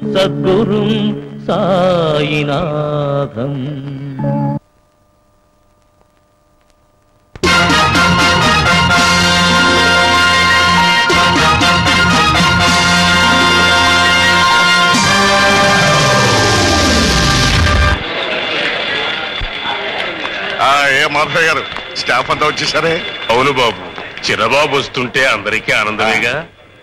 సద్గురుం సాయినాథం ఆ, ఏ మాధవ్ గారు స్టాఫ్ అంతా వచ్చేసారే అవును బాబు చిరబాబు వస్తుంటే అందరికీ ఆనందమేగా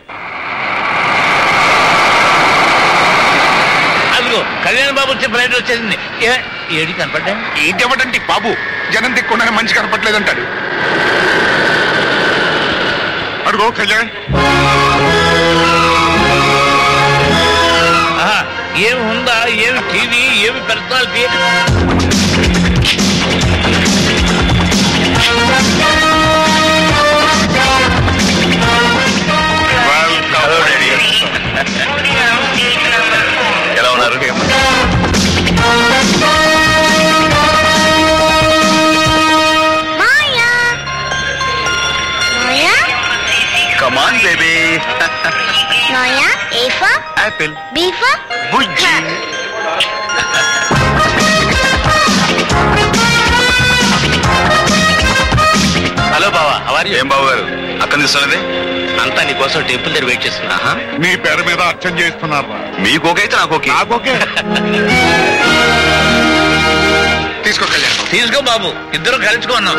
అదిగో కళ్యాణ్ బాబు వచ్చే ఫ్లైట్ వచ్చేసింది ఏ- ఏడి కనపడ్డా ఏంటేమిటంటే బాబు జనం దిక్కుండానే మంచి కనపట్లేదంటాడు అడుగో కళ్యాణ్ ఆహా, ఏమి ఉందా ఏమి టీవీ ఏమి పర్సనాలిటీ ఎలా ఉన్నారు Maya Maya come on baby Maya A for apple B for బుజ్జి హలో బావా అవర్ ఏం బాబు గారు అక్కడ తీసుకున్నది అంతా నీ కోసం టెంపుల్ దగ్గర వెయిట్ చేస్తున్నా నీ పేరు మీద అర్చన చేస్తున్నారు మీకు ఓకే అయితే నాకు ఓకే నాకోకే తీసుకో కళ్యాణ్ తీసుకో బాబు ఇద్దరు కలుసుకున్నాం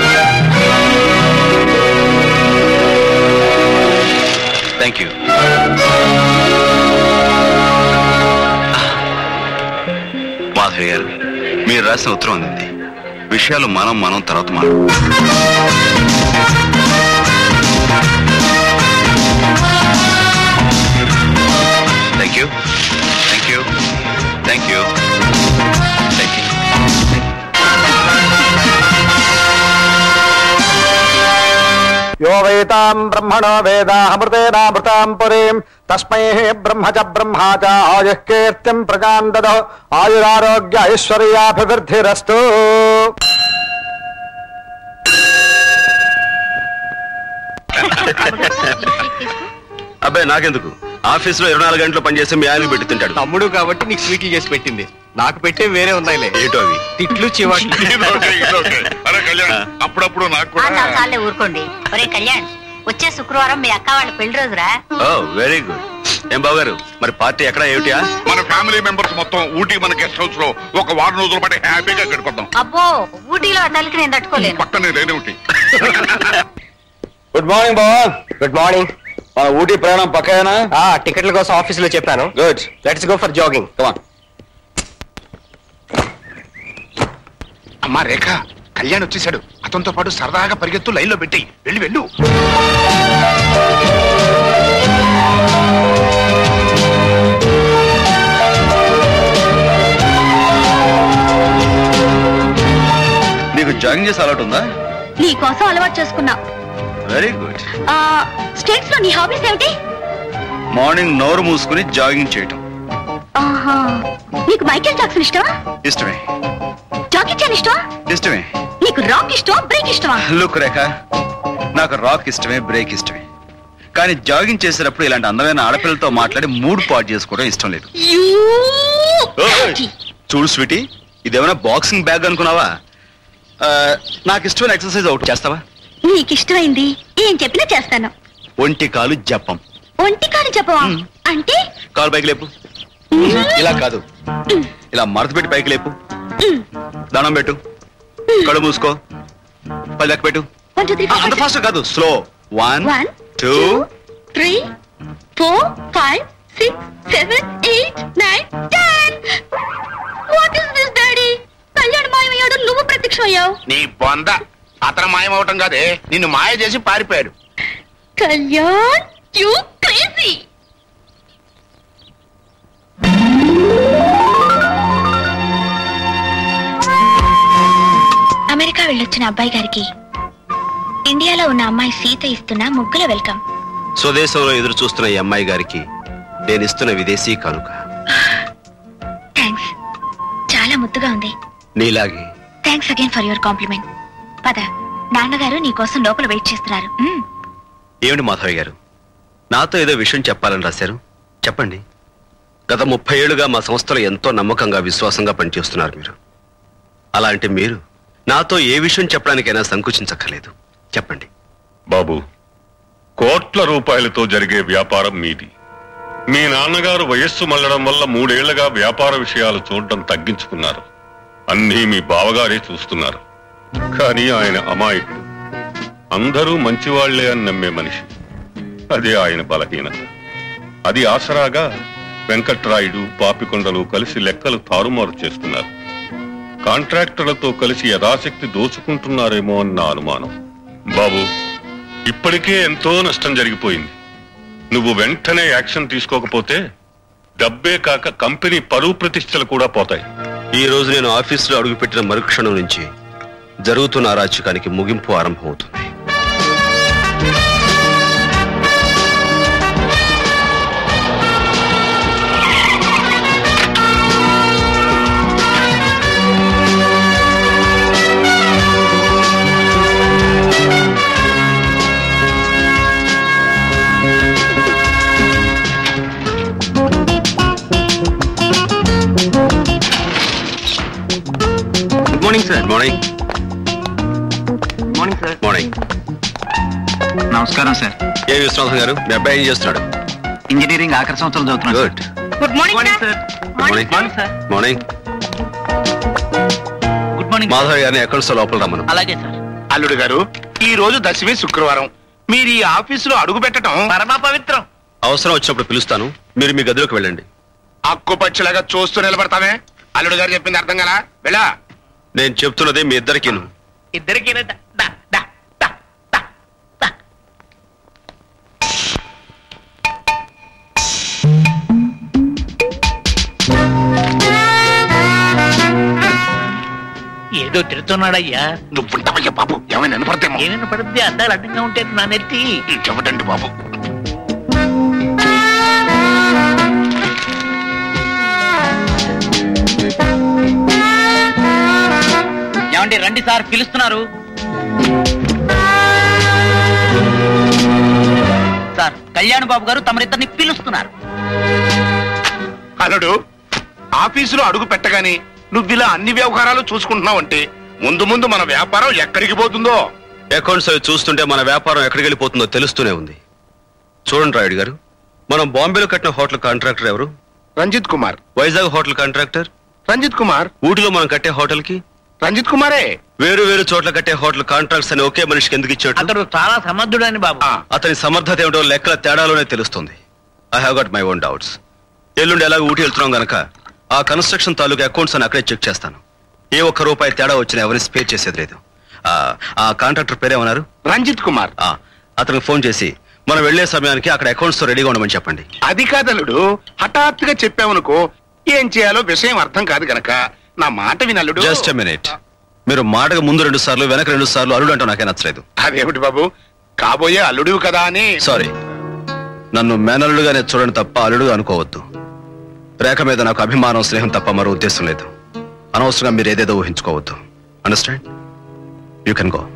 థ్యాంక్ యూ మాధవి గారు మీరు రాసిన ఉత్తరం అందింది విషయాలు మనం మనం తర్వాత మనం thank you thank you thank you thank you యో వైతాం బ్రహ్మణో వేదామృతేనామృతాం పురీం తస్మై బ్రహ్మ చ బ్రహ్మా చ ఆయుః కీర్తిం ప్రజాం దదో ఆయురారోగ్య ఐశ్వర్యాభివృద్ధిరస్తు అబ్బాయి నాకెందుకు ఆఫీస్ లో ఇరవై నాలుగు గంటలు పనిచేసి మీ ఆయనకు పెట్టి తింటాడు తమ్ముడు కాబట్టి నీకు స్వీట్లు చేసి పెట్టింది నాకు పెట్టే వేరే ఉన్నాయిలే ఏటో అవి తిట్లు చివాట్లు ఇదొకే, ఇదొకే. అరే కళ్యాణ్ అప్పుడప్పుడు నాకు కూడా చాలు చాలే ఊరుకోండి ఒరే కళ్యాణ్ వచ్చే శుక్రవారం మీ అక్క వాళ్ళ పెళ్లి రోజురా ఓ వెరీ గుడ్ ఏం బాబు గారు మరి పార్టీ ఎక్కడ ఏమిటియా మన ఫ్యామిలీ మెంబర్స్ మొత్తం ఊటీ మన గెస్ట్ హౌస్ లో ఒక వారం రోజుల పాటు హ్యాపీగా గడిపోతాం అబ్బో ఊటీలో ఆ చలికి నేను తట్టుకోలేను పక్కనే లేని ఊటీ గుడ్ మార్నింగ్ బావా గుడ్ మార్నింగ్ మన ఊటీ ప్రయాణం పక్కన ఆ టికెట్ల కోసం ఆఫీసులో చెప్పాను good let's go for jogging come on అమ్మా రేఖ కళ్యాణ్ వచ్చేసాడు అతనితో పాటు సరదాగా పరిగెత్తు లైన్ లో పెట్టి వెళ్ళి వెళ్ళు నీకు జాగింగ్ చేసే అలవాటు ఉందా నీ కోసం అలవాటు చేసుకున్నా వెరీ గుడ్ స్టేట్స్ లో నీ హాబీస్ ఏమిటి మార్నింగ్ నోరు మూసుకుని జాగింగ్ చేయటం ఆహా నీకు మైకేల్ జాక్సన్ ఇష్టమా ఇష్టమే జాకీ చాన్ ఇష్టమా ఇష్టమే నీకు రాక్ ఇష్టమా బ్రేక్ ఇష్టమా లుక్ రేఖ నాకు రాక్ ఇష్టమే బ్రేక్ ఇష్టమే కానీ జాగింగ్ చేసేటప్పుడు ఇలాంటి అందమైన ఆడపిల్లలతో మాట్లాడి మూడ్ పాటు చేసుకోవడం ఇష్టం లేదు యూ ఓయ్! చూడు స్వీటీ ఇదేమైనా బాక్సింగ్ బ్యాగ్ అనుకున్నావా ఆ, నాకు ఇష్టమైన ఎక్సర్సైజ్ ఒకటి చేస్తావా నీకు ఇష్టమైంది ఏం చెప్పినా చేస్తాను ఒంటి కాలు జప్పం ఒంటి కాని చెప్పవా అంటే కాలు పైకి లేపు ఇలా కాదు ఇలా మడత పెట్టి పైకి లేపు దండం పెట్టు కళ్ళు మూసుకో పది లెక్క పెట్టు వన్ టూ త్రీ ఆ, అంత ఫాస్ట్ కాదు slow one one two three four five six seven eight nine ten what is this daddy Kalyan మాయమయ్యాడు నువ్వు ప్రత్యక్షమయ్యావు నీ బొంద అతను మాయమవటం కాదే నిన్ను మాయ చేసి పారిపోయాడు కళ్యాణ్ యూ క్రేజీ అమెరికా వెళ్ళొచ్చిన అబ్బాయి గారికి ఇండియాలో ఉన్న అమ్మాయి సీత ఇస్తున్న ముగ్గుల వెల్కమ్ స్వదేశంలో ఎదురు చూస్తున్న ఈ అమ్మాయి గారికి నేను ఇస్తున్న విదేశీ కానుక థ్యాంక్స్ చాలా ముద్దుగా ఉంది నీలాగే thanks again for your compliment పద నాన్నగారు నీ కోసం లోపల వెయిట్ చేస్తున్నారు మ్మ్. ఏమిటి మాధవి గారు నాతో ఏదో విషయం చెప్పాలని రాశారు చెప్పండి గత ముప్పై ఏళ్ళుగా మా సంస్థలో ఎంతో నమ్మకంగా విశ్వాసంగా పనిచేస్తున్నారు మీరు అలాంటి మీరు నాతో ఏ విషయం చెప్పడానికైనా సంకోచించక్కర్లేదు చెప్పండి బాబు కోట్ల రూపాయలతో జరిగే వ్యాపారం మీది మీ నాన్నగారు వయస్సు మళ్ళడం వల్ల మూడేళ్లుగా వ్యాపార విషయాలు చూడడం తగ్గించుకున్నారు అన్నీ మీ బావగారే చూస్తున్నారు కానీ ఆయన అమాయకుడు అందరూ మంచివాళ్లే అని నమ్మే మనిషి అదే ఆయన బలహీనత అది ఆసరాగా వెంకట్రాయుడు పాపికొండలు కలిసి లెక్కలు తారుమారు చేస్తున్నారు కాంట్రాక్టర్లతో కలిసి యథాశక్తి దోచుకుంటున్నారేమో అన్న అనుమానం బాబు ఇప్పటికే ఎంతో నష్టం జరిగిపోయింది నువ్వు వెంటనే యాక్షన్ తీసుకోకపోతే డబ్బే కాక కంపెనీ పరువు ప్రతిష్టలు కూడా పోతాయి ఈ రోజు నేను ఆఫీసులో అడుగుపెట్టిన మరుక్షణం నుంచి జరుగుతున్న అరాచకానికి ముగింపు ఆరంభమవుతుంది good morning sir morning morning sir morning నమస్కారం సార్ ఏ విశ్వనాథం గారు మీ అబ్బాయి ఏం చేస్తున్నాడు ఇంజనీరింగ్ ఆఖరి సంవత్సరం చదువుతున్నాను good good morning sir morning morning sir morning good morning Madhav గారిని అకౌంట్స్ లోపల రమ్మను అలాగే సార్ అల్లుడు గారు ఈ రోజు దశమి శుక్రవారం మీరు ఈ ఆఫీసులో అడుగు పెట్టడం పరమా పవిత్రం అవసరం వచ్చినప్పుడు పిలుస్తాను మీరు మీ గదిలోకి వెళ్ళండి అక్కు పచ్చిలాగా చూస్తూ నిలబడతామే అల్లుడు గారు చెప్పింది అర్థం కదా వెళ్ళా నేను చెప్తున్నది మీ ఇద్దరికీను ఇద్దరికి ఏదో తిడుతున్నాడయ్యా నువ్వుంటావయ్యా బాబు ఏమైనా వినపడతామో ఏమైనా పడితే అద్దాలు అడ్డంగా ఉంటే నా నెత్తి చెప్పటండి బాబు ఏమండి రండి సార్ పిలుస్తున్నారు సార్ కళ్యాణ్ బాబు గారు తమరిద్దరిని పిలుస్తున్నారు అల్లుడు ఆఫీసులో అడుగు పెట్టగానే నువ్వు ఇలా అన్ని వ్యవహారాలు చూసుకుంటున్నావంటే ముందు ముందు మన వ్యాపారం ఎక్కడికి పోతుందో అకౌంట్స్ అవి చూస్తుంటే మన వ్యాపారం ఎక్కడికి వెళ్ళిపోతుందో తెలుస్తూనే ఉంది చూడండి రాయుడు గారు మనం బాంబేలో కట్టిన హోటల్ కాంట్రాక్టర్ ఎవరు రంజిత్ కుమార్ వైజాగ్ హోటల్ కాంట్రాక్టర్ రంజిత్ కుమార్ ఊటిలో మనం కట్టే హోటల్ కి రంజిత్ కుమారే వేరు వేరు చోట్ల కట్టే హోటల్ కాంట్రాక్ట్స్ అని ఒకే మనిషికి ఎందుకు ఇచ్చాడు అతడు చాలా సమర్థుడని బాబు ఆ, అతని సమర్థత ఏమిటో లెక్కల తేడాలోనే తెలుస్తుంది I have got my own doubts ఎల్లుండి ఎలాగ ఊటి వెళ్తున్నాం గనక ఆ కన్స్ట్రక్షన్ తాలూకు అకౌంట్స్ అని అక్కడే చెక్ చేస్తాను ఏ ఒక్క రూపాయి తేడా వచ్చినా ఎవరిని స్పే చేసేది లేదు ఆ, ఆ కాంట్రాక్టర్ పేరేమన్నారు రంజిత్ కుమార్ ఆ, అతనికి ఫోన్ చేసి మనం వెళ్లే సమయానికి అక్కడ అకౌంట్స్ తో రెడీగా ఉండమని చెప్పండి అది కాదల్లుడు హఠాత్తుగా చెప్పావనుకో ఏం చేయాలో విషయం అర్థం కాదు గనక నా మాట వినల్లుడు జస్ట్ మినిట్ మీరు మాటకు ముందు రెండు సార్లు వెనక రెండు సార్లు అల్లుడు అంటూ నాకే నచ్చలేదు అదేమిటి బాబు కాబోయే అల్లుడివి కదా అని సారీ నన్ను మేనల్లుడుగానే చూడండి తప్ప అల్లుడుగా అనుకోవద్దు రేఖ మీద నాకు అభిమానం స్నేహం తప్ప మరో ఉద్దేశం లేదు అనవసరంగా మీరు ఏదేదో ఊహించుకోవద్దు understand you can go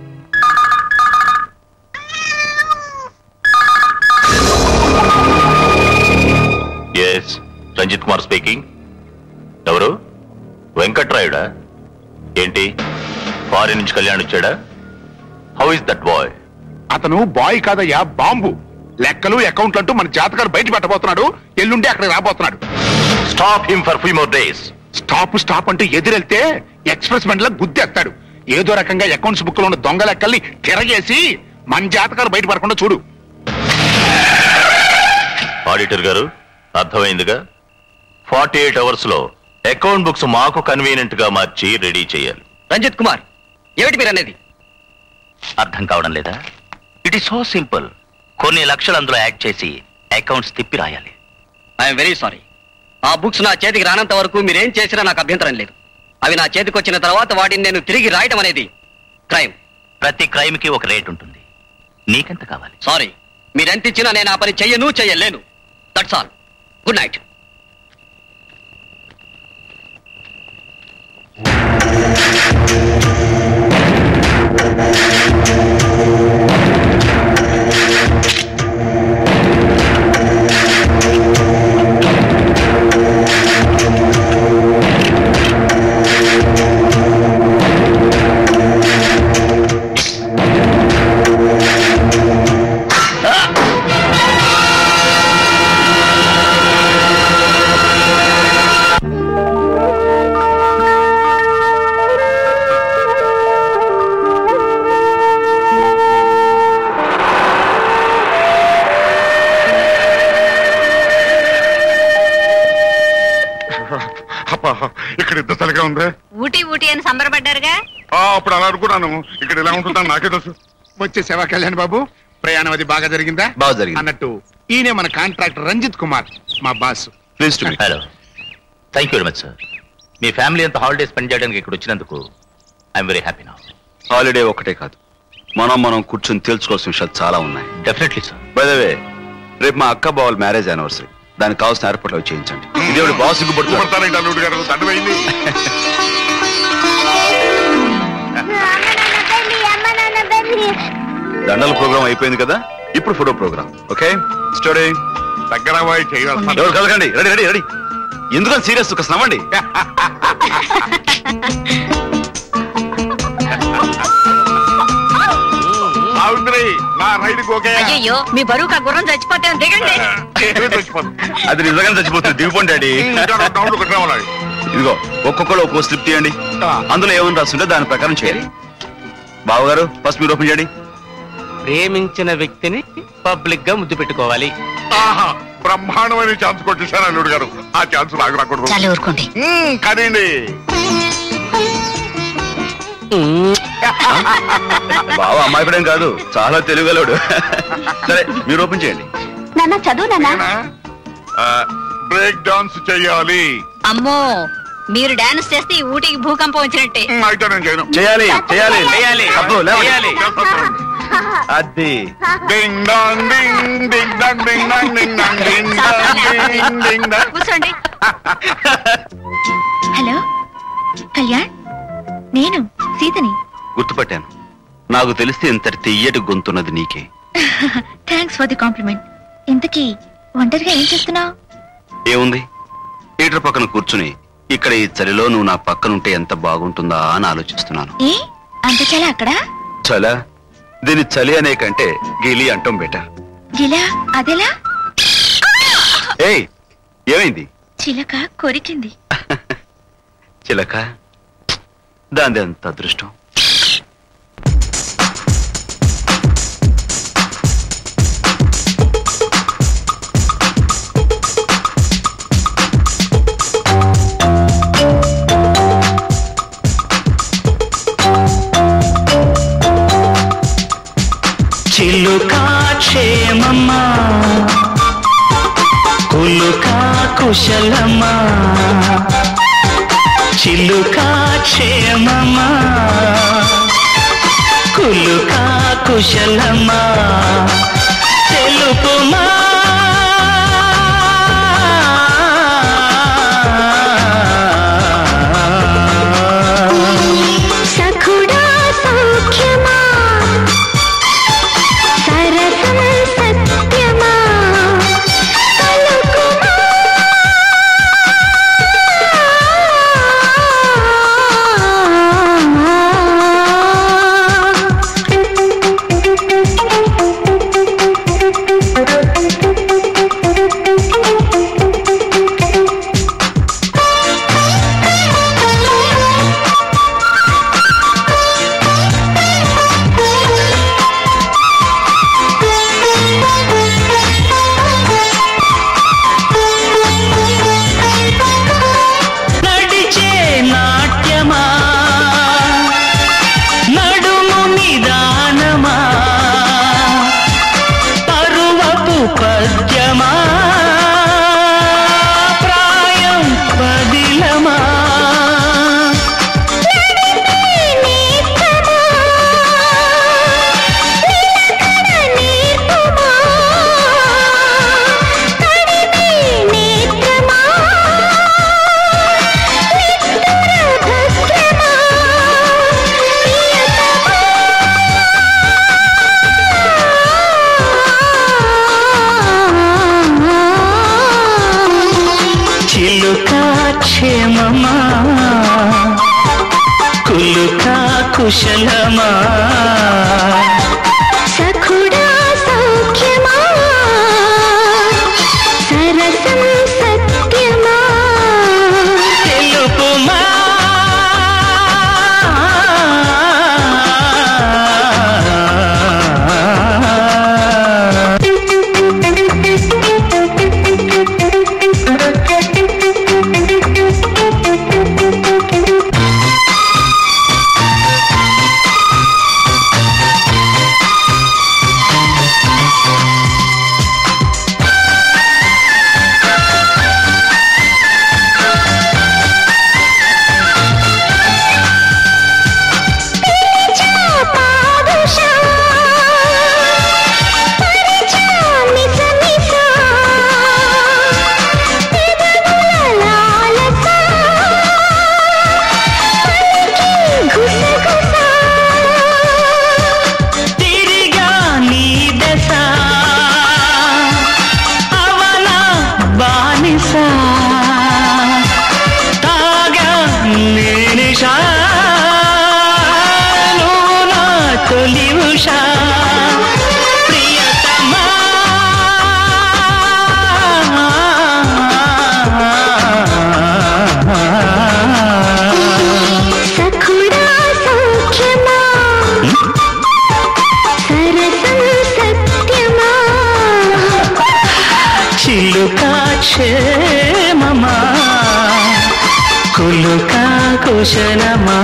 yes Ranjit Kumar speaking ఎవరు వెంకట్రాయుడా ఏంటి ఫారిన్ నుంచి కళ్యాణ్ వచ్చాడా హౌ ఇస్ దట్ బాయ్ అతను బాయ్ కాదయ్యా బాంబు లెక్కలు అకౌంట్లు అంటూ మన జాతకాలు బయట పెట్టబోతున్నాడు ఎల్లుండి అక్కడికి రాబోతున్నాడు stop him for few more days stop stop అంటూ ఎదురెళ్తే ఎక్స్ప్రెస్ బండ్ల గుద్దేస్తాడు ఏదో రకంగా అకౌంట్స్ బుక్ లో ఉన్న దొంగ లెక్కల్ని తిరగేసి మన జాతకాలు బయట పడకుండా చూడు ఆడిటర్ గారు అర్థమైందిగా ఫార్టీ ఎయిట్ అవర్స్ లో అకౌంట్ బుక్స్ మాకు కన్వీనియంట్ గా మార్చి రెడీ చేయాలి రంజిత్ కుమార్ ఏమిటి మీరు అనేది అర్థం కావడం లేదా ఇట్ ఈస్ సో సింపుల్ కొన్ని లక్షలు అందులో యాడ్ చేసి అకౌంట్స్ తిప్పి రాయాలి ఐఎమ్ వెరీ సారీ ఆ బుక్స్ నా చేతికి రానంత వరకు మీరేం చేసినా నాకు అభ్యంతరం లేదు అవి నా చేతికి వచ్చిన తర్వాత వాటిని నేను తిరిగి రాయటం అనేది క్రైమ్ ప్రతి క్రైమ్ కి ఒక రేట్ ఉంటుంది నీకెంత కావాలి సారీ మీరెంత ఇచ్చినా నేను ఆ పని చెయ్యను చెయ్యలేను దట్స్ ఆల్ గుడ్ నైట్ అబ్బా ఇక్కడ ఇంత చలిగా ఉంది ఊటీ ఊటీ అని సంబరపడ్డారుగా ఆ, అప్పుడు అలా అనుకున్నాను ఇక్కడ ఎలా ఉంటుందని నాకే తెలుసు వచ్చేసావా కళ్యాణ్ బాబు ప్రయాణం అది బాగా జరిగిందా బాగా జరిగింది. అన్నట్టు ఈయనే మన కాంట్రాక్టర్ రంజిత్ కుమార్ మా boss please to meet hello thank you very much sir మీ ఫ్యామిలీ అంతా హాలిడే స్పెండ్ చేయడానికి ఇక్కడ వచ్చినందుకు ఐఎమ్ వెరీ హ్యాపీ నా హాలిడే ఒకటే కాదు మనం మనం కూర్చొని తేల్చుకోవాల్సిన విషయాలు చాలా ఉన్నాయి డెఫినెట్లీ సార్ బైదవే రేపు మా అక్క బావల మ్యారేజ్ యానివర్సరీ దానికి కావాల్సిన ఏర్పాట్లు అవి చేయించండి ఇదేవిడ బాస్ సిగ్గుపడుతున్నారు చూపడతానండి అల్లుడు గారు దండమైంది దండల ప్రోగ్రామ్ అయిపోయింది కదా ఇప్పుడు ఫోటో ప్రోగ్రామ్ ఓకే స్టోరీ దగ్గర పోయి చేయాలి ఎవరు కలకండి రెడీ రెడీ రెడీ ఎందుకని సీరియస్ ఒక నవ్వండి సావిత్రి నా రైడ్ ఓకే అయ్యయ్యో మీ బరువుకు ఆ గుర్రం చచ్చిపోతే దిగండి అది నిజంగానే చచ్చిపోతుంది దిగిపోండి డాడీ ఇదిగో ఒక్కొక్కరు ఒక్కో స్లిప్ తీయండి అందులో ఏమని రాస్తుంటే దాని ప్రకారం చేయాలి బావగారు ఫస్ట్ మీరు ఓపెన్ చేయండి ప్రేమించిన వ్యక్తిని పబ్లిక్ గా ముద్దు పెట్టుకోవాలి ఆహా బ్రహ్మాండమైన ఛాన్స్ కొట్టేశారు అల్లుడు గారు ఆ ఛాన్స్ నాకు రాకూడదు చాలు ఊరుకోండి మ్మ్, కదండి బావ అమ్మాయి కూడా కాదు చాలా తెలుగులోడు సరే మీరు ఓపెన్ చేయండి నాన్న చదువు నాన్న బ్రేక్ డాన్స్ చెయ్యాలి అమ్మో మీరు డాన్స్ చేస్తే ఈ ఊటీకి భూకంపం వచ్చినట్టే మ్మ్, అయితే నేను చేయను చేయాలి చేయాలి చేయాలి. అబ్బో, లేవండి. చేయాలి. అది ding dong ding ding dong ding dong ding dong ding dong ding ding dong కూర్చోండి హలో కళ్యాణ్ నేను సీతని గుర్తుపట్టాను నాకు తెలిస్తే ఇంతటి తెయ్యటి గొంతున్నది నీకే థ్యాంక్స్ ఫర్ ది కాంప్లిమెంట్ ఇంతకీ ఒంటరిగా ఏం చేస్తున్నావు ఏముంది థియేటర్ పక్కన కూర్చుని ఇక్కడ ఈ చలిలో నువ్వు నా పక్కనుంటే ఎంత బాగుంటుందా అని ఆలోచిస్తున్నాను ఏ అంత చాలా అక్కడ చలా దీని చలి అనే కంటే గిలి అంటాం బెటర్ గిలా అదెలా ఏయ్ ఏమైంది చిలక కొరికింది చిలక దాని ఎంత అదృష్టం చిలుకా క్షేమమ్మా కులుకా కుశలమా చిలుకా క్షేమమా కులుకా కుశలమా తెలుపుమా సఖుడా సౌఖ్యమా సరసం సత్యమా పలుకుమా నడిచే నాట్యమా నడుము నిదానమా పరువపు పద్యమా ప్రాయం పదిలమా చిలుకా క్షేమమా కులుకా కుశలమా సఖుడా సౌఖ్యమా సరసం సత్యమా తెలుపుమా చిలుక కుశలమా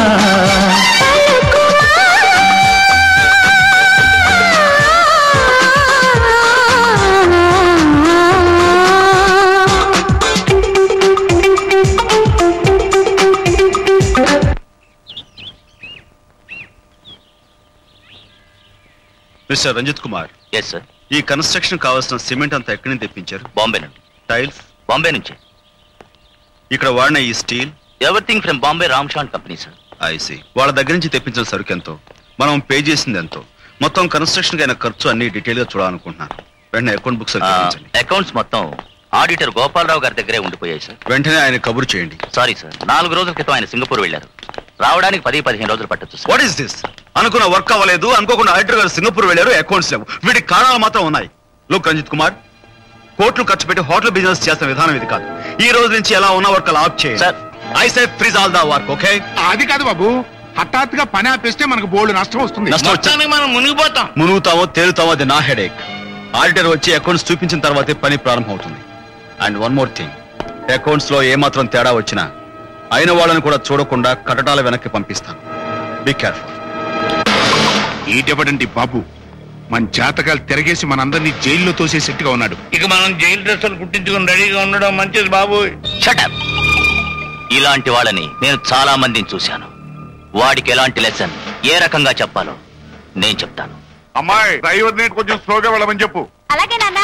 mister Ranjit Kumar yes sir ఈ కన్స్ట్రక్షన్ కావాల్సిన సిమెంట్ అంతా ఎక్కడి నుంచి తెప్పించారు బాంబే నుండి టైల్స్ బాంబే నుంచి ఇక్కడ వాడిన ఈ steel everything from Bombay Ramshan company sir ఐసి వాళ్ళ దగ్గర నుంచి తెప్పించిన సరుకు ఎంతో మనం పే చేసింది ఎంతో మొత్తం కన్స్ట్రక్షన్ అయిన ఖర్చు అన్ని డీటెయిల్ గా చూడాలనుకుంటున్నాను వెంటనే అకౌంట్ బుక్స్ చూపించండి అకౌంట్స్ మొత్తం ఆడిటర్ గోపాలరావు గారి దగ్గరే ఉండిపోయాయి సార్ వెంటనే ఆయన కబురు చేయండి సారీ సార్ నాలుగు రోజుల క్రితం ఆయన సింగపూర్ వెళ్ళారు రావడానికి పది పదిహేను రోజులు పట్టొచ్చు సార్ వాట్ ఈస్ దిస్ అనుకున్న వర్క్ అవ్వలేదు అనుకోకుండా ఆడిటర్ గారు సింగపూర్ వెళ్ళారు అకౌంట్స్ లేవు వీటికి కారణాలు మాత్రం ఉన్నాయి లోక్ రంజిత్ కుమార్ కోట్లు ఖర్చు పెట్టి హోటల్ బిజినెస్ చేస్తున్న విధానం ఇది కాదు ఈ రోజు నుంచి ఎలా ఉన్న వర్క్ అలా ఆఫ్ చేయండి I say freeze all the work okay అది కాదు బాబు హఠాత్తుగా పని ఆపేస్తే మనకు బోల్డ్ నష్టం వస్తుంది నష్టం వచ్చి- మొత్తానికి మనం మునిగిపోతాం మునుగుతావో తేలుతావో అది నా హెడేక్ ఆడిటర్ వచ్చి అకౌంట్స్ చూపించిన తర్వాతే పని ప్రారంభం అవుతుంది and one more thing accounts లో ఏమాత్రం తేడా వచ్చినా అయిన వాళ్ళని కూడా చూడకుండా కటటాల వెనక్కి పంపిస్తాను బి కేర్ఫుల్ ఈటెవడండి బాబు మన జాతకాలు తిరగేసి మనందరినీ జైల్లో తోసేసెట్టుగా ఉన్నాడు ఇక మనం జైలు డ్రెస్సులు కుట్టించుకుని రెడీగా ఉండడం మంచిది బాబు షటప్ ఇలాంటి వాళ్ళని నేను చాలా మందిని చూశాను వాడికి ఎలాంటి లెసన్ ఏ రకంగా చెప్పాలో నేను చెప్తాను అమ్మాయి డ్రైవర్ నేను కొంచెం స్లోగా వెళ్ళమని చెప్పు అలాగే నాన్న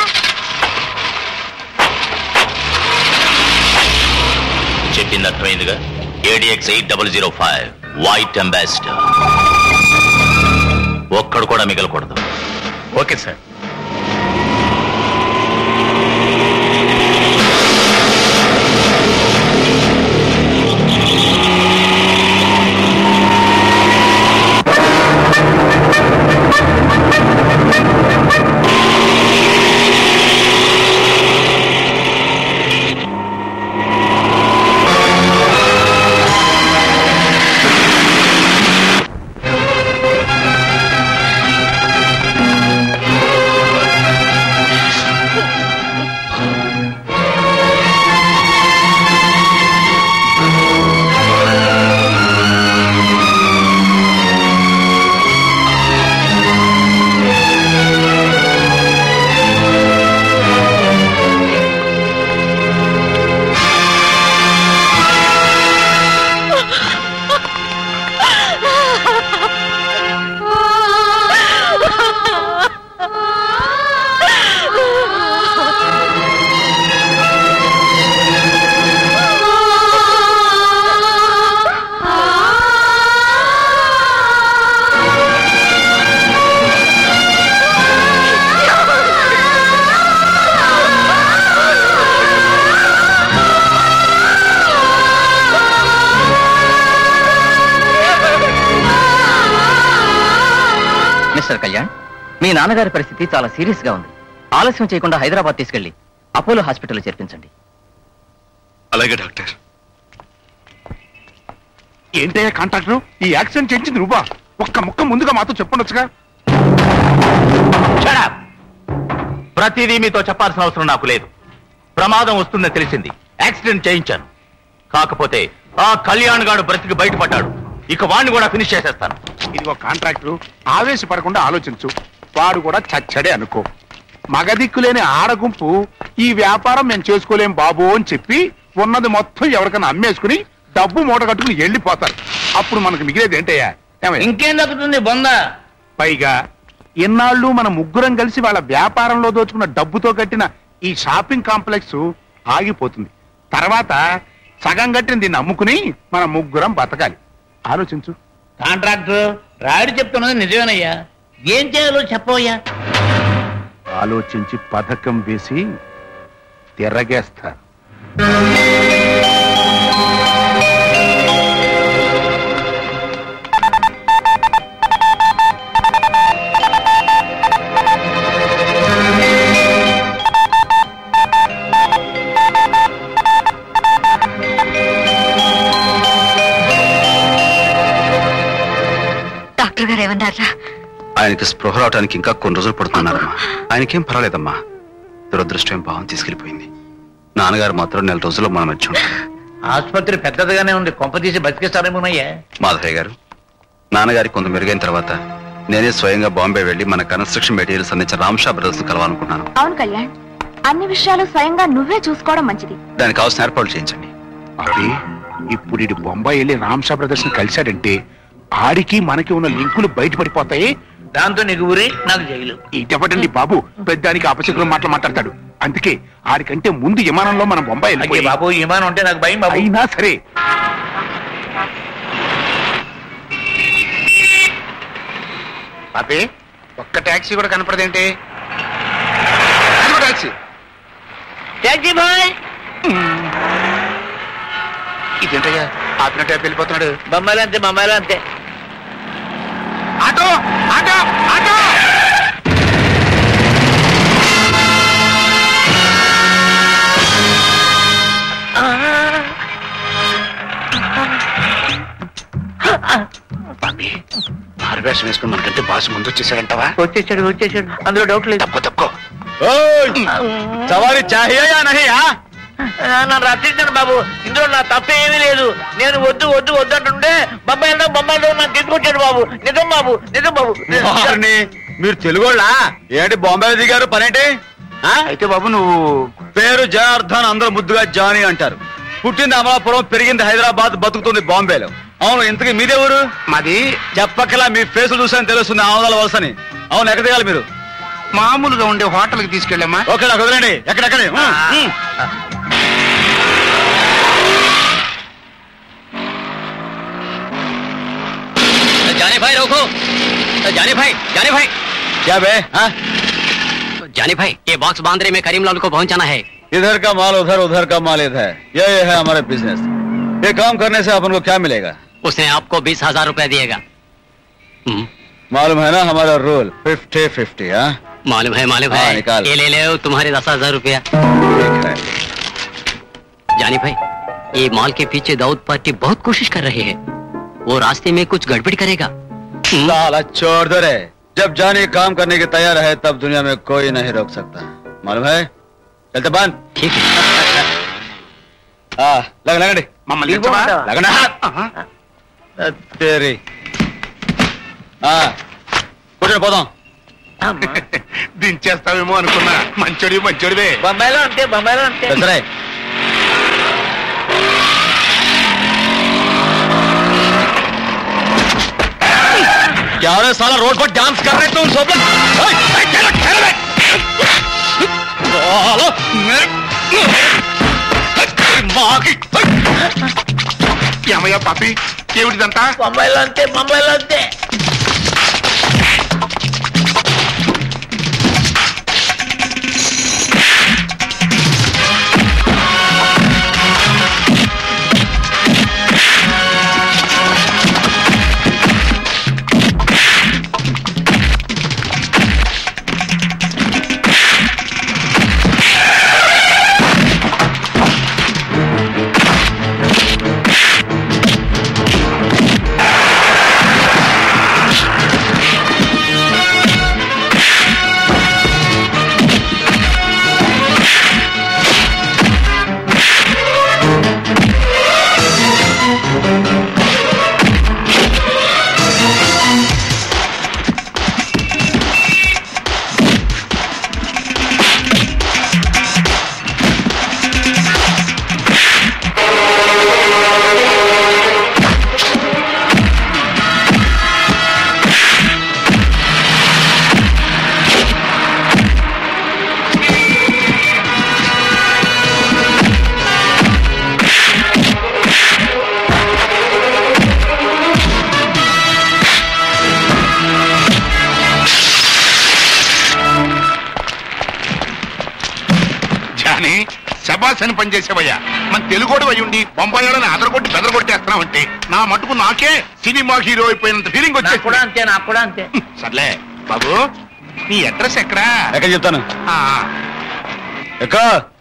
చెప్పింది అర్థమైందిగా ADX eight double zero five white ambassador ఒక్కడు కూడా మిగలకూడదు ఓకే సార్ మిస్టర్ కళ్యాణ్ మీ నాన్నగారి పరిస్థితి చాలా సీరియస్ గా ఉంది ఆలస్యం చేయకుండా హైదరాబాద్ తీసుకెళ్లి అపోలో హాస్పిటల్ చేర్పించండి అలాగే డాక్టర్ ఏంటయ్యా కాంట్రాక్టర్ ఈ యాక్సిడెంట్ చేయించింది నువ్వా ఒక్క ముక్క ముందుగా మాతో చెప్పుండొచ్చుగా Shut up! ప్రతిదీ మీతో చెప్పాల్సిన అవసరం నాకు లేదు ప్రమాదం వస్తుందని తెలిసింది యాక్సిడెంట్ చేయించాను కాకపోతే ఆ కళ్యాణ్ గాడు బ్రతికి బయటపడ్డాడు ఇక వాణ్ణి కూడా ఫినిష్ చేసేస్తాను ఇదిగో కాంట్రాక్టర్ ఆవేశపడకుండా ఆలోచించు వాడు కూడా చచ్చడే అనుకో మగదిక్కులేని ఆడగుంపు ఈ వ్యాపారం మేము చేసుకోలేం బాబు అని చెప్పి ఉన్నది మొత్తం ఎవరికైనా అమ్మేసుకుని డబ్బు మూట కట్టుకుని వెళ్ళిపోతారు అప్పుడు మనకు మిగిలేది ఏంటయ్యా ఏమయ్య? ఇంకేం దక్కుతుంది బొంద పైగా ఇన్నాళ్ళు మన ముగ్గురం కలిసి వాళ్ళ వ్యాపారంలో దోచుకున్న డబ్బుతో కట్టిన ఈ షాపింగ్ కాంప్లెక్స్ ఆగిపోతుంది తర్వాత సగం కట్టిన దీన్ని అమ్ముకుని మన ముగ్గురం బతకాలి ఆలోచించు కాంట్రాక్టర్ రాయుడు చెప్తున్నది నిజమేనయ్యా ఏం చేయాలో చెప్పవయ్యా ఆలోచించి పథకం వేసి తిరగేస్తా డాక్టర్ గారు ఏమన్నారా ఆయనకి స్పృహ రావడానికి ఇంకా కొన్ని రోజులు పడుతున్నారమ్మా ఆయనకేం పర్వాలేదమ్మా దురదృష్టం భావం తీసుకెళ్లిపోయింది నాన్నగారు మాత్రం నెల రోజుల్లో మన మధ్య ఉంటారు ఆసుపత్రి పెద్దదిగానే ఉంది కొంపతీసి బతికిస్తారేమోనయ్యా మాధవయ్య గారు నాన్నగారి కొంత మెరుగైన తర్వాత నేనే స్వయంగా బాంబే వెళ్ళి మన కన్స్ట్రక్షన్ మెటీరియల్స్ అందించిన రామ్షా బ్రదర్స్ కలవాలనుకున్నాను అవును కళ్యాణ్ అన్ని విషయాలు స్వయంగా నువ్వే చూసుకోవడం మంచిది దానికి కావాల్సిన ఏర్పాట్లు చేయించండి అవి ఇప్పుడు ఇటు బొంబాయి వెళ్ళి రామ్షా బ్రదర్స్ ని కలిశాడంటే ఆడికి మనకి ఉన్న లింకులు బయటపడిపోతాయి దాంతో నీకు ఊరి నాకు జైలు ఇటపటండి బాబు పెద్దానికి అపశకులు మాటలు మాట్లాడతాడు అందుకే ఆడికంటే ముందు విమానంలో మనం బొంబాయి అయ్యే వెళ్ళిపోయి బాబు ఈ విమానం ఉంటే నాకు భయం బాబు అయినా సరే పాపే ఒక్క టాక్సీ కూడా కనపడదేంటి అదిగో టాక్సీ ట్యాక్సీ బాయ్ ఇదేంటయ్యా ఆపినట్టు వెళ్ళిపోతున్నాడు బొమ్మాయిలు అంతే బొమ్మాయిలు అంతే ఆటో ఆటో ఆటో బాబీ మారువేషం వేసుకుని మనకంటే బాసు ముందు వచ్చేసాడంటావా వచ్చేసాడు వచ్చేసాడు అందులో డౌట్ లేదు తక్కువ తక్కువ సవారీ చాహియా నహి నన్ను రక్షించండి బాబు ఇందులో నా తప్పేమీ లేదు నేను వద్దు వద్దు వద్దు అంటుంటే బొమ్మాయిలో బొమ్మాయిలో నన్ను తీసుకొచ్చాడు బాబు నిజం బాబు నిజం బాబు మీరు తెలుగోళ్ళా ఏంటి బాంబే దిగారు పనేంటి ఆ? అయితే బాబు నువ్వు పేరు జయార్థన్ అందరూ ముద్దుగా జానీ అంటారు పుట్టింది అమలాపురం పెరిగింది హైదరాబాద్ బతుకుతుంది బాంబేలో అవును ఇంతకీ మీదే ఊరు మాది చెప్పకలా మీ ఫేసులు చూసాను తెలుస్తుంది ఆమదాల వలసని అవును ఎక్కడ దిగాలి మీరు మామూలుగా ఉండే హోటల్కి తీసుకెళ్ళామా ఓకే నాకు వదిలేండి ఎక్కడెక్కడే जाने भाई रोको जाने भाई जाने भाई क्या बे हाँ? जाने भाई ये बॉक्स बांद्रे में करीमलाल को पहुंचाना है इधर का माल उधर उधर का माल इधर ये ये है हमारे बिजनेस ये काम करने से अपन को क्या मिलेगा उसने आपको बीस हजार रूपया दिएगा हम्म, मालूम है ना हमारा रूल फिफ्टी फिफ्टी हाँ मालूम है मालूम हाँ, है निकाल। ये ले ले तुम्हारे दस हजार रूपया ठीक है जानी भाई ये माल के पीछे दाऊद पार्टी बहुत कोशिश कर रही है वो रास्ते में कुछ गड़बड़ करेगा हम्म, साला छोड़ दो रे जब जाने काम करने के तैयार है तब दुनिया में कोई नहीं रोक सकता मालूम है चलते बंद ठीक है हाँ लग लगड़ी మమ్మల్ని దించమా? लगना ఆహా. तेरी हाँ కూర్చొని పోదాం దించేస్తావేమో అనుకున్నా మంచోడి మంచోడివే బొమ్మాయిలో అంతే బొమ్మాయిలో అంతే सरे क्या रे साला रोड पर डांस कर रहे तुम सब लोग? ओए, ओए, चलो, चलो बे। साला, मेरे- तेरी माँ की ఏమయ్యా పాపి ఏమిటిదంతా బొమ్మాయిలో అంతే బొమ్మాయిలో అంతే జాని శబాస్ అని పనిచేసేవయ్యా మన తెలుగోడు అయి ఉండి బొంబాయిలోని అదరగొట్టి బెదరగొట్టేస్తున్నావంటే నా మటుకు నాకే సినిమా హీరో అయిపోయినంత ఫీలింగ్ నాకు కూడా వచ్చేసి అంతే నాకు కూడా అంతే సర్లే బాబు నీ అడ్రస్ ఎక్కడా ఎక్కడ చెప్తాను ఆ, ఎక్కడ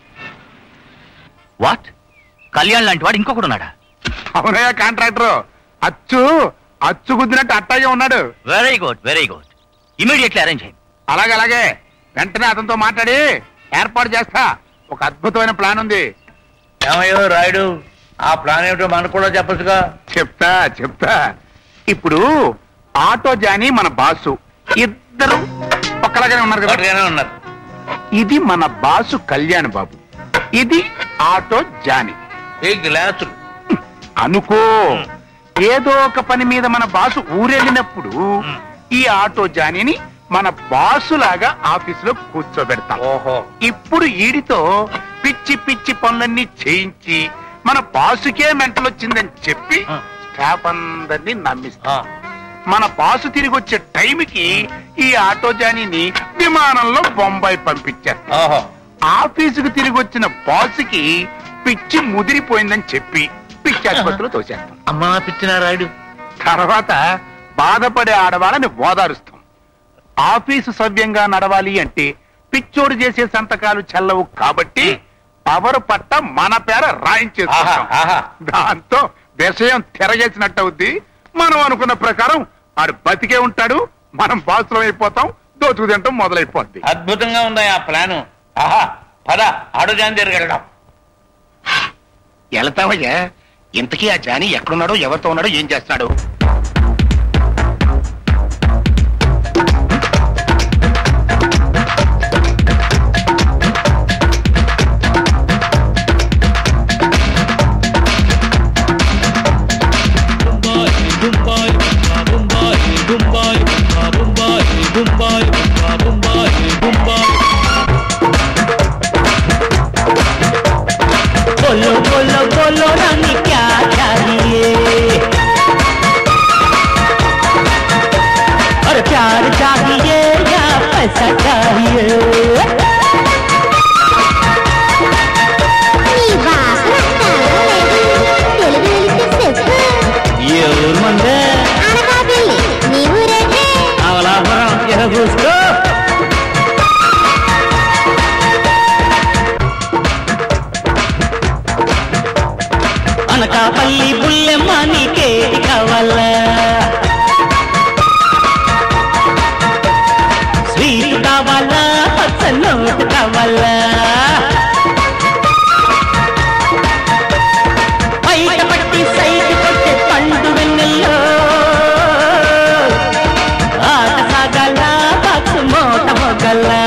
వాట్ కళ్యాణ్ లాంటి వాడు ఇంకొకడు ఉన్నాడా అవునయ్యా కాంట్రాక్టర్ అచ్చు అచ్చు గుద్దినట్టు అట్టాగే ఉన్నాడు very good very good immediately arrange చేయండి అలాగే అలాగే వెంటనే అతనితో మాట్లాడి ఏర్పాటు చేస్తా ఒక అద్భుతమైన ప్లాన్ ఉంది ఏమయ్యో రాయుడు ఆ ప్లాన్ ఏమిటో మనకు కూడా చెప్పచ్చుగా చెప్తా చెప్తా ఇప్పుడు ఆటో జాని మన బాసు ఇద్దరు ఒక్కలాగానే ఉన్నారు కదా ఒకటిగానే ఉన్నారు ఇది మన బాసు కళ్యాణ్ బాబు ఇది ఆటో జాని ఈ గ్లాసులు అనుకో ఏదో ఒక పని మీద మన బాసు ఊరెళ్ళినప్పుడు ఈ ఆటో జానీని మన బాసులాగా ఆఫీసులో కూర్చోబెడతాం ఓహో ఇప్పుడు ఈడితో పిచ్చి పిచ్చి పనులన్నీ చేయించి మన బాసుకే మెంటలొచ్చిందని చెప్పి ఆ. స్టాఫ్ అందరినీ నమ్మిస్తాం ఆ, మన బాసు తిరిగి వచ్చే టైంకి ఈ ఆటో జానీని విమానంలో బొంబాయి పంపించేస్తాం ఓహో ఆఫీసుకు తిరిగి వచ్చిన బాసుకి పిచ్చి ముదిరిపోయిందని చెప్పి పిచ్చి ఆసుపత్రిలో తోసేస్తాం అమ్మా పిచ్చిన రాయుడు తర్వాత బాధపడే ఆడవాళ్ళని ఓదారుస్తాం ఆఫీసు సవ్యంగా నడవాలి అంటే పిచ్చోడు చేసే సంతకాలు చెల్లవు కాబట్టి పవర్ పట్ట మన పేర ఆహా రాయించేస్తాం ఆహా దాంతో విషయం తిరగేసినట్టు అవుద్ది మనం అనుకున్న ప్రకారం ఆడు బతికే ఉంటాడు మనం బాసులం అయిపోతాం దోచుకు తింటాం మొదలైపోద్ది అద్భుతంగా ఉందా ఆ ప్లాను ఆహా పద ఆడుజాన్ దగ్గరికి వెళ్దాం వెళ్తావయ్యా ఇంతకీ ఆ జాని ఎక్కడున్నాడో ఎవరితో ఉన్నాడో ఏం చేస్తున్నాడు बोलो बोलो बोलो रानी क्या चाहिए और प्यार चाहिए या पैसा चाहिए ఎవరు మందే అవలాపురం ఎర చూసుకో అనకాపల్లి బుల్లెమ్మ నీకేది కావాలా స్వీట్ కావాలా పచ్చ నోట్ కావాలా బయట పట్టి సైడ్ కొట్టే పండు వెన్నెల్లో ఆట సాగల బాక్స్ మోట మొగల్లా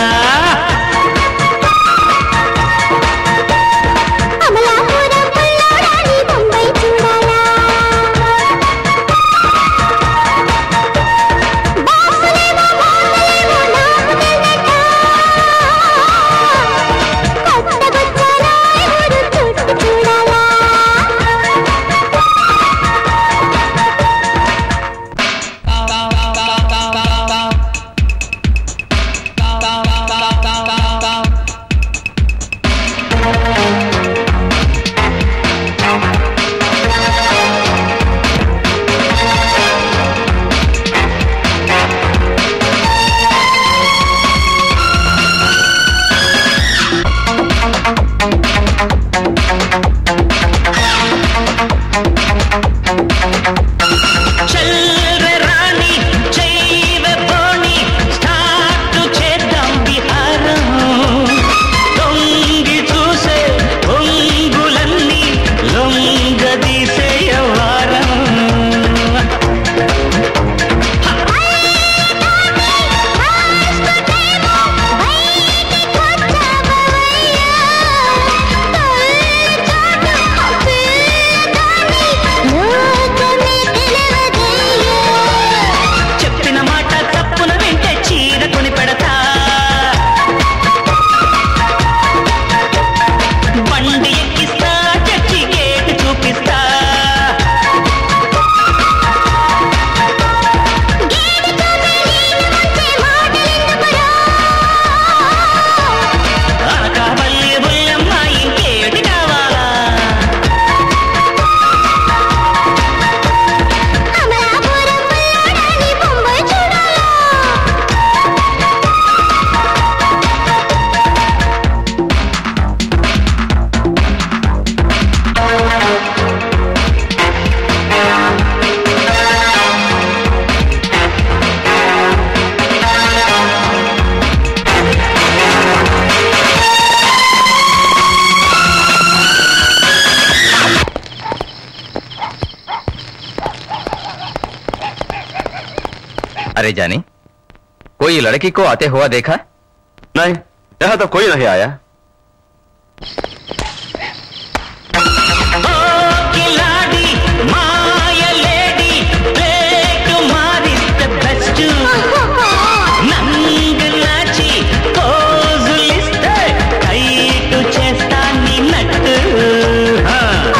अरे जानी कोई लड़की को आते हुआ देखा नहीं यहाँ तो कोई नहीं आया కిలాడి మాయ లేడీ బ్రేక్ మారిస్తే బెస్ట్ నంగు నాచి పోజులిస్తే టైట్ చేస్తా నీ నట్టు హా.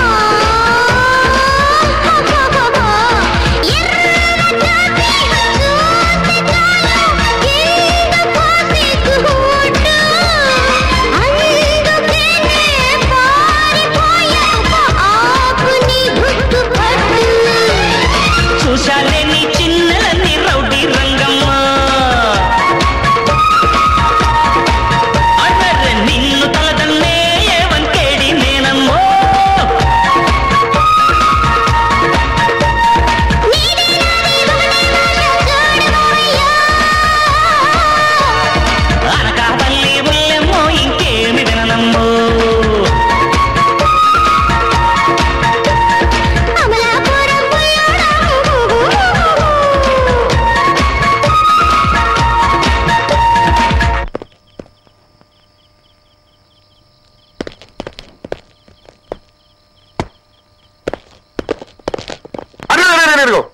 చూశాలే నీ చిన్నలన్నీ రౌడీ రంగమ్మ అడర్రె నిన్ను తలదన్నే ఏవంకేడి నేనమ్మో అనకాపల్లి ఉల్లెమ్మో ఇంకేమి విననమ్మో అరే అరే, అరే, అరే,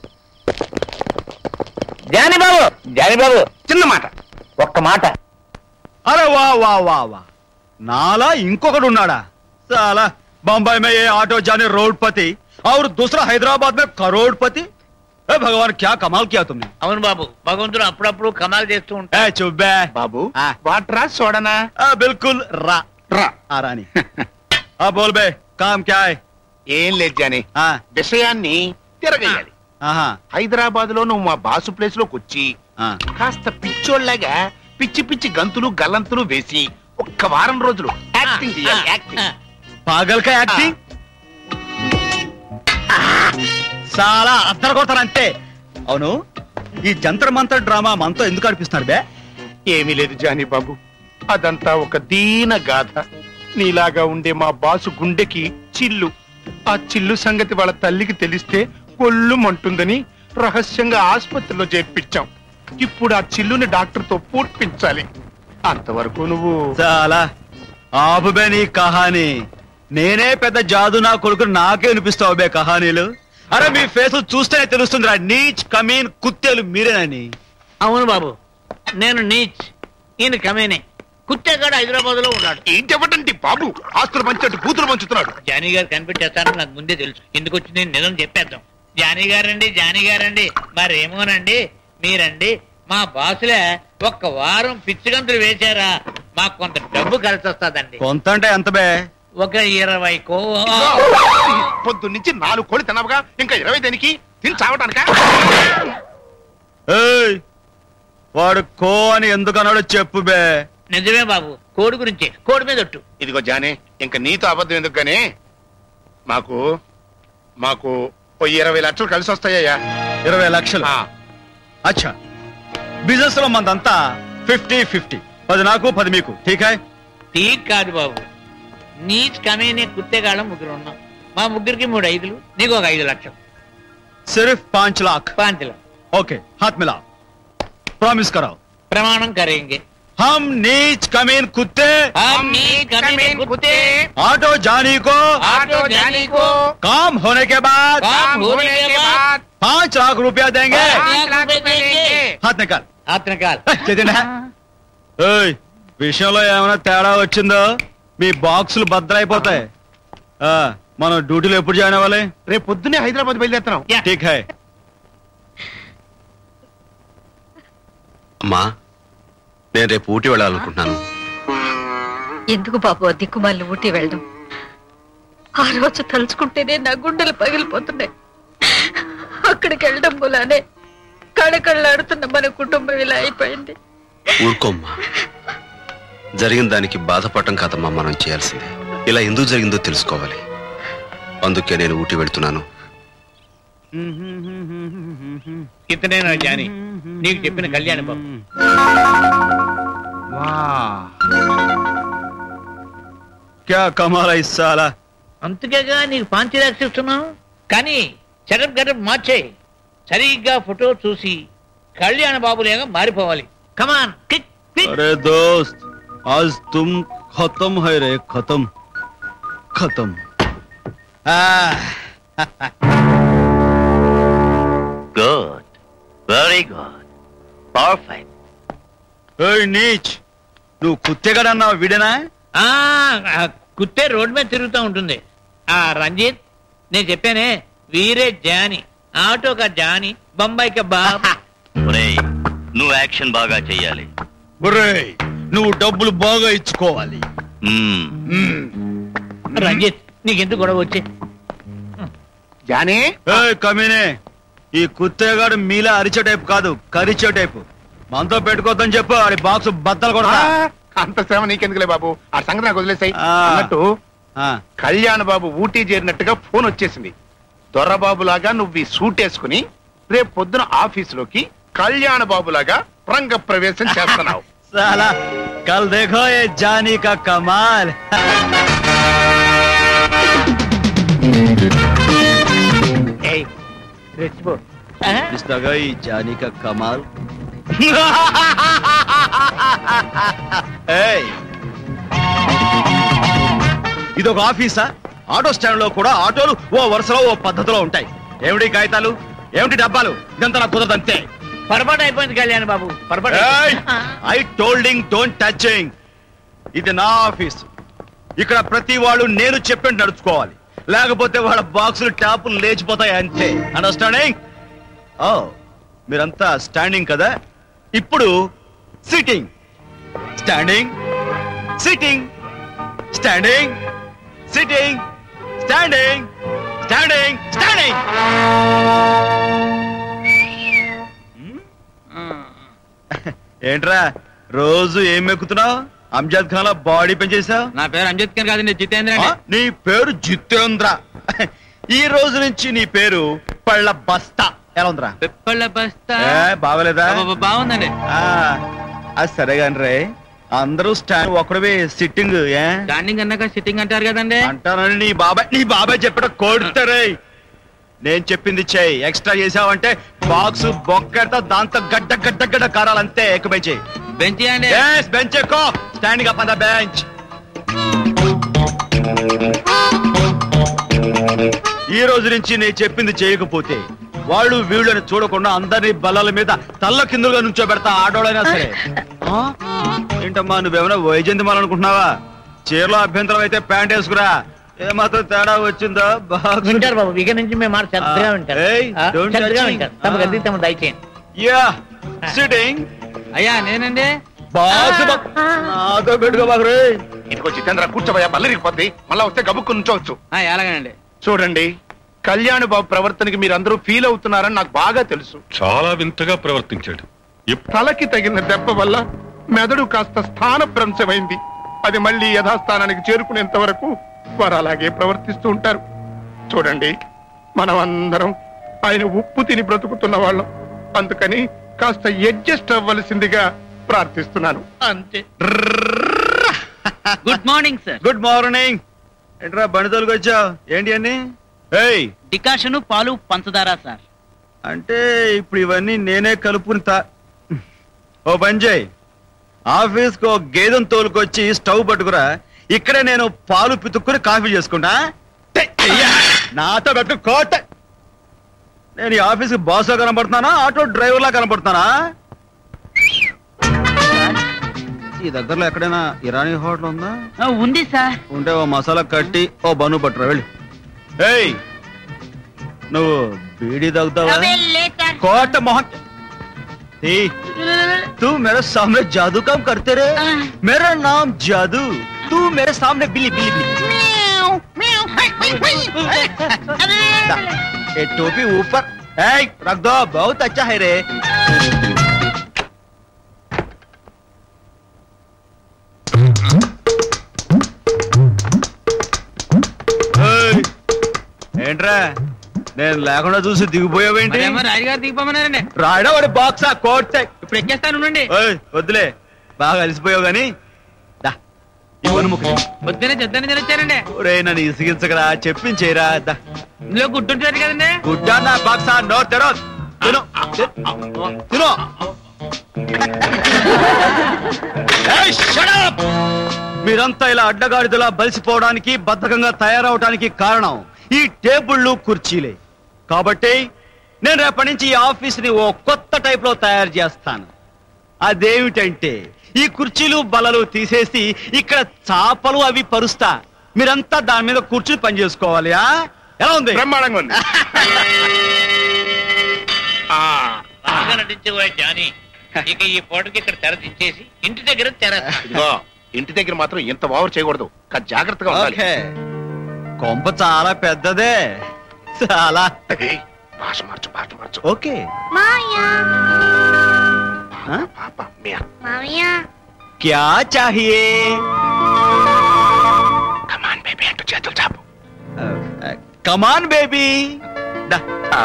జాని బాబు జాని బాబు చిన్న మాట ఒక్క మాట अरे वाह वाह वाह वाह नाला इंकोकड़ उन्नाड़ा साला बम्बई में ये ऑटो जाने रोडपति और दूसरा हैदराबाद में करोड़पति ए भगवान क्या कमाल किया तुमने అవును బాబు భగవంతుడు అప్పుడప్పుడు కమాల్ చేస్తూ ఉంటాడు ए चुप बे బాబు ఆ. వాటరా చూడనా आ, बिल्कुल रा రా आ रानी अब बोल बे काम क्या है ఏం లేదు జాని हाँ విషయాన్ని తిరగేయాలి हाँ హైదరాబాద్ లో నువ్వు మా బాసు ప్లేస్ లోకి వచ్చి हाँ కాస్త పిచ్చోళ్ళగా పిచ్చి పిచ్చి గంతులు గల్లంతులు వేసి ఒక్క వారం రోజులు యాక్టింగ్ చేయాలి యాక్టింగ్ పాగల్ కా యాక్టింగ్ చాలా అద్దరు కొడతారంతే అవును ఈ జంతర్ మంతర్ డ్రామా మనతో ఎందుకు అనిపిస్తున్నారు బే ఏమీ లేదు జానీ బాబు అదంతా ఒక దీన గాథ నీలాగా ఉండే మా బాసు గుండెకి చిల్లు ఆ చిల్లు సంగతి వాళ్ళ తల్లికి తెలిస్తే కొల్లుమంటుందని రహస్యంగా ఆసుపత్రిలో చేర్పించాం ఇప్పుడు ఆ చిల్లుని డాక్టర్తో పూడ్పించాలి అంతవరకు నువ్వు చాలా ఆపు బే నీ కహాని నేనే పెద్ద జాదు నా కొడుకు నాకే వినిపిస్తావు బే కహానీలు అరే మీ ఫేస్ చూస్తేనే తెలుస్తుందిరా నీచ్ కమీన్ కుత్తేలు మీరేనని అవును బాబు నేను నీచ్ ఈయన కమేనే కుత్తేగాడు హైదరాబాద్ లో ఉన్నాడు ఏంటవ్వటండి బాబు ఆస్తులు పంచట్టు కూతురు పంచుతున్నాడు జానీ గారు కనిపెట్టేస్తారని నాకు ముందే తెలుసు ఎందుకు వచ్చింది నిజం చెప్పేద్దాం జానీ గారండి జానీ గారండి మరేమోనండి మీరండి మా బాసులే ఒక్క వారం పిచ్చిగంతులు వేశారా మాకు కొంత డబ్బు కలిసి వస్తుందండి కొంత అంటే ఎంత బే ఒక ఇరవై కో పొద్దు నుంచి నాలుగు కోడి తినవుగా ఇంకా ఇరవై దేనికి తిని చావటానికా ఏయ్ వాడు కో అని ఎందుకు అన్నాడో చెప్పు బే నిజమే బాబు కోడి గురించి కోడి మీద ఒట్టు ఇదిగో జానే ఇంకా నీతో అబద్ధం ఎందుకు గానీ మాకు మాకు ఓ ఇరవై లక్షలు కలిసి వస్తాయ్యా ఇరవై లక్షలు అచ్చా బిజినెస్ లో మందంతా ఫిఫ్టీ ఫిఫ్టీ పది నాకు పది మీకు ఠీక్ హై ఠీక్ కాదు బాబు నీచ్ కమేనే కుత్తేగాళ్ళం ముగ్గురు ఉన్నాం మా ముగ్గురికి మూడు ఐదులు నీకు ఒక ఐదు లక్షలు సిర్ఫ్ పాంచ్ లాక్ పాంతిలో ओके हाथ मिलाओ प्रॉमिस कराओ ప్రమాణం కరేంగే हम नीच कमीन कुत्ते हम नीच कमीन कुत्ते ऑटो जानी को ऑटो जानी को काम होने के बाद काम होने के बाद पाँच लाख रुपया देंगे पाँच लाख रुपए देंगे हाथ निकाल हाथ निकाल చేతిండా ఏయ్ విషయంలో ఏమైనా తేడా వచ్చిందో మీ బాక్సులు బద్దలైపోతాయి ఆ, మనం డ్యూటీలో ఎప్పుడు జాయిన్ అవ్వాలి రేపు పొద్దునే హైదరాబాద్ బయలుదేరుతున్నాం ఠీక్ హై అమ్మా నేను రేపు ఊటీ వెళ్ళాలనుకుంటున్నాను ఎందుకు బాబు ఆ దిక్కుమాలిన ఊటీ వెళ్ళడం ఆ రోజు తలుచుకుంటేనే నా గుండెలు పగిలిపోతున్నాయి అక్కడికి వెళ్ళడం మూలానే కళకళ్ళాడుతున్న మన కుటుంబం ఇలా అయిపోయింది ఊరుకోమ్మా జరిగిన దానికి బాధపడటం కాదమ్మా మనం చేయాల్సిందే ఇలా ఎందుకు జరిగిందో తెలుసుకోవాలి అందుకే నేను ఊటీ వెళ్తున్నాను ఇతనేనా జాని నీకు చెప్పిన కళ్యాణ బాబు క్యా కమాల్ ఇస్ సాలా అంతకేగా నీకు పాంచి రాక్షిస్తున్నావు కానీ చెడప్ గడప్ మార్చేయి సరిగ్గా ఫోటో చూసి కళ్యాణ బాబులేగా మారిపోవాలి కమాన్ క్లిక్ अरे दोस्त आज तुम खत्म है रे खत्म खत्म గుడ్ వెరీ గుడ్ పర్ఫెక్ట్ ఏయ్ నీచ్ నువ్వు కుత్తెగడన్నావు వీడేనా ఆ ఆ, కుత్తే రోడ్డు మీద తిరుగుతూ ఉంటుంది ఆ రంజిత్ నేను చెప్పానే వీరే జాని ఆటోకా జాని బొంబాయికి బాబు ఒరేయ్ నువ్వు యాక్షన్ బాగా చెయ్యాలి ఒరేయ్ నువ్వు డబ్బులు బాగా ఇచ్చుకోవాలి రంజిత్ నీకెందుకు గొడవ వచ్చి జానీ ఏయ్ కమీనే ఈ కుత్తేగాడు మీలా అరిచే టైపు కాదు కరిచే టైపు మనతో పెట్టుకోద్దని చెప్పు ఆడి బాక్స్ బద్దలు కూడా అంత శ్రమ నీకెందుకులే బాబు ఆ సంగతి నాకు వదిలేసాయి ఆ. అన్నట్టు కళ్యాణ్ బాబు ఊటీ చేరినట్టుగా ఫోన్ వచ్చేసింది దొరబాబు లాగా నువ్వు ఈ సూట్ వేసుకుని రేపు పొద్దున ఆఫీసులోకి కళ్యాణ బాబు లాగా రంగ ప్రవేశం చేస్తున్నావు साला कल देखो ये जानी का कमाल ఏయ్, రెచ్చిపో इस लगा ये जानी का कमाल ఏయ్ ఇదొక ఆఫీసా ఆటో స్టాండ్ లో కూడా ఆటోలు ఓ వరుసలో ఓ పద్ధతిలో ఉంటాయి ఏమిటి కాగితాలు ఏమిటి డబ్బాలు ఇదంతా నాకు కుదరదు అంతే పొరపాటు అయిపోయింది కళ్యాణ్ బాబు పొరపాటు ఐ టోల్డింగ్ డోంట్ టచింగ్ ఇది నా ఆఫీస్ ఇక్కడ ప్రతి వాళ్ళు నేను చెప్పి నడుచుకోవాలి లేకపోతే వాళ్ళ బాక్సులు ట్యాపులు లేచిపోతాయి అంతే అండర్స్టాండింగ్ ఓ మీరంతా స్టాండింగ్ కదా ఇప్పుడు sitting standing sitting standing sitting standing standing standing ఏంట్రా రోజు ఏం ఎక్కుతున్నావు అంజద్ ఖాన్ బాడీ పెంచేసావు నా పేరు అంజిత్ ఖాన్ కాదండి జితేంద్ర ఆ, నీ పేరు జితేంద్ర ఈ రోజు నుంచి నీ పేరు పళ్ళ బస్తా ఎలా ఉందిరా పిప్పళ్ళ బస్తా ఏ, బాగలేదా అబ్బబ్బ, బాగుందండి ఆ, అది సరే కాని రే అందరూ స్టాండ్ ఒకడవే సిట్టింగ్ ఏ స్టాండింగ్ అన్నాక సిట్టింగ్ అంటారు కదండి అంటానని నీ బాబాయ్ నీ బాబాయ్ చెప్పడం కొడతారే నేను చెప్పింది చేయి ఎక్స్ట్రా చేసావంటే బాక్స్ బొక్కెడతా దాంతో గడ్డ గడ్డ గడ్డ కారాలంతే ఎక్కువై చేయి బెంచ్ అండి బెంచ్ ఎక్కువ standing up on the bench ఈ రోజు నుంచి నేను చెప్పింది చేయకపోతే వాళ్ళు వీళ్ళని చూడకుండా అందరినీ బల్లల మీద తల్ల కిందులుగా నుంచోబెడతా ఆడోళ్ళైనా సరే ఆ? ఏంటమ్మా నువ్వేమైనా వైజంతి అనుకుంటున్నావా చీరలో అభ్యంతరం అయితే ప్యాంట్ వేసుకురా ఏమాత్రం తేడా వచ్చిందో బాగా వింటారు బాబు ఇక నుంచి మేము మాట శ్రద్ధగా వింటారు ఏయ్, ఆ, don't శ్రద్ధగా touch వింటారు me. తమ గది తమ దయచేయండి యా సిట్టింగ్ అయ్యా నేనండి బాస్ నాతో పెట్టుకో బాగు రే ఇదిగో జితేంద్ర కూర్చోబోయా బల్లరిగిపోద్ది మళ్ళా వస్తే గబుక్కు నుంచోవచ్చు ఎలాగనండి చూడండి కళ్యాణ్ బాబు ప్రవర్తనకి మీరందరూ ఫీల్ అవుతున్నారని నాకు బాగా తెలుసు చాలా వింతగా ప్రవర్తించాడు తలకి తగిన దెబ్బ వల్ల మెదడు కాస్త స్థానభ్రంశమైంది అది మళ్ళీ యథాస్థానానికి చేరుకునేంత వరకు వారు అలాగే ప్రవర్తిస్తూ ఉంటారు చూడండి మనం అందరం ఆయన ఉప్పు తిని బ్రతుకుతున్న వాళ్ళం అందుకని కాస్త అడ్జస్ట్ అవ్వలసిందిగా ప్రార్థిస్తున్నాను అంతే good morning sir good morning ఏంట్రా బండి తోలుకు వచ్చావు ఏంటి అన్ని ఏయ్ డికాషన్ పాలు పంచదార సార్ అంటే ఇప్పుడు ఇవన్నీ నేనే కలుపుకుని తా ఓ పని చేయి ఆఫీస్కి ఓ గేదెను తోలుకొచ్చి స్టవ్ పట్టుకురా ఇక్కడే నేను పాలు పితుక్కుని కాఫీ చేసుకుంటా టే, అయ్యా, నాతో పెట్టు కోట నేను ఈ ఆఫీస్కి బాస్గా కనబడుతున్నానా ఆటో డ్రైవర్లా కనబడుతున్నానా ఈ దగ్గరలో ఎక్కడైనా ఇరానీ హోటల్ ఉందా ఉంది సార్ ఉంటే ఓ మసాలా కట్టి ఓ బను పట్టురా వెళ్ళి ఏయ్ నువ్వు బీడీ తాగుతావా కోట మొహం ए, तू मेरे सामने जादू काम करते रहे मेरा नाम जादू तू मेरे सामने बिल्ली बिल्ली बिल्ली दा, ये टोपी ऊपर ए, रख दो बहुत अच्छा है रे ఏయ్, ఏంట్రా నేను లేకుండా చూసి దిగిపోయావేంటి రాజుగారు దిగిపోమన్నారండి రాయడా వాడి బాక్స్ ఆ కోట్ ఇప్పుడు ఎక్కేస్తాను ఉండండి ఓయ్, వద్దులే బాగా అలసిపోయావు గాని దా ఈ వనుముక పొద్దునే చెద్దని తినొచ్చారండి ఒరే నన్ను ఇసిగించకరా చెప్పించేరా దా ఇందులో గుడ్డుంటారు కదండి గుడ్డా నా బాక్స్ నో తెరో తిను తిను ఏయ్, shut up! మీరంతా ఇలా అడ్డగాడిదలా బలిసిపోవడానికి బద్ధకంగా తయారవడానికి కారణం ఈ టేబుళ్ళు కుర్చీలే కాబట్టి నేను రేపటి నుంచి ఈ ఆఫీస్ని ఓ కొత్త టైప్ లో తయారు చేస్తాను అదేమిటంటే ఈ కుర్చీలు బలలు తీసేసి ఇక్కడ చాపలు అవి పరుస్తా మీరంతా దాని మీద కూర్చుని పని చేసుకోవాలి ఆ? ఎలా ఉంది బ్రహ్మాండంగా ఉంది బాగా నటించేవా జానీ ఇక ఈ పూటకి ఇక్కడ తెర దించేసి ఇంటి దగ్గర తెర ఇదిగో ఇంటి దగ్గర మాత్రం ఇంత ఓవర్ చేయకూడదు కాస్త జాగ్రత్తగా ఉండాలి ఓకే కొంప చాలా పెద్దదే చాలా ఏయ్, భాష మార్చు భాష మార్చు ఓకే మాయా ఆ? పాప మీ మామయ్య క్యా చాహియే కమాన్ బేబీ అంటూ చేతులు చాపు కమాన్ బేబీ ఆ,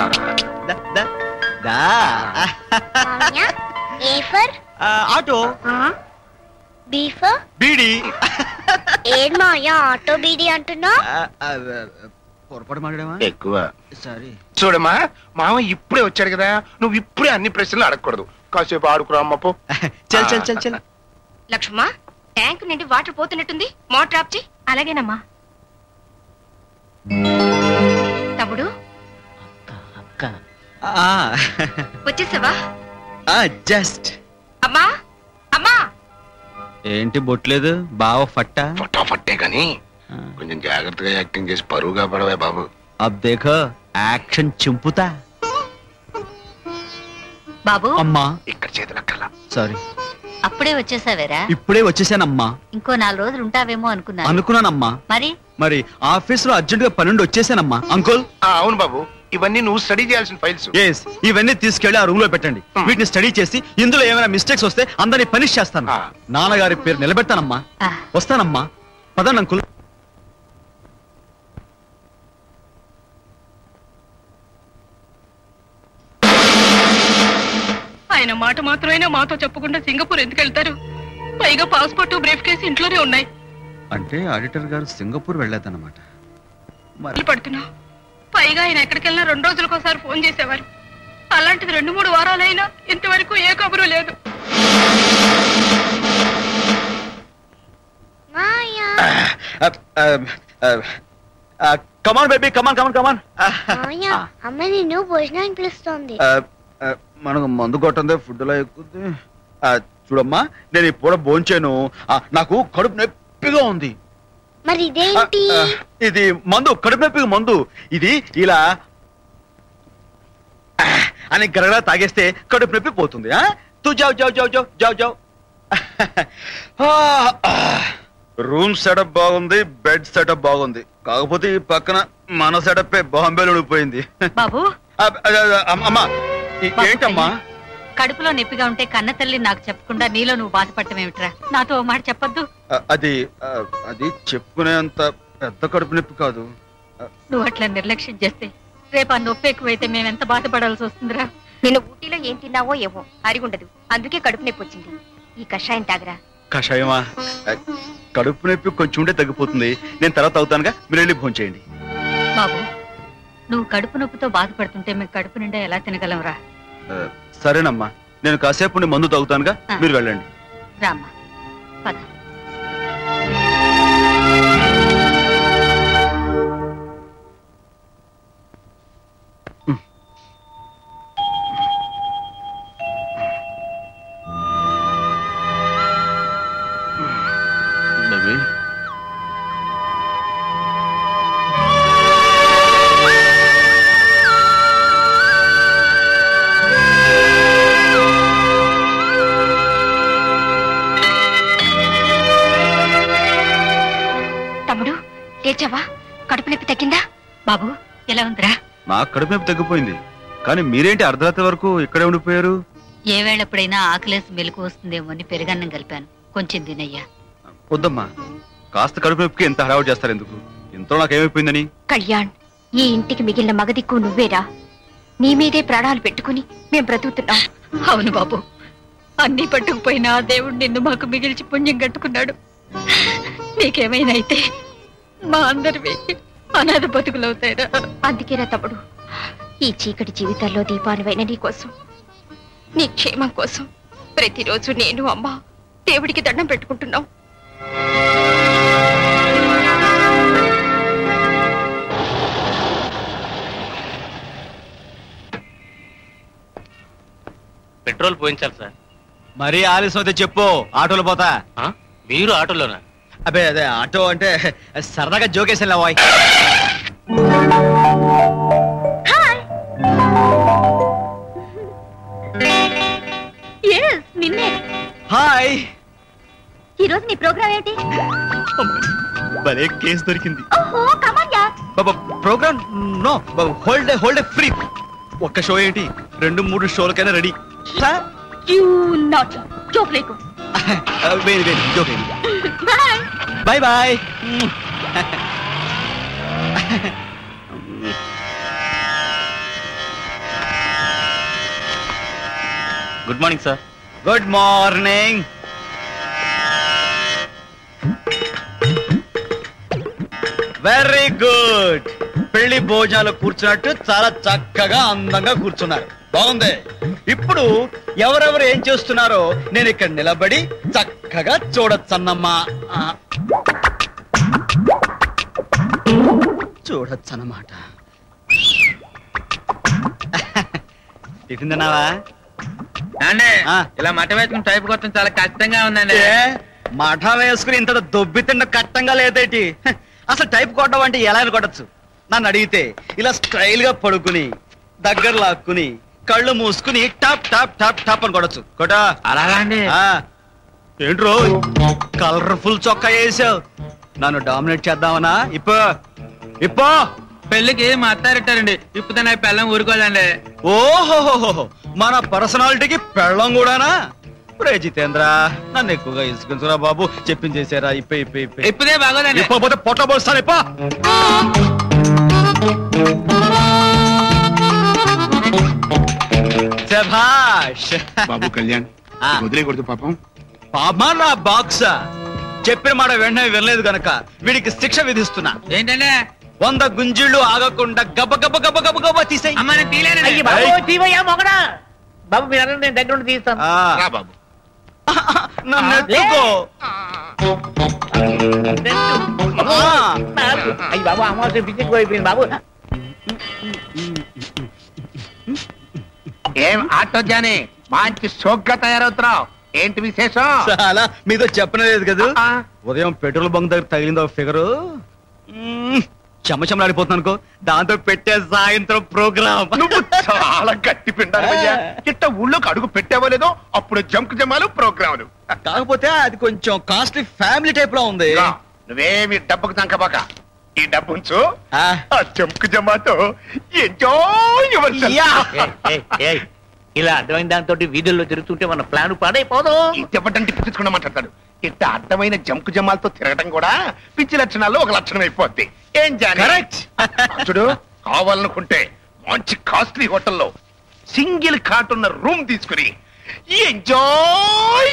మామయ్య A for auto B for beedi ఏం మామయ్య ఆటో బీడీ అంటున్నా పొరపాటు మాట్లాడామా ఎక్కువ సారీ చూడమ్మా మామ ఇప్పుడే వచ్చాడు కదా నువ్వు ఇప్పుడే అన్ని ప్రశ్నలు అడగకూడదు కాసేపు ఆడుకురా అమ్మపో చల్ చల్ చల్ చల్ లక్ష్మమ్మ ట్యాంక్ నుండి వాటర్ పోతున్నట్టుంది మోటార్ ఆఫ్ చేయి అలాగేనమ్మా తమ్ముడు వచ్చేసావా జస్ట్ అమ్మా అమ్మా ఏంటి బొట్లేదు బావ ఫట్టా ఫోటో ఫట్టే కానీ కొంచెం జాగ్రత్తగా యాక్టింగ్ చేసి పరువుగా పడవే బాబు అబ్ దేఖో యాక్షన్ చింపుతా బాబు అమ్మా ఇక్కడ చేతుల కల్లా సారీ అప్పుడే వచ్చేసావేరా ఇప్పుడే వచ్చేసానమ్మా ఇంకో నాలుగు రోజులు ఉంటావేమో అనుకున్నాను అనుకున్నానమ్మా మరి మరి ఆఫీస్ లో అర్జెంట్ గా పన్నెండు వచ్చేసానమ్మా అంకుల్ ఆ, అవును బాబు ఇవన్నీ నువ్వు స్టడీ చేయాల్సిన ఫైల్స్ ఎస్ ఇవన్నీ తీసుకెళ్లి ఆ రూమ్ లో పెట్టండి వీటిని స్టడీ చేసి ఇందులో ఏమైనా మిస్టేక్స్ వస్తే అందరినీ పనిష్ చేస్తాను ఆ. నాన్నగారి పేరు నిలబెడతానమ్మా ఆ, వస్తానమ్మా పదండి అంకుల్ ఆయన మాట మాత్రమైనా మాతో చెప్పకుండా సింగపూర్ ఎందుకు వెళ్తారు పైగా పాస్పోర్ట్ బ్రీఫ్ కేసు ఇంట్లోనే ఉన్నాయి అంటే ఆడిటర్ గారు సింగపూర్ వెళ్ళేదన్నమాట ఇల్లు పడుతున్నా పైగా ఆయన ఎక్కడికి వెళ్ళినా రెండు రోజులకోసారి ఫోన్ చేసేవారు అలాంటిది రెండు మూడు వారాలైనా ఇంతవరకు ఏ కబురు లేదు మాయా కమాన్ బేబీ కమాన్ కమాన్ కమాన్ మామయ్య అమ్మ నిన్ను భోజనానికి పిలుస్తోంది మనకు మందు కొట్టందే ఫుడ్ లో ఎక్కుద్ది ఆ, చూడమ్మా నేను ఈ పూట భోంచాను ఆ, నాకు కడుపు నొప్పిగా ఉంది మరి ఆ, ఇదేంటి ఆ, ఇది మందు కడుపు నొప్పిగా మందు ఇది ఇలా ఆ, అని గరగరా తాగేస్తే కడుపు నొప్పి పోతుంది ఆ? తూ జావ్ జావ్ జావ్ జావ్ జావ్ జావ్ రూమ్ సెటప్ బాగుంది బెడ్ సెటప్ బాగుంది కాకపోతే ఈ పక్కన మన సెటప్ బాంబేలో ఉండిపోయింది బాబు ఆ, ఆ, ఆ, అమ్మా ఈ- బాబు, ఏంటమ్మా కడుపులో నొప్పిగా ఉంటే కన్న తల్లి నాకు చెప్పకుండా నీలో నువ్వు బాధపడటమేమిట్రా నాతో ఓ మాట చెప్పొద్దు ఆ, అది ఆ, అది చెప్పుకునేంత పెద్ద కడుపు నొప్పి కాదు నువ్వు అట్లా నిర్లక్ష్యం చేస్తే రేపు ఆ నొప్పి ఎక్కువైతే మేము ఎంత బాధపడాల్సి వస్తుందిరా నేను ఊటీలో ఏం తిన్నావో ఏమో అరిగుండదు అందుకే కడుపు నొప్పి వచ్చింది ఈ కషాయం తాగరా కషాయమా ఆ, కడుపు నొప్పి కొంచెం ఉంటే తగ్గిపోతుంది నేను తర్వాత అవుతానుగా మీరు వెళ్ళి భోంచేయండి చేయండి బాబు నువ్వు కడుపు నొప్పితో బాధపడుతుంటే మేము కడుపు నిండా ఎలా తినగలంరా సరేనమ్మా నేను కాసేపు ఉండి మందు తాగుతానుగా ఆ. మీరు వెళ్ళండి రామ్మా పద బేబీ తమ్ముడు లేచావా కడుపు నొప్పి తగ్గిందా బాబు ఎలా ఉందిరా నా కడుపు నొప్పి తగ్గిపోయింది కానీ మీరేంటి అర్ధరాత్రి వరకు ఇక్కడే ఉండిపోయారు ఏ వేళప్పుడైనా ఆకలేసి మెలకు వస్తుందేమో అని పెరుగన్నం కలిపాను కొంచెం తినయ్యా వద్దమ్మా కాస్త కడుపు నొప్పికి ఎంత హడావుడు చేస్తారు ఎందుకు ఇంట్లో నాకేమైపోయిందని కళ్యాణ్ ఈ ఇంటికి మిగిలిన మగదిక్కు నువ్వేరా నీ మీదే ప్రాణాలు పెట్టుకుని మేం బ్రతుకుతున్నాం అవును బాబు అన్ని పట్టుకుపోయినా ఆ దేవుడు నిన్ను మాకు మిగిల్చి పుణ్యం కట్టుకున్నాడు నీకేమైనా అయితే మా అందరివి అనాథ బతుకులవుతాయిరా అందుకేరా తమ్ముడు ఈ చీకటి జీవితాల్లో దీపానువైన నీ కోసం నీ క్షేమం కోసం ప్రతిరోజు నేను అమ్మ దేవుడికి దండం పెట్టుకుంటున్నాం పెట్రోల్ పోయించాలి సార్ మరీ ఆలస్యం అయితే చెప్పు ఆటోలో పోతా మీరు ఆటోలోనా అబ్బే అదే ఆటో అంటే సరదాగా జోకేసాను వాయ్ ఎస్ నిన్నే హాయ్ ఈ రోజు నీ ప్రోగ్రామ్ ఏంటి భలే కేసు దొరికింది ఓహో come on ya program no hold hold free ఒక్క షో ఏంటి రెండు మూడు షోలకైనా రెడీ యూ నాట్ జోక్ లేకు వేడి వేడి joke bye bye bye good morning sir good morning very good పెళ్లి భోజనాలు కూర్చున్నట్టు చాలా చక్కగా అందంగా కూర్చున్నారు బాగుంది ఇప్పుడు ఎవరెవరు ఏం చేస్తున్నారో నేను ఇక్కడ నిలబడి చక్కగా చూడొచ్చన్నమ్మా ఆ. చూడొచ్చన్నమాట టిఫిన్ తిన్నావా అండి ఇలా మట వేసుకుని టైప్ కొట్టడం చాలా కష్టంగా ఉందండి ఏ మఠ వేసుకుని ఇంత దొబ్బి తిన్న కట్టంగా లేదేటి హ, అసలు టైప్ కొట్టడం అంటే ఎలా అని కొట్టచ్చు నన్ను అడిగితే ఇలా స్టైల్ గా పడుకుని దగ్గర లాక్కుని కళ్ళు మూసుకుని టాప్ టాప్ టాప్ టాప్ అని కొడచ్చు కొట్టా అలాగా అండి ఏంట్రో కలర్ఫుల్ చొక్కా వేసావు నన్ను డామినేట్ చేద్దామనా ఇప్పో ఇప్పో పెళ్లికి మా అత్తారెట్టారండి ఇప్పుడు నా పెళ్ళం ఊరుకోదండి ఓహోహోహో మన పర్సనాలిటీకి పెళ్ళం కూడానా రే జితేంద్ర నన్ను ఎక్కువగా ఇసుకుంటురా బాబు చెప్పించేసారా ఇప్పే ఇప్పే ఇప్పే ఇప్పుడే బాగోదండి ఇప్పపోతే పొట్ట పోస్తాను ఇప్ప శభాష్ బాబు కళ్యాణ్ వదిలేకూడదు పాపం పాపా నా బాక్స్ చెప్పిన మాట వెంటనే వినలేదు గనక వీడికి శిక్ష విధిస్తున్నా ఏంటంటే వంద గుంజిళ్ళు ఆగకుండా గబ గబ గబ గబ గబ తీసేయ్ అమ్మ నేను తీలేనండి. అయ్యి బాబు, బాబోయ్, తీవయ్యా మొగడా బాబు మీరు అన్న నేను దగ్గర ఉండి తీస్తాను ఆ. బాబు నన్ను ఎత్తుకో అయ్యి బాబు అమావాస్య పిచ్చికి పోయిపోయింది బాబు ఏం ఆటో జాని మంచి షోక్గా తయారవుతున్నావు ఏంటి విశేషం చాలా మీతో చెప్పలేదు కదా ఉదయం పెట్రోల్ బంక్ దగ్గర తగిలింది ఒక ఫిగరు చెమ్మ చెమ్మలాడిపోతున్నాను అనుకో దాంతో పెట్టే సాయంత్రం ప్రోగ్రామ్ నువ్వు చాలా గట్టి పిండాలయ్యా ఇట్ట ఊళ్ళోకి అడుగు పెట్టావో లేదో అప్పుడు జంక్ జమాలు ప్రోగ్రాములు కాకపోతే అది కొంచెం కాస్ట్లీ ఫ్యామిలీ టైప్ లో ఉంది రా, నువ్వేమి డబ్బుకు తంకబాక ఈ డబ్బు ఉంచు ఆ జంక్ జమాతో ఎంజాయ్ యా. ఏయ్, ఏయ్, ఇలా అర్థమైన దాంతో వీధుల్లో తిరుగుతుంటే మన ప్లాన్ పాడైపోదు చెప్పటంటే పిచ్చుకున్న మాట్లాడతాడు ఇట్ట అర్థమైన జంకు జమాలతో తిరగటం కూడా పిచ్చి లక్షణాల్లో ఒక లక్షణం అయిపోద్ది ఏం జాని చూడు కావాలనుకుంటే మంచి కాస్ట్లీ హోటల్లో సింగిల్ కాట్ ఉన్న రూమ్ తీసుకుని ఎంజాయ్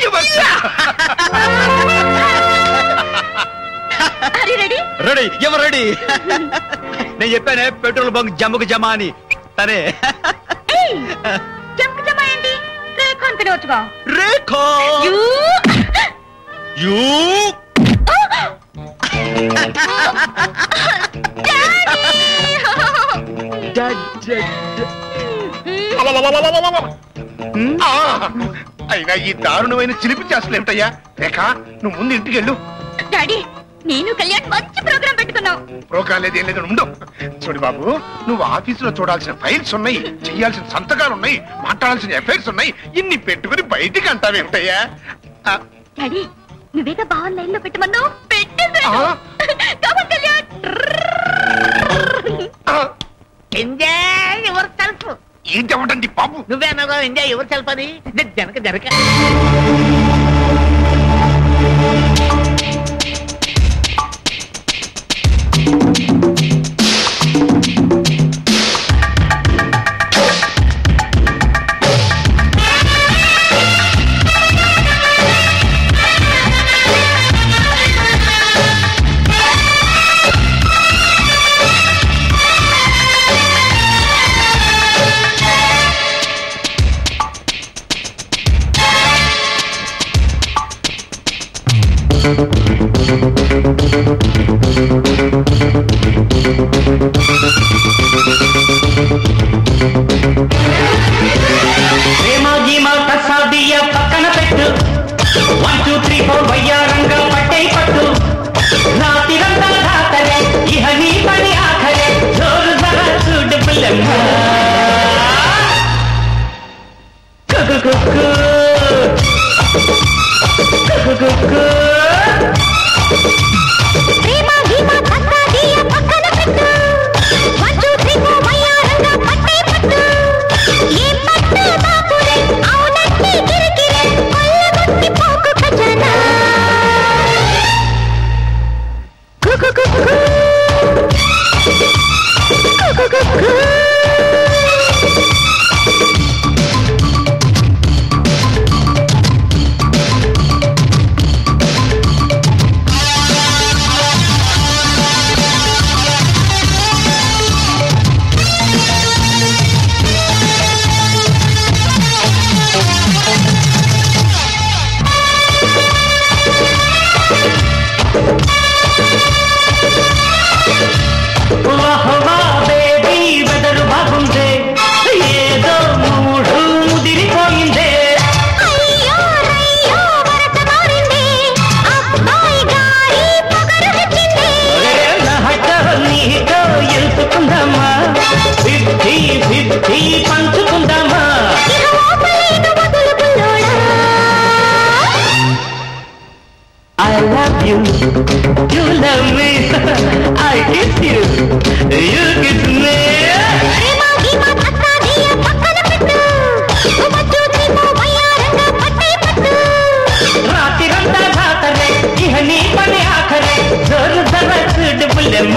రెడీ రెడీ ఎవరు రెడీ నేను చెప్పానే పెట్రోల్ బంక్ జమ్మకు జమా అని తనే జంక్ జమా ఏంటి రేఖ అనుకునేవచ్చుగా రేఖో యూ ఆ, అయినా ఈ దారుణమైన చిలిపి చేష్టలు ఏమిటయ్యా రేఖ నువ్వు ముందు ఇంటికి వెళ్ళు డాడీ నేను కళ్యాణ్ మంచి ప్రోగ్రామ్ పెట్టుకున్నాం ప్రోగ్రాం లేదు ఏం లేదు ఉండు చూడు బాబు నువ్వు ఆఫీసులో చూడాల్సిన ఫైల్స్ ఉన్నాయి చేయాల్సిన సంతకాలు ఉన్నాయి మాట్లాడాల్సిన ఎఫైర్స్ ఉన్నాయి ఇన్ని పెట్టుకుని బయటికి అంటావేమిటయ్యా ఆ, డాడీ నువ్వేగా బావ లైన్ లో పెట్టమన్నావు పెట్టేశాను Come on, కళ్యాణ్ ఎంజాయ్ ఎవరు సెల్ఫ్ ఏం చెప్పండి బాబు నువ్వే అన్నావు ఎంజాయ్ ఎవరు సెల్ఫ్ అని నేను జనక జనక ఆ ప్రేమ గీమ ప్రసాదియ పక్కన పెట్టు వన్ టూ త్రీ ఫోర్ వయ్యారంగా పట్టే పట్టు రాతిరంతా రాతలే ఇహ నీ పని ఆఖరే జోరు జరా చూడు పిల్లమ్మ కుకు కుకు కుకు కుకు ప్రేమ గీమ ప్రసాదియ పక్కన పెట్టు వన్ టూ త్రీ ఫోర్ వయ్యారంగా పట్టే పట్టు ఏ పట్టు బాపురే అవునట్టి గిరిగిరే కొల్లగొట్టి పోకు ఖజానా కుకు కుకు కుకు కుకు వాహ్ వాహ్ బేబీ వెదరు బాగుందే ఏదో మూడు ముదిరిపోయిందే అయ్యో రయ్యో వరస మారింది అబ్బాయి గారి పొగరు హెచ్చింది నహటో నీటో ఎంచుకుందామా ఫిఫ్టీ ఫిఫ్టీ పంచుకుందామా ఇక ఓపలేను వదులు బుల్లోడా I love you, you love me, I kiss you, you kiss me. ప్రేమ గీమ ప్రసాదియ పక్కన పెట్టు వన్ టూ త్రీ ఫోర్ వయ్యారంగా పట్టే పట్టు రాత్రిరంతా రాతలే ఇహ నీ పని ఆఖరే జోరు జర చూడు పుల్లెమ్మ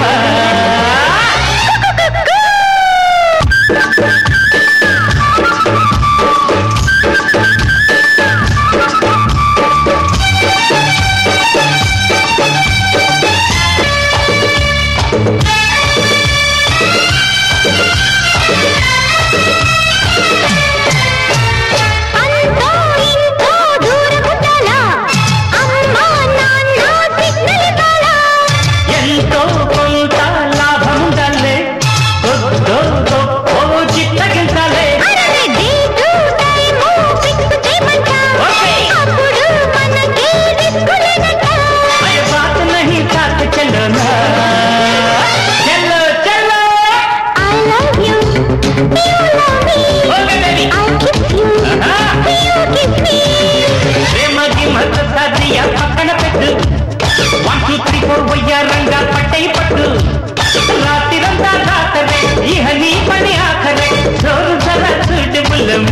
అంతో ఇంతో దూరముండాలా అమ్మా నాన్న సిగ్నల్ ఇవ్వాలా ఎంతో కొంత లాభం ఉండాలే కొద్దో గొప్పో చిత్తగించాలే అరే డేటు టైము ఫిక్స్ చేయమంట ఓకే. అప్పుడు మనకే రిస్క్ లేదంట अरे बात नहीं साथ चलो ना चलो चलो I love you you love me okay baby I kiss you you kiss me ప్రేమ గిమ్మత సాధ్య పక్కన పెట్టు వన్ టూ త్రీ ఫోర్ వయ్యారంగా పట్టై పట్టు రాత్రిరంతా రాతరే ఇహ నీ పని ఆఖరే జోరు జర చూడు బుల్లమ్మ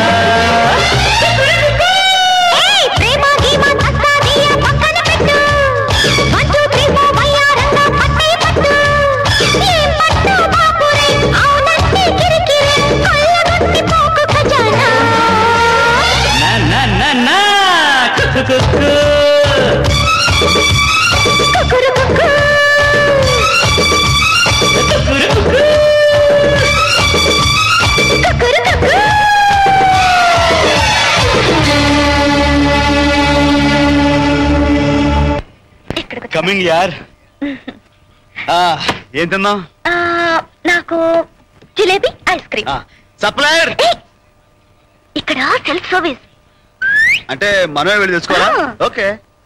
ఏయ్ ప్రేమ గీమ తస్సాదియ పక్కన పెట్టు వన్ టూ త్రీ ఫోర్ వయ్యారంగా పట్టే పట్టు ఏం పట్టు బాపురే అవునంటే కిరికిరి కొల్లగొట్టి పోకు ఖజానా నా నా నా నా కుక్కు కుక్కు కుకురు కుకు కుక్కురు కుక్కు కుకురు కుకు కమింగ్ యార్ ఆ, ఏం తిన్నాం ఆ, నాకు జిలేబీ ఐస్ క్రీమ్ సప్లయర్ ఇక్కడ సెల్ఫ్ సర్వీస్ అంటే మనమే వెళ్ళి తెచ్చుకోవాలా ఆ. ఓకే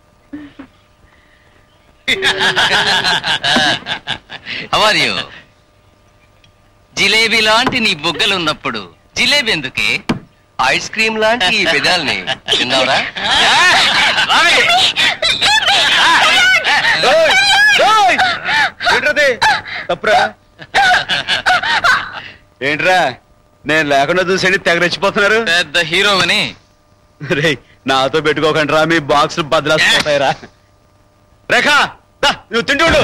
హవర్ యూ జిలేబీ లాంటి నీ బుగ్గలు ఉన్నప్పుడు జిలేబీ ఎందుకే ఐస్ క్రీమ్ లాంటి ఈ పెదాల్ని తిన్నావురా ఓయ్, ఓయ్, ఏంట్రది తప్పురా ఏంట్రా నేను లేకుండా చూసేయండి తెగ రెచ్చిపోతున్నారు పెద్ద హీరోవని రే నాతో పెట్టుకోకండి రా మీ బాక్స్ బదలాసిపోతాయిరా రేఖ దా, నువ్వు తింటూ ఉండు.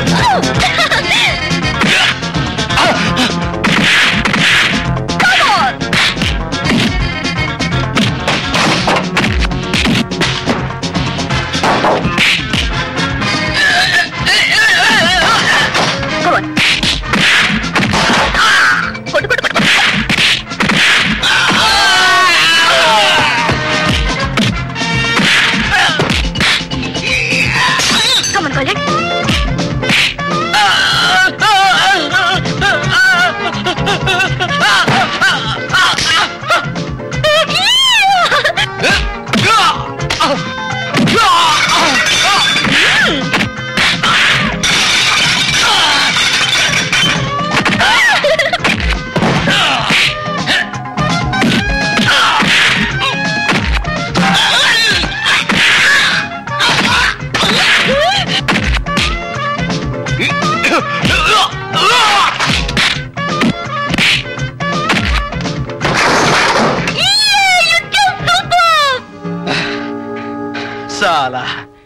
చాలా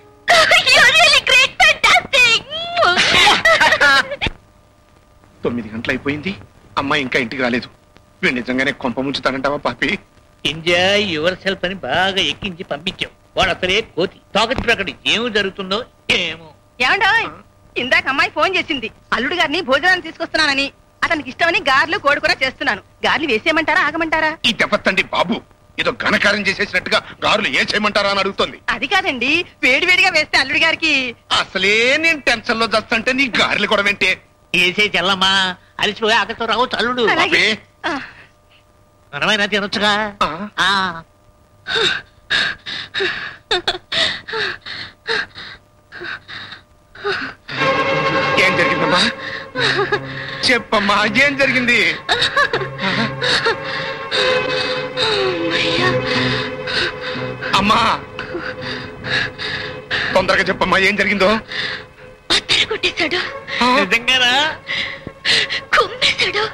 తొమ్మిది గంటలు అయిపోయింది అమ్మాయి ఇంకా ఇంటికి రాలేదు వీడు నిజంగానే కొంప ముంచుతానంటావా పాపి ఎంజాయ్ యువర్ సెల్ఫ్ అని బాగా ఎక్కించి పంపించావు వాడు అసలే కోతి తోకటి ప్రకటి ఏమి జరుగుతుందో ఏమో ఏమండో ఇందాక అమ్మాయి ఫోన్ చేసింది అల్లుడు గారిని భోజనాన్ని తీసుకొస్తున్నానని అతనికి ఇష్టమని గార్లు కోడి కూడా చేస్తున్నాను గార్లు వేసేయమంటారా ఆగమంటారా ఈ దెబ్బతండి బాబు ఏదో ఘనకార్యం చేసేసినట్టుగా గారులు ఏం చేయమంటారా అని అడుగుతుంది అది కాదండి వేడి వేడిగా వేస్తే అల్లుడి గారికి అసలే నేను టెన్షన్ లో చస్తుంటే నీ గారెలు కూడా వింటే ఏసే చెల్లమ్మా అలిసిపోయి ఆకలితో రావచ్చు అల్లుడు అలాగే. ఆ. మనమైనా తినొచ్చుగా ఆ. ఏం జరిగిందమ్మా చెప్పమ్మా ఏం జరిగింది అమ్మా తొందరగా చెప్పమ్మా ఏం జరిగిందో కొట్టేశాడు నిజంగానా కుమ్మేశాడు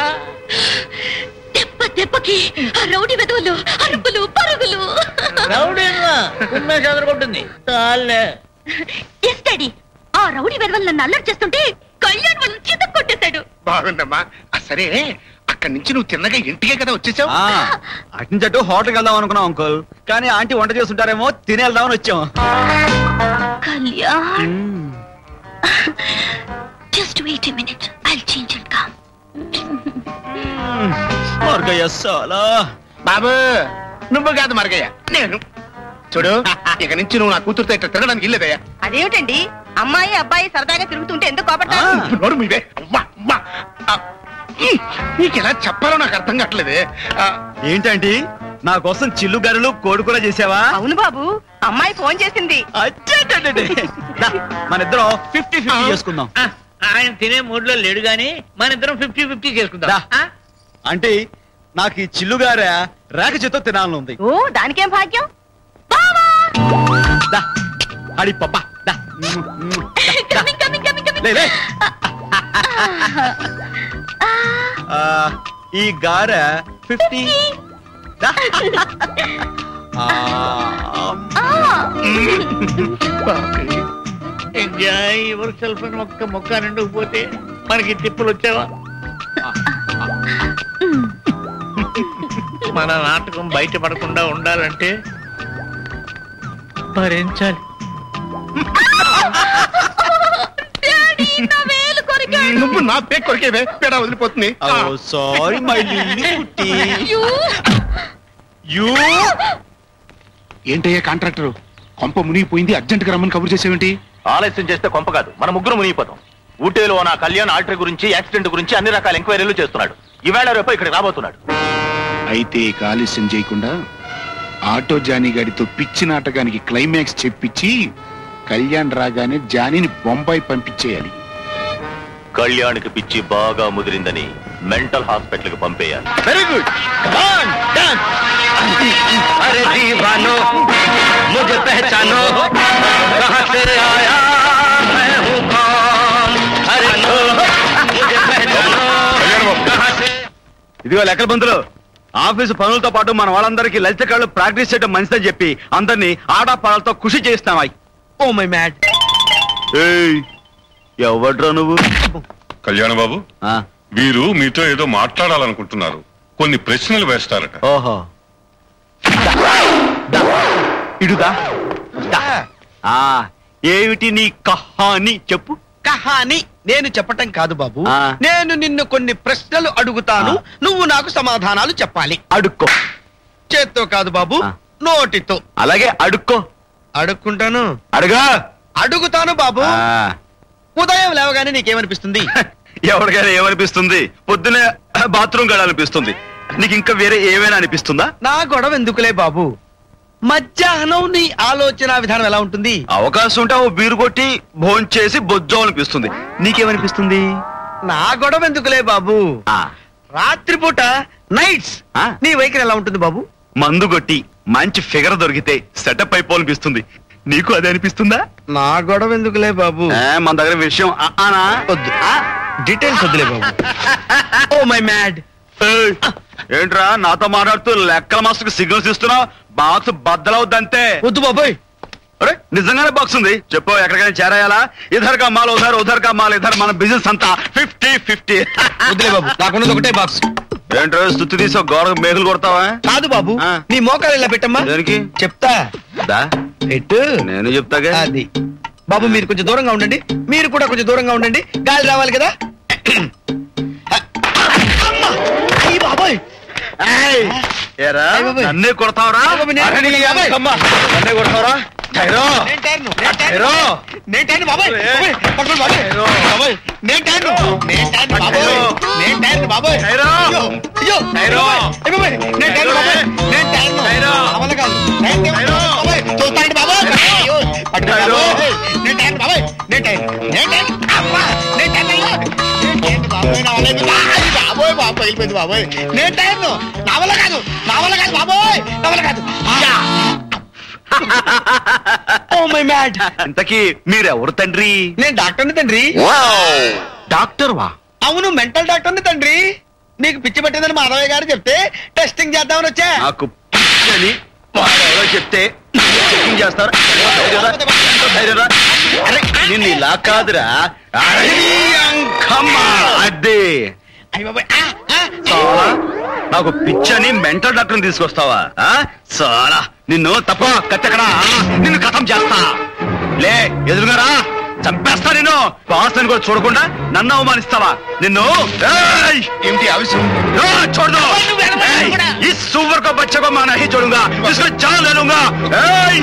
దెబ్బ దెబ్బకి ఆ రౌడీ వెదవులు అరుపులు పరుగులు రౌడీనా ఉమ్మే చదరగొట్టింది తాళ్ళే ఎస్ డాడీ ఆ రౌడీ వెదవలు నన్ను అల్లరి చేస్తుంటే కళ్యాణ్ వాళ్ళని చిత కొట్టేశాడు బాగుందమ్మా ఆ, సరే అక్కడి నుంచి నువ్వు తిన్నగా ఇంటికే కదా వచ్చేసావు అటు నుంచి అటు హోటల్కి వెళ్దాం అనుకున్నాం అంకుల్ కానీ ఆంటీ వంట చేస్తుంటారేమో తిని వెళ్దామని వచ్చాం Kalyan just wait a minute I change and come Margayya చాలా బాబు నువ్వు కాదు మరగయ్య నేను చూడు ఇక నుంచి నువ్వు నా కూతురుతో ఇట్లా తిరగడానికి ఇల్లేదయ్యా అదేమిటండి అమ్మాయి అబ్బాయి సరదాగా తిరుగుతుంటే ఎందుకు కోపడతారు నోరు మీవే అమ్మా అమ్మా ఆ, ఉమ్, నీకు ఎలా చెప్పాలో నాకు అర్థం కావట్లేదే ఆ, ఏంటంటే నా కోసం చిల్లు గరులు కోడి కూడా చేసావా అవును బాబు అమ్మాయి ఫోన్ చేసింది మన ఇద్దరం ఫిఫ్టీ ఫిఫ్టీ చేసుకుందాం ఆ, ఆయన తినే మూడ్ లో లేడు గాని మన ఇద్దరం ఫిఫ్టీ ఫిఫ్టీ చేసుకుందాం ఆ? అంటే నాకు ఈ చిల్లుగార రేఖ చేతో తినాలని ఉంది ఓ దానికేం భాగ్యం దా, అడి పప్ప దా. లే, లే. ఆ, ఈ గార ఫిఫ్టీ ఎంజాయ్ యువర్ సెల్ఫ్ అని ఒక్క మొక్క నిండుకు పోతే మనకి తిప్పులు వచ్చావా మన నాటకం బయటపడకుండా ఉండాలంటే భరించాలి నువ్వు నా పేరు కొరికేవే పేడ వదిలిపోతుంది సారీ మై లిల్లీ కుట్టి యూ ఏంటయ్యా కాంట్రాక్టర్ కొంప మునిగిపోయింది అర్జెంట్ గా రమ్మని కబురు చేసేవేంటి ఆలస్యం చేస్తే కొంప కాదు మన ముగ్గురు మునిగిపోతాం ఊటీలో నా కళ్యాణ్ ఆల్టర్ గురించి యాక్సిడెంట్ గురించి అన్ని రకాల ఎంక్వైరీలు చేస్తున్నాడు ఈవేళ రేపు ఇక్కడికి రాబోతున్నాడు అయితే ఇక ఆలస్యం చేయకుండా ఆటో జానీ గాడితో పిచ్చి నాటకానికి క్లైమాక్స్ చెప్పించి కళ్యాణ్ రాగానే జానీని బొంబాయి పంపించేయాలి కళ్యాణ్కి పిచ్చి బాగా ముదిరిందని మెంటల్ హాస్పిటల్ కి పంపేయాలి వెరీ గుడ్ अरे दीवानो मुझे पहचानो कहाँ से आया मैं हूँ कौन अरे नो मुझे पहचानो कहाँ से ఇదిగో లెక్కల బంధులు ఆఫీసు పనులతో పాటు మన వాళ్ళందరికీ లలిత కళ్ళు ప్రాక్టీస్ చేయడం మంచిదని చెప్పి అందరినీ ఆడాపాడాలతో ఖుషి చేస్తామా ఓ మై మ్యాడ్ ఎవడ్రా నువ్వు కళ్యాణ బాబు వీరు మీతో ఏదో మాట్లాడాలనుకుంటున్నారు కొన్ని ప్రశ్నలు వేస్తారట ఓహో ఇడుగా ఆ ఏమిటి నీ కహాని చెప్పు కహాని నేను చెప్పటం కాదు బాబు ఆ. నేను నిన్ను కొన్ని ప్రశ్నలు అడుగుతాను నువ్వు నాకు సమాధానాలు చెప్పాలి అడుక్కో చేత్తో కాదు బాబు నోటితో అలాగే అడుక్కో అడుక్కుంటాను అడుగా అడుగుతాను బాబు ఉదయం లేవగానే నీకేమనిపిస్తుంది ఎవరికైనా ఏమనిపిస్తుంది పొద్దునే బాత్రూమ్ గడాలనిపిస్తుంది నీకు ఇంకా వేరే ఏమైనా అనిపిస్తుందా నా గొడవ ఎందుకులే బాబు మధ్యాహ్నం నీ ఆలోచన విధానం ఎలా ఉంటుంది అవకాశం ఉంటే ఓ బీరు కొట్టి భోంచేసి బొజ్జం అనిపిస్తుంది నీకేమనిపిస్తుంది నా గొడవ ఎందుకులే బాబు రాత్రిపూట నైట్స్ నీ వైఖరి ఎలా ఉంటుంది బాబు మందు కొట్టి మంచి ఫిగర్ దొరికితే సెటప్ అయిపోవాలనిపిస్తుంది నీకు అదే అనిపిస్తుందా నా గొడవ ఎందుకులే బాబు మన దగ్గర విషయం ఆ- ఆనా వద్దు డీటెయిల్స్ వద్దులే బాబు ఓ మై మ్యాడ్ ఏయ్, ఏంట్రా నాతో మాట్లాడుతూ లెక్కల మాస్టర్కి సిగ్నల్స్ ఇస్తున్నావు బాక్స్ బద్దలవుద్దంతే వద్దు బాబోయ్ అరే నిజంగానే బాక్స్ ఉంది చెప్పు ఎక్కడికైనా చేరాయాలా ఇధర్ కా మాల్ ఉధర్ ఉధర్ కా మాల్ ఇధర్ మన బిజినెస్ అంతా ఫిఫ్టీ ఫిఫ్టీ వదిలే బాబు నాకున్నది ఒకటే బాక్స్ ఏంటో స్థుతి తీసి గోడ మేకులు కొడతావా కాదు బాబు నీ మోకాలు ఇలా పెట్టమ్మా దేనికి చెప్తా దా పెట్టు నేను చెప్తాగా అది బాబు మీరు కొంచెం దూరంగా ఉండండి మీరు కూడా కొంచెం దూరంగా ఉండండి గాలి రావాలి కదా అమ్మా! అయ్య బాబోయ్ ఏయ్, ఏరా నన్నే కొడతావరా అరే నీ అమ్మా, నన్నే కొడతావరా టైరో నేను టైర్ను, నేను టైర్ను, నేను టైర్ను బాబోయ్, బాబోయ్, పట్టుకోండి బాబోయ్, బాబోయ్, నేను టైర్ను, నేను టైర్ను బాబోయ్, నేను టైర్ను బాబోయ్. అయ్యో, అయ్యో, అయ్య బాబోయ్, అయ్య బాబోయ్, నేను టైర్ను బాబోయ్, నేను టైర్ను. అవల కాదు, నేను టైర్ను బాబోయ్, చూస్తానండి బాబోయ్. అయ్యో, పట్టుకోండి బాబోయ్, నేను టైర్ను బాబోయ్, నేను టైర్ను, నేను టైర్ను, అమ్మా, నేను టైర్ను అయ్యో. నేను టైర్ను బాబోయ్, నా వల్ల అయిపోయింది. ఆయ్ బాబోయ్, బాబోయ్, వెళ్ళిపోయింది బాబోయ్. నేను టైర్ను, నా వల్ల కాదు, నా వల్ల కాదు బాబోయ్, నా వల్ల కాదు. యా. ఓ మై మ్యాడ్ ఇంతకీ మీరెవరు తండ్రి నేను డాక్టర్ని తండ్రి డాక్టర్ వా అవును మెంటల్ డాక్టర్ని తండ్రి నీకు పిచ్చి పట్టిందని మాధవయ్య గారు చెప్తే టెస్టింగ్ చేద్దామని వచ్చా నాకు పిచ్చని వాడెవరో చెప్తే చెకింగ్ చేస్తారు ధైర్యరా? ఎంత ధైర్యరా? అరే నిన్ను ఇలా కాదురా అరే, అంకమ్మ. అదే చాలా నాకు పిచ్చని మెంటల్ డాక్టర్ని తీసుకొస్తావా ఆ? చాలా నిన్ను తప్ప కత్తెక్కడా నిన్ను కథం చేస్తా లే ఎదురుగారా చంపేస్తా నిన్ను బాస్ అని కూడా చూడకుండా నన్ను అవమానిస్తావా నిన్ను ఏయ్! ఏమిటి ఆవేశం ఆ, छोड़ दो ఏయ్, इस सुअर को बच्चे को मैं नहीं छोड़ूंगा इसको जान ले लूंगा ఏయ్!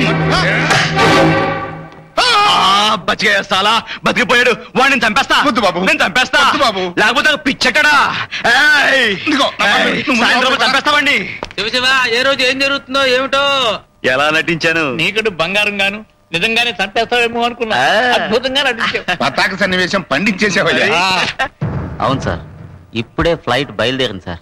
ఆ, బచ్ గయా సాలా బతికిపోయాడు వాడిని చంపేస్తా నేను చంపేస్తా లేకపోతే నాకు పిచ్చెక్కడా ఏయ్! ఏయ్, సాయంత్రం చంపేస్తావండి శివ శివ ఏ రోజు ఏం జరుగుతుందో ఏమిటో ఎలా నటించాను నీకుడు బంగారం గాను నిజంగానే చంపేస్తావేమో అనుకున్నా అద్భుతంగా నటించావు పతాక సన్నివేశం పండించేసేవయ్యా అవును సార్ ఇప్పుడే ఫ్లైట్ బయలుదేరింది సార్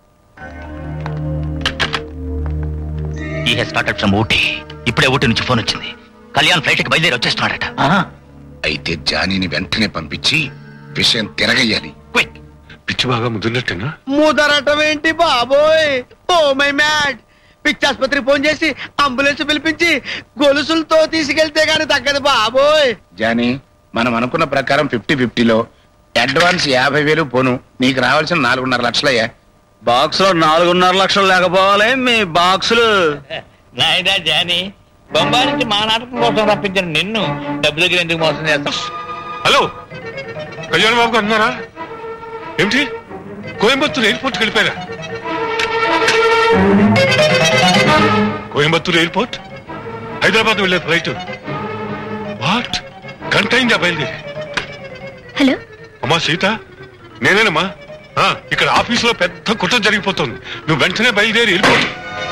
ఈ హెస్ స్టార్టెడ్ ఫ్రమ్ ఊటీ ఇప్పుడే ఊటీ నుంచి ఫోన్ వచ్చింది కళ్యాణ్ ఫ్లైట్ కి బయలుదేరి వచ్చేస్తున్నాడట అయితే జానీని వెంటనే పంపించి విషయం తిరగయ్యాలి పిచ్చి బాగా ముదిరినట్టేనా ముదరటం ఏంటి బాబోయ్ ఓ మై మ్యాడ్ పిచ్చాసుపత్రి ఫోన్ చేసి అంబులెన్స్ పిలిపించి గొలుసులతో తీసుకెళ్తే గాని తగ్గదు బాబోయ్ జానీ మనం అనుకున్న ప్రకారం ఫిఫ్టీ ఫిఫ్టీలో అడ్వాన్స్ యాభై వేలు పోను నీకు రావాల్సిన నాలుగున్నర లక్షలయ్యా బాక్స్ లో నాలుగున్నర లక్షలు లేకపోవాలి మీ బాక్సులు నాయనా జాని బొంబాయి నుంచి మా నాటకం కోసం రప్పించిన నిన్ను డబ్బు దగ్గర ఎందుకు మోసం చేస్తాం హలో కళ్యాణ్ బాబు గారు ఉన్నారా ఏమిటి కోయంబత్తూరు ఎయిర్పోర్ట్కి వెళ్ళిపోయారా కోయంబత్తూరు ఎయిర్పోర్ట్ హైదరాబాద్ వెళ్ళే ఫ్లైట్ వాట్ గంట అయిందా బయలుదేరి హలో అమ్మా సీత నేనేనమ్మా ఆ, ఇక్కడ ఆఫీసులో పెద్ద కుట్ర జరిగిపోతుంది నువ్వు వెంటనే బయలుదేరి వెళ్ళిపోతు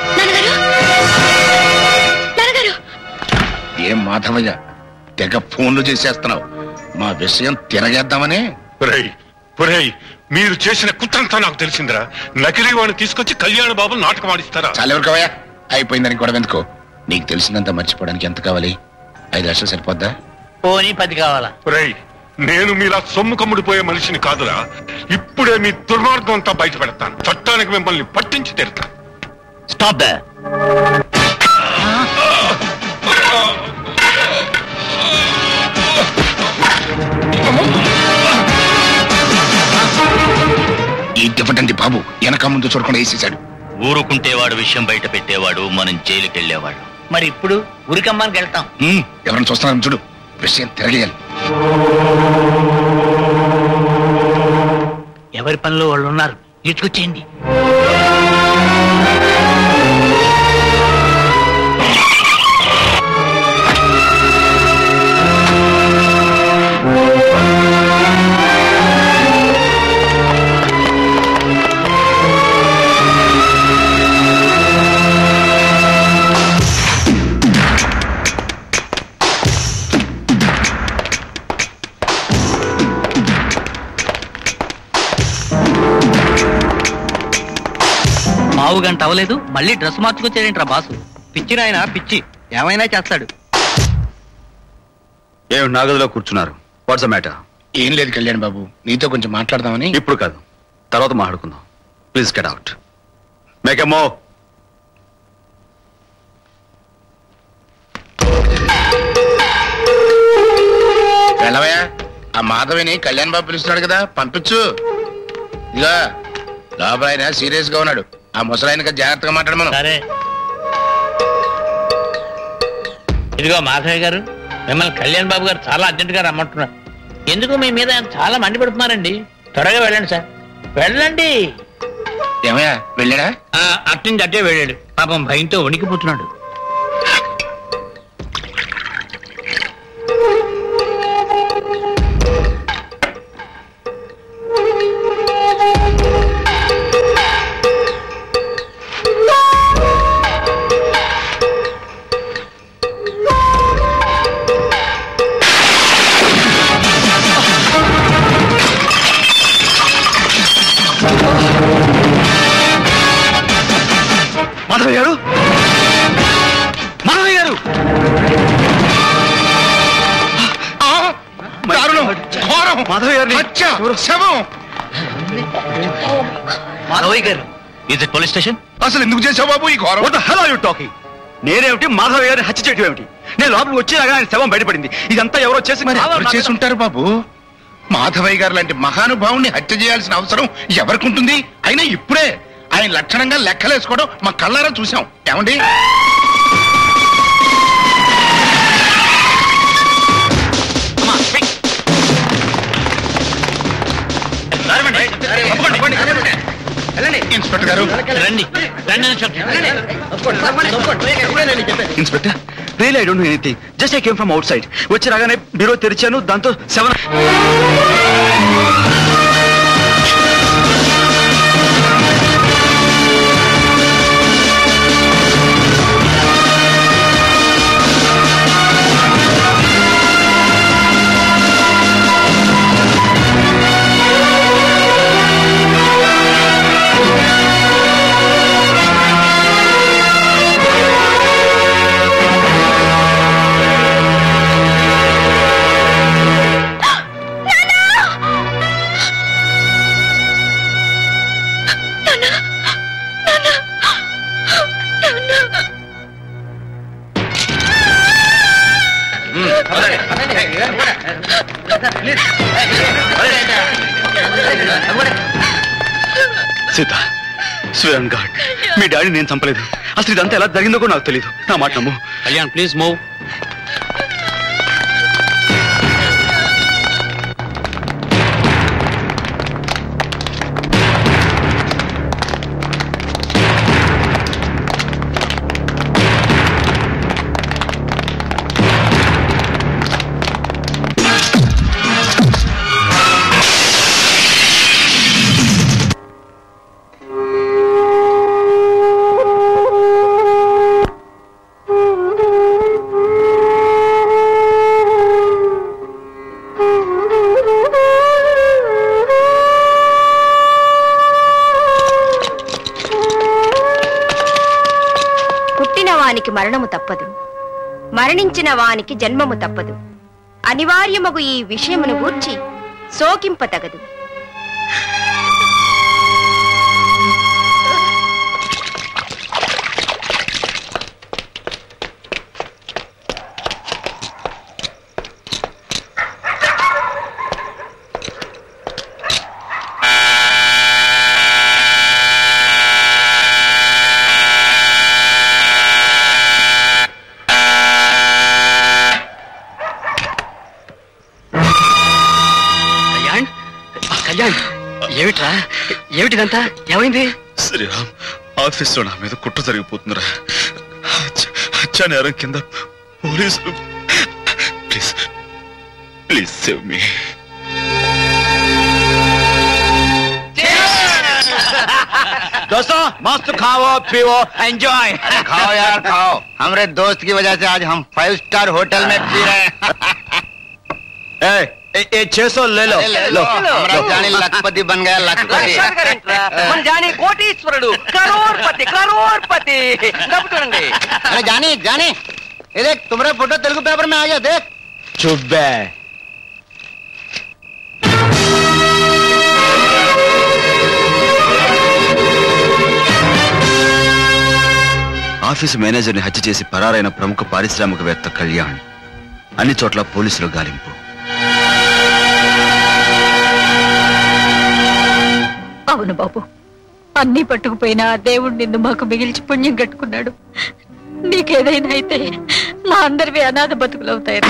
ఏం మాధవయ్య తెగ ఫోన్లు చేసేస్తున్నావు మా విషయం తిరగేద్దామనే ఒరేయ్ ఒరేయ్ మీరు చేసిన కుట్రంతా నాకు తెలిసిందిరా నకిలీ వాడిని తీసుకొచ్చి కళ్యాణ బాబు నాటకం ఆడిస్తారా చాలెవరికవయ్యా అయిపోయిందని గొడవ ఎందుకో నీకు తెలిసిందంతా మర్చిపోవడానికి ఎంత కావాలి ఐదు లక్షలు సరిపోద్దా పోనీ పది కావాలా ఒరేయ్ నేను మీలా సొమ్ము కమ్ముడిపోయే మనిషిని కాదురా ఇప్పుడే మీ దుర్మార్గం అంతా బయట పెడతాను చట్టానికి మిమ్మల్ని పట్టించి తీరుతాను స్టాప్ ద ఈ దివ్వటండి బాబు వెనక ముందు చూడకుండా వేసేశాడు ఊరుకుంటే వాడు విషయం బయట పెట్టేవాడు మనం జైలుకి వెళ్ళేవాడు మరి ఇప్పుడు ఉరికమ్మానికి వెళ్తాం ఉమ్, ఎవరిని చూస్తున్నారని చూడు విషయం తిరగేయాలి ఎవరి పనిలో వాళ్ళు ఉన్నారు తీసుకొచ్చేయండి పావు గంట అవ్వలేదు మళ్ళీ డ్రెస్ మార్చుకొచ్చారేంట్రా బాసు పిచ్చి నాయన పిచ్చి ఏమైనా చేస్తాడు ఏమిటి నా గదిలో కూర్చున్నారు వాట్స్ మ్యాటర్ ఏం లేదు కళ్యాణ్ బాబు నీతో కొంచెం మాట్లాడదామని ఇప్పుడు కాదు తర్వాత మాట్లాడుకుందాం ప్లీజ్ గెట్ అవుట్ మేక్ మో వెళ్ళవయ్యా ఆ మాధవిని కళ్యాణ్ బాబు పిలుస్తున్నాడు కదా పంపించు ఇదిగా లోపల ఆయన సీరియస్ గా ఉన్నాడు ఆ ముసలాయనకి జాగ్రత్తగా మాట్లాడమను సరే ఇదిగో మాధవి గారు మిమ్మల్ని కళ్యాణ్ బాబు గారు చాలా అర్జెంట్ గా రమ్మంటున్నారు ఎందుకు మీ మీద ఆయన చాలా మండిపెడుతున్నారండి త్వరగా వెళ్ళండి సార్ వెళ్ళండి ఏమయ్యా వెళ్ళాడా అట్నుంచి అట్టే వెళ్ళాడు పాపం భయంతో వణికిపోతున్నాడు మాధవయ్య గారు మాధవయ్య గారు దారుణం ఘోరం మాధవయ్య గారిని హత్య శవం మాధవయ్య గారు ఇస్ ఇట్ పోలీస్ స్టేషన్ అసలు ఎందుకు చేసావు బాబు ఈ ఘోరం what the hell are you talking నేనేమిటి మాధవయ్య గారిని హత్య చేయటం ఏమిటి నేను లోపలికి వచ్చేలాగా ఆయన శవం బయటపడింది ఇదంతా ఎవరో చేసి మరి ఎవరు చేసి ఉంటారు బాబు మాధవయ్య గారు లాంటి మహానుభావుని హత్య చేయాల్సిన అవసరం ఎవరికి ఉంటుంది అయినా ఇప్పుడే ఆయన లక్షణంగా లెక్కలేసుకోవడం మా కళ్ళారా చూసాం ఏమండి ఇన్స్పెక్టర్ గారు రండి రండి inspector real I don't know anything just I came from outside వచ్చి రాగానే బీరో తెరిచాను దాంతో సెవెన్ సీత స్వయం గాడ్ మీ డాడీ నేను చంపలేదు అసలు ఇదంతా ఎలా జరిగిందో కూడా నాకు తెలియదు నా మాట నమ్ము కళ్యాణ్ ప్లీజ్ మూవ్ పుట్టిన వానికి మరణము తప్పదు మరణించిన వానికి జన్మము తప్పదు అనివార్యమగు ఈ విషయమును గూర్చి శోకింపతగదు కళ్యాణ్ కళ్యాణ్ ఏమిట్రా ఏమిటిదంతా ఏమైంది శ్రీరామ్ ఆఫీస్ లో నా మీద కుట్ర జరిగిపోతుందిరా హత్య- హత్య నేరం కింద పోలీసులు ప్లీజ్ ప్లీజ్ సేవ్ మీ दोस्तों मस्त खाओ पियो एंजॉय खाओ यार खाओ हमारे दोस्त की वजह से आज हम फाइव स्टार होटल में पी रहे हैं ఏ చేసో లేలో ले लो हमारा जानी लखपति बन गया लखपति మన జానీ కోటీశ్వరుడు కరోర్పతి కరోర్పతి డబ్బు చూడండి अरे जानी जानी ये देख तुम्हारा फोटो तेलुगु पेपर में आ गया देख चुब्बे ఆఫీసు మేనేజర్ని హత్య చేసి పరారైన ప్రముఖ పారిశ్రామికవేత్త కళ్యాణ్ అన్ని చోట్ల పోలీసులు గాలింపు అవును బాబు అన్ని పట్టుకుపోయినా ఆ దేవుడు నిన్ను మాకు మిగిల్చి పుణ్యం కట్టుకున్నాడు నీకేదైనా అయితే మా అందరివి అనాథ బతుకులవుతాయి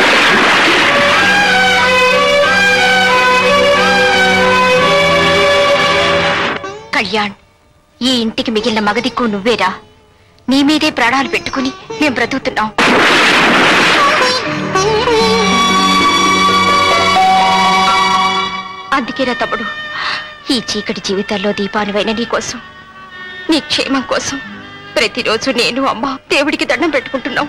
కళ్యాణ్ ఈ ఇంటికి మిగిలిన మగదిక్కు నువ్వేరా నీ మీదే ప్రాణాలు పెట్టుకుని మేం బ్రతుకుతున్నాం అందుకేరా తమ్ముడు ఈ చీకటి జీవితాల్లో దీపానువైన నీ కోసం నీ క్షేమం కోసం ప్రతిరోజు నేను అమ్మ దేవుడికి దండం పెట్టుకుంటున్నాం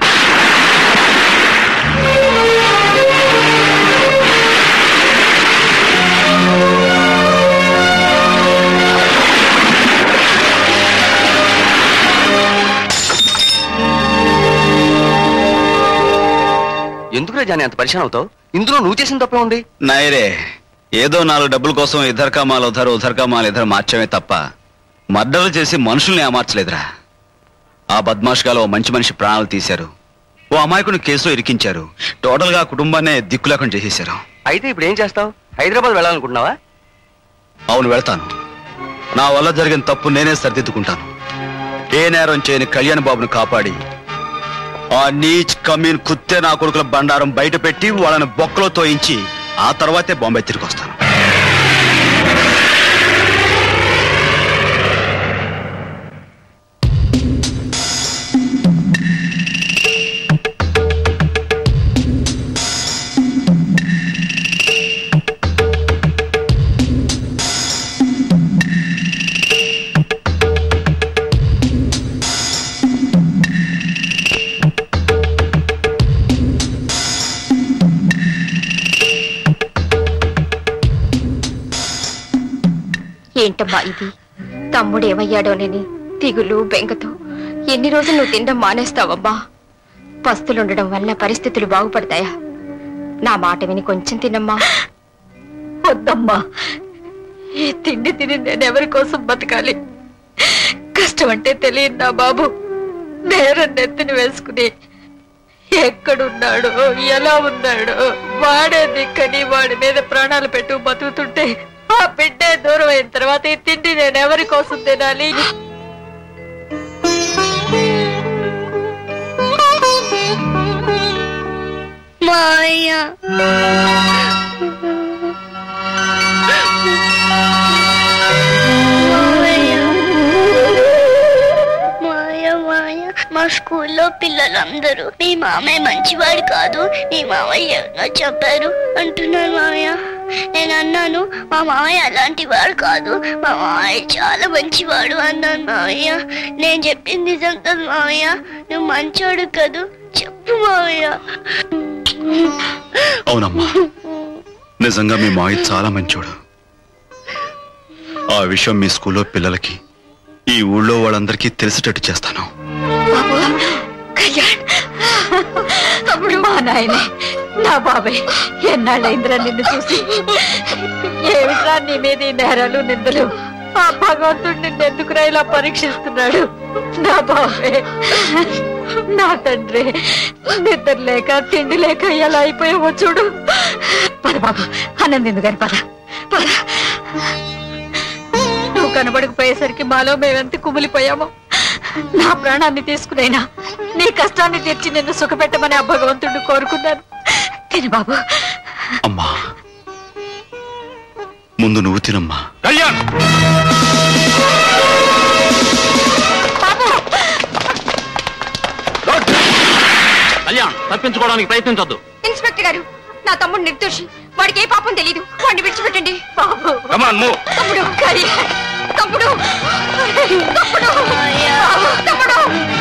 ఎందుకురా జాని అంత పరిశాన్ అవుతావు ఇందులో నువ్వు చేసిన తప్పే ఉంది నాయరే ఏదో నాలుగు డబ్బుల కోసం ఇద్దరు కామాలు ఉధర్ ఉధర్ కామాలు ఇద్దరు మార్చమే తప్ప మర్డర్లు చేసి మనుషుల్ని ఏమార్చలేదురా ఆ బద్మాష్గాలో ఓ మంచి మనిషి ప్రాణాలు తీశారు ఓ అమాయకుని కేసులో ఇరికించారు టోటల్ గా కుటుంబాన్నే దిక్కు లేకుండా చేసేశారు అయితే ఇప్పుడు ఏం చేస్తావు హైదరాబాద్ వెళ్ళాలనుకుంటున్నావా అవును వెళ్తాను నా వల్ల జరిగిన తప్పు నేనే సరిదిద్దుకుంటాను ఏ నేరం చేయని కళ్యాణ్ బాబును కాపాడి ఆ నీచ్ కమీన్ కుత్తే నా కొడుకుల బండారం బయట పెట్టి వాళ్ళని బొక్కలో తోయించి ఆ తర్వాతే బాంబే తిరిగి వస్తాను ఏంటమ్మా ఇది తమ్ముడు ఏమయ్యాడోనని తిగులు బెంగతో ఎన్ని రోజులు నువ్వు తినడం మానేస్తావమ్మా పస్తులుండడం వల్ల పరిస్థితులు బాగుపడతాయా నా మాట విని కొంచెం తినమ్మా వద్దమ్మా ఈ తిండి తిని నేను ఎవరి కోసం బతకాలి కష్టం అంటే తెలియదు నా బాబు నేరం నెత్తిని వేసుకుని ఎక్కడున్నాడో ఎలా ఉన్నాడో వాడే దిక్కని వాడి మీద ప్రాణాలు పెట్టు బతుకుతుంటే ఆ బిడ్డే దూరం అయిన తర్వాత ఈ తిండి నేను ఎవరి కోసం తినాలి మాయ మాయ మాయ మా స్కూల్లో పిల్లలందరూ మీ మామయ్య మంచివాడు కాదు మీ మామయ్య ఎవరినో చెప్పారు అంటున్నారు మామయ్య నేను అన్నాను మా మామయ్య అలాంటి వాడు కాదు మా మామయ్య చాలా మంచివాడు అన్నాను మామయ్య నేను చెప్పింది నిజం కదా మామయ్య నువ్వు మంచోడు కదూ చెప్పు మామయ్య అవునమ్మా నిజంగా మీ మావి చాలా మంచోడు ఆ విషయం మీ స్కూల్లో పిల్లలకి ఈ ఊళ్ళో వాళ్ళందరికీ తెలిసేటట్టు చేస్తాను కళ్యాణ్ తమ్ముడు మా నాయనే నా బాబాయ్ ఎన్నాళ్ళైందిరా నిన్ను చూసి ఏమిట్రా నీ మీద ఈ నేరాలు నిందలు ఆ భగవంతుడు నిన్ను ఎందుకురా ఇలా పరీక్షిస్తున్నాడు నా బాబాయ్ నా తండ్రి నిద్ర లేక తిండి లేక ఎలా అయిపోయావో చూడు పద బాబు అన్నం తిందు గాని పద పద నువ్వు కనబడకపోయేసరికి మాలో మేమెంత కుమిలిపోయామో నా ప్రాణాన్ని తీసుకునైనా నీ కష్టాన్ని తీర్చి నిన్ను సుఖపెట్టమని ఆ భగవంతుడు కోరుకున్నాను తిని బాబు అమ్మా ముందు నువ్వు తినమ్మా కళ్యాణ్ కళ్యాణ్ తప్పించుకోవడానికి ప్రయత్నించొద్దు ఇన్స్పెక్టర్ గారు నా తమ్ముడు నిర్దోషి వాడికి ఏ పాపం తెలీదు వాడిని విడిచిపెట్టండి బాబు కమాన్ మూవ్ తమ్ముడు కళ్యాణ్ తమ్ముడు తమ్ముడు బాబు, తమ్ముడు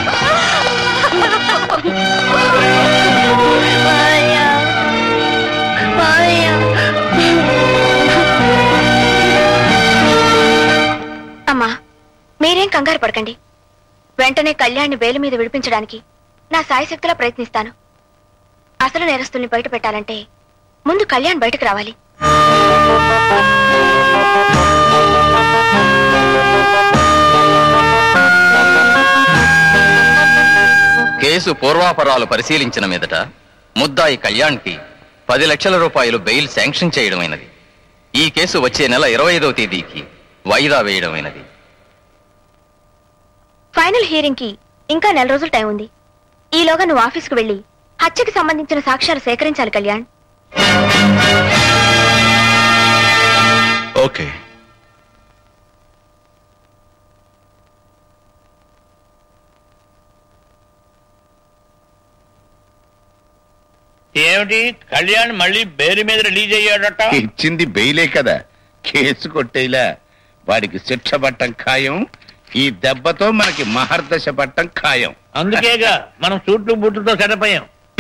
అమ్మా మీరేం కంగారు పడకండి వెంటనే కళ్యాణ్ని వేలు మీద విడిపించడానికి నా సాయశక్తిలా ప్రయత్నిస్తాను అసలు నేరస్తుల్ని బయట పెట్టాలంటే ముందు కళ్యాణ్ బయటకు రావాలి కేసు పూర్వాపరాలు పరిశీలించిన మీదట ముద్దాయి కళ్యాణ్కి పది లక్షల రూపాయలు బెయిల్ శాంక్షన్ చేయడమైనది ఈ కేసు వచ్చే నెల ఇరవై ఐదవ తేదీకి వాయిదా వేయడమైనది ఫైనల్ హియరింగ్ కి ఇంకా నెల రోజులు టైం ఉంది ఈలోగా నువ్వు ఆఫీస్కు వెళ్ళి హత్యకి సంబంధించిన సాక్ష్యాలు సేకరించాలి కళ్యాణ్ ఓకే ఏమిటి కళ్యాణ్ మళ్ళీ బేరు మీద రిలీజ్ అయ్యాడట ఇచ్చింది బెయిలే కదా కేసు కొట్టేలా వాడికి శిక్ష పట్టం ఖాయం ఈ దెబ్బతో మనకి మహర్దశ పట్టం ఖాయం అందుకేగా మనం సూట్లు బూట్లతో సెటప్ అయ్యాం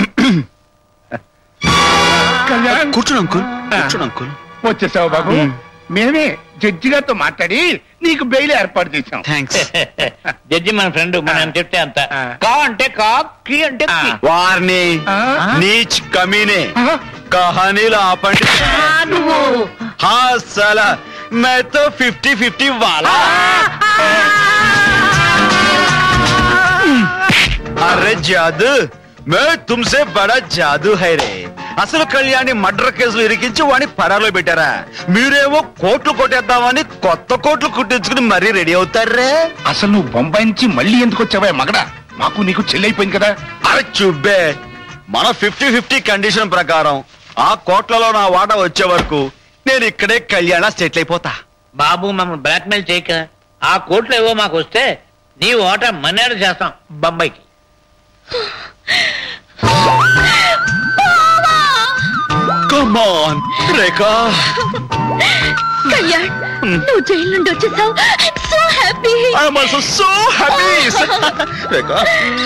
కూర్చోండి అంకుల్ కూర్చోండి అంకుల్ వచ్చేసావు బాబు మేమే జడ్జి గారితో మాట్లాడి నీకు బెయిల్ ఏర్పాటు చేశాం జడ్జి మన ఫ్రెండ్ మనం చెప్తే అంత కా అంటే కా కి అంటే కి. వారిని నీచ్ కమీనే కహానీలు ఆపండి హా సలా मैं तो फिफ्टी फिफ्टी वाला अरे जादू मैं तुमसे बड़ा जादू है రే అసలు కళ్యాణి మర్డర్ కేసులు ఇరికించి వాడిని పరాలో పెట్టారా మీరేమో కోట్లు కొట్టేద్దామని కొత్త కోట్లు కుట్టించుకుని మరీ రెడీ అవుతారే అసలు నువ్వు బొంబాయి నుంచి మళ్ళీ ఎందుకు వచ్చావా మగడా మాకు నీకు చెల్లైపోయింది కదా అరే చుబ్బే మన ఫిఫ్టీ ఫిఫ్టీ కండిషన్ ప్రకారం ఆ కోట్లలో నా వాటా వచ్చే వరకు నేను ఇక్కడే కళ్యాణ సెటిల్ అయిపోతా బాబు మమ్మల్ని బ్లాక్మెయిల్ చేయక ఆ కోట్లు ఏవో మాకు వస్తే నీ ఓట మనేడు చేస్తాం బొంబాయికి కమాన్ రేఖా కళ్యాణ్ నువ్వు జైలు నుండి వచ్చేసావు so happy I'm also so happy Rekha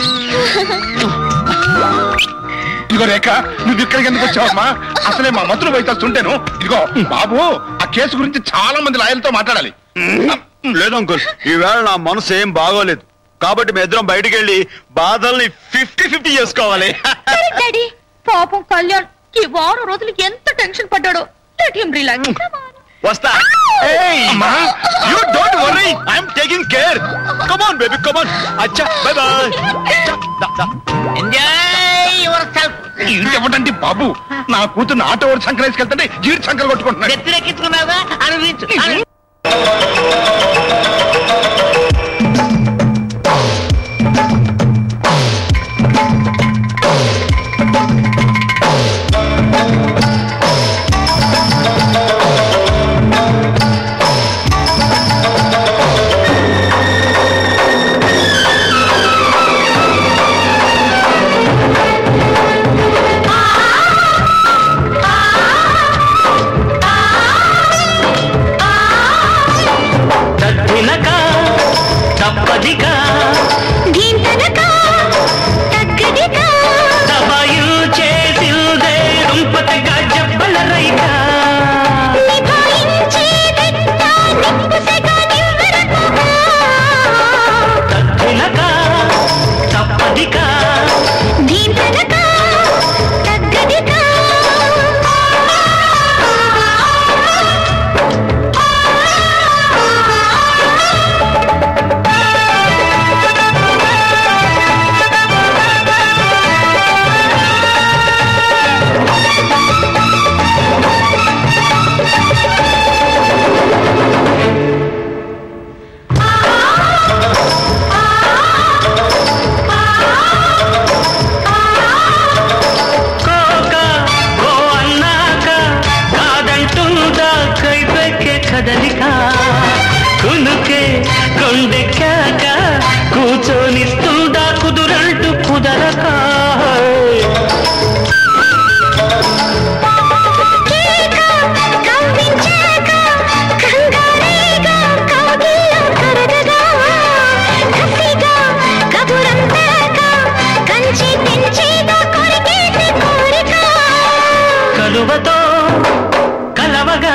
ఇదిగో రేఖ నువ్వు ఇక్కడికి ఎందుకు వచ్చావమ్మా అసలే మా మంత్రులు పోయి చూంటాను ఇదిగో బాబు ఆ కేసు గురించి చాలా మంది లాయర్లతో మాట్లాడాలి లేదు అంకుల్ ఈవేళ నా మనసు ఏం బాగోలేదు కాబట్టి మీ ఇద్దరం బయటికి వెళ్ళి బాధల్ని ఫిఫ్టీ ఫిఫ్టీ చేసుకోవాలి డాడీ పాపం కళ్యాణ్ ఈ వారం రోజులు ఎంత టెన్షన్ పడ్డాడో లెట్ హిమ్ రిలాక్స్ వస్తా you don't worry I'm taking care come on baby come on అచ్చా బై బై ఏంటంటే బాబు నా కూతురు ఆటో ఓడి సంకర వేసుకెళ్తుంటే జీడి సంకర కొట్టుకుంటున్నాడు ఎత్తులెక్కించుకున్నావా అనుభవించు అను- తద్దినక తప్పదిక తబాయు చేసిందే రుంపతగా జబ్బల రైక తద్దినక తప్పదిక కోక ఓ అన్నాక కాదంటుందా కైపెక్కే కదలిక కునుకే కొండెక్కాక కూర్చొనిస్తుందా కుదురంటూ కుదరక కలువతో కలవగా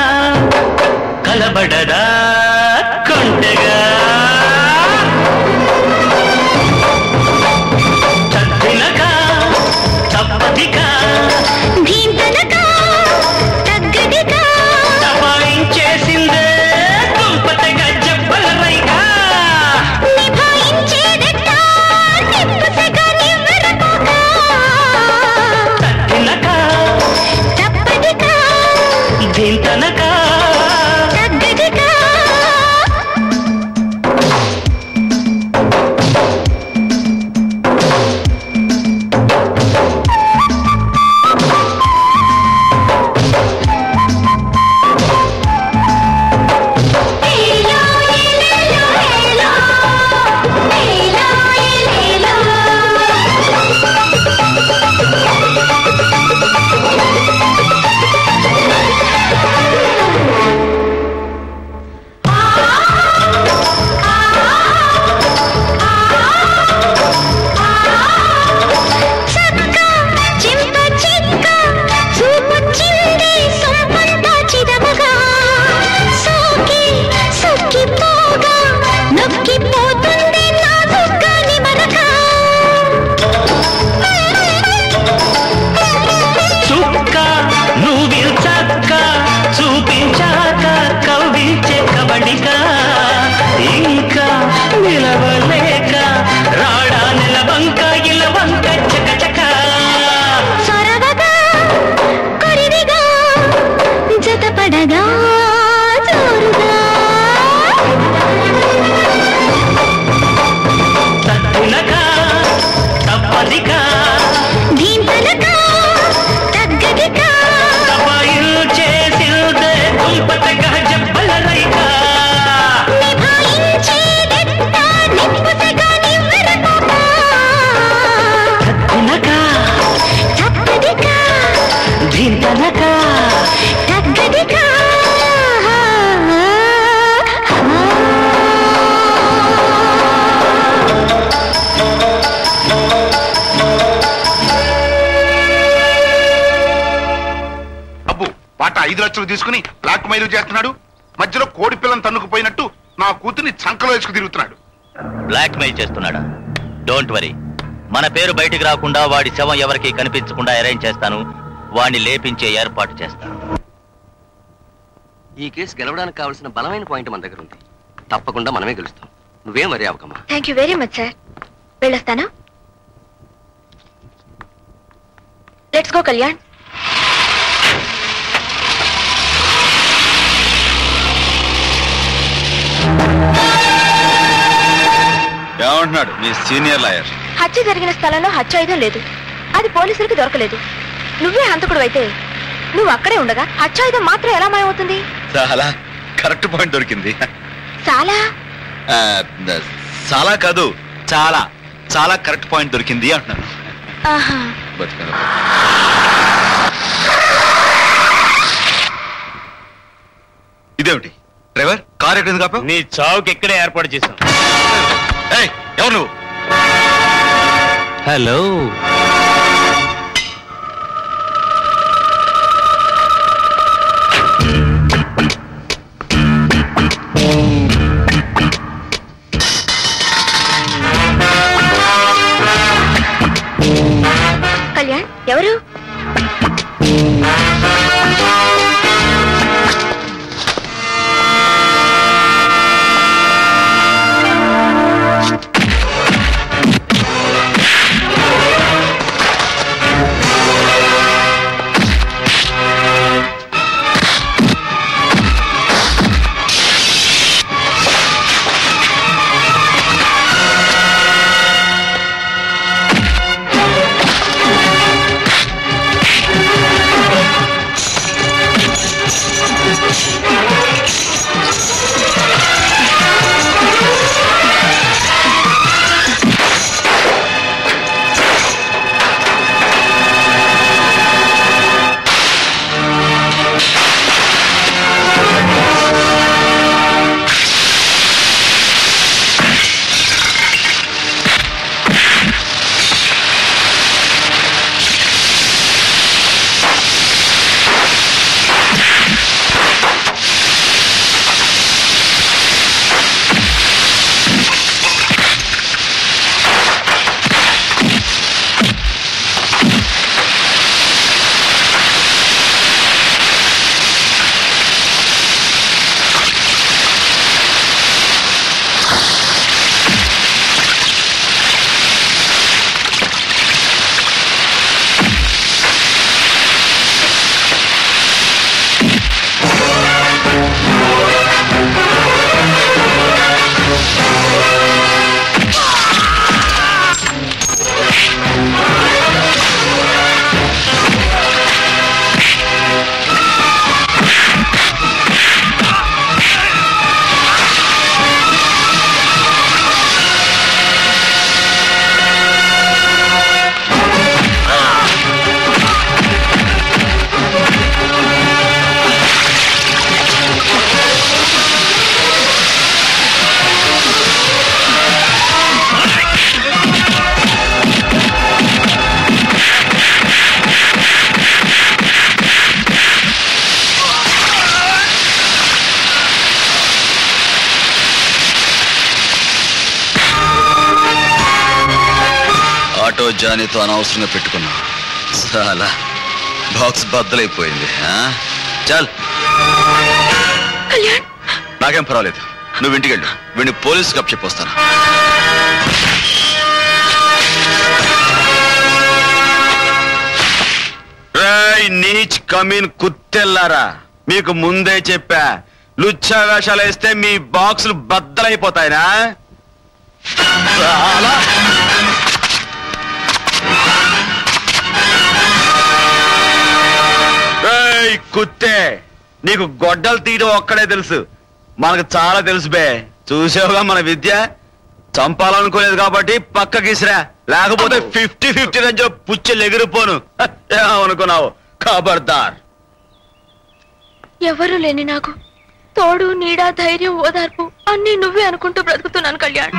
కలబడదా కొంటెగా ఐదు లక్షలు తీసుకుని బ్లాక్ మైలు చేస్తున్నాడు మధ్యలో కోడి పిల్లని తన్నుకుపోయినట్టు నా కూతుర్ని చంకలో వేసుకు తిరుగుతున్నాడు బ్లాక్ మెయిల్ చేస్తున్నాడా డోంట్ వరీ మన పేరు బయటికి రాకుండా వాడి శవం ఎవరికి కనిపించకుండా అరేంజ్ చేస్తాను వాడిని లేపించే ఏర్పాటు చేస్తాను ఈ కేసు గెలవడానికి కావాల్సిన బలమైన పాయింట్ మన దగ్గర ఉంది తప్పకుండా మనమే గెలుస్తాం నువ్వేం వరి అవకమ్మా thank you very much sir వెళ్ళొస్తానా లెట్స్ గో కళ్యాణ్ ఏమంటున్నాడు మీ సీనియర్ లాయర్ హత్య జరిగిన స్థలంలో హత్యాయుధం లేదు అది పోలీసులకు దొరకలేదు నువ్వే హంతకుడు అయితే నువ్వు అక్కడే ఉండగా హత్యాయుధం మాత్రం ఎలా మాయమవుతుంది చాలా కరెక్ట్ పాయింట్ దొరికింది చాలా ఆ, చాలా కాదు చాలా చాలా కరెక్ట్ పాయింట్ దొరికింది అంటున్నాను ఆహా బతికాను. ఇదేమిటి డ్రైవర్ కార్ ఎక్కడ కాపా నీ చావుకి ఎక్కడే ఏర్పాటు చేశాం ఎవరు నువ్వు హలో కళ్యాణ్ ఎవరు ఆటో జానీతో అనవసరంగా పెట్టుకున్నా చాలా బాక్స్ బద్దలైపోయింది ఆ? చాల్ కళ్యాణ్ నాకేం పర్వాలేదు నువ్వు ఇంటికి వెళ్ళు వీడిని పోలీసుకి అప్ చెప్పొస్తాను రేయ్ నీచ్ కమీన్ కుత్తెల్లారా మీకు ముందే చెప్పా లుచ్చా వేషాలు వేస్తే మీ బాక్సులు బద్దలైపోతాయినా చాలా ఏయ్ కుత్తే నీకు గొడ్డలు తీయడం ఒక్కడే తెలుసు మనకు చాలా తెలుసు బే చూసావుగా మన విద్య చంపాలనుకోలేదు కాబట్టి పక్కకి ఇసిరా లేకపోతే ఫిఫ్టీ ఫిఫ్టీ రేంజ్ పుచ్చెలు ఎగిరిపోను హ, ఏమనుకున్నావు ఖబర్దార్ ఎవరు లేని నాకు తోడు నీడ ధైర్యం ఓదార్పు అన్నీ నువ్వే అనుకుంటూ బ్రతుకుతున్నాను కళ్యాణ్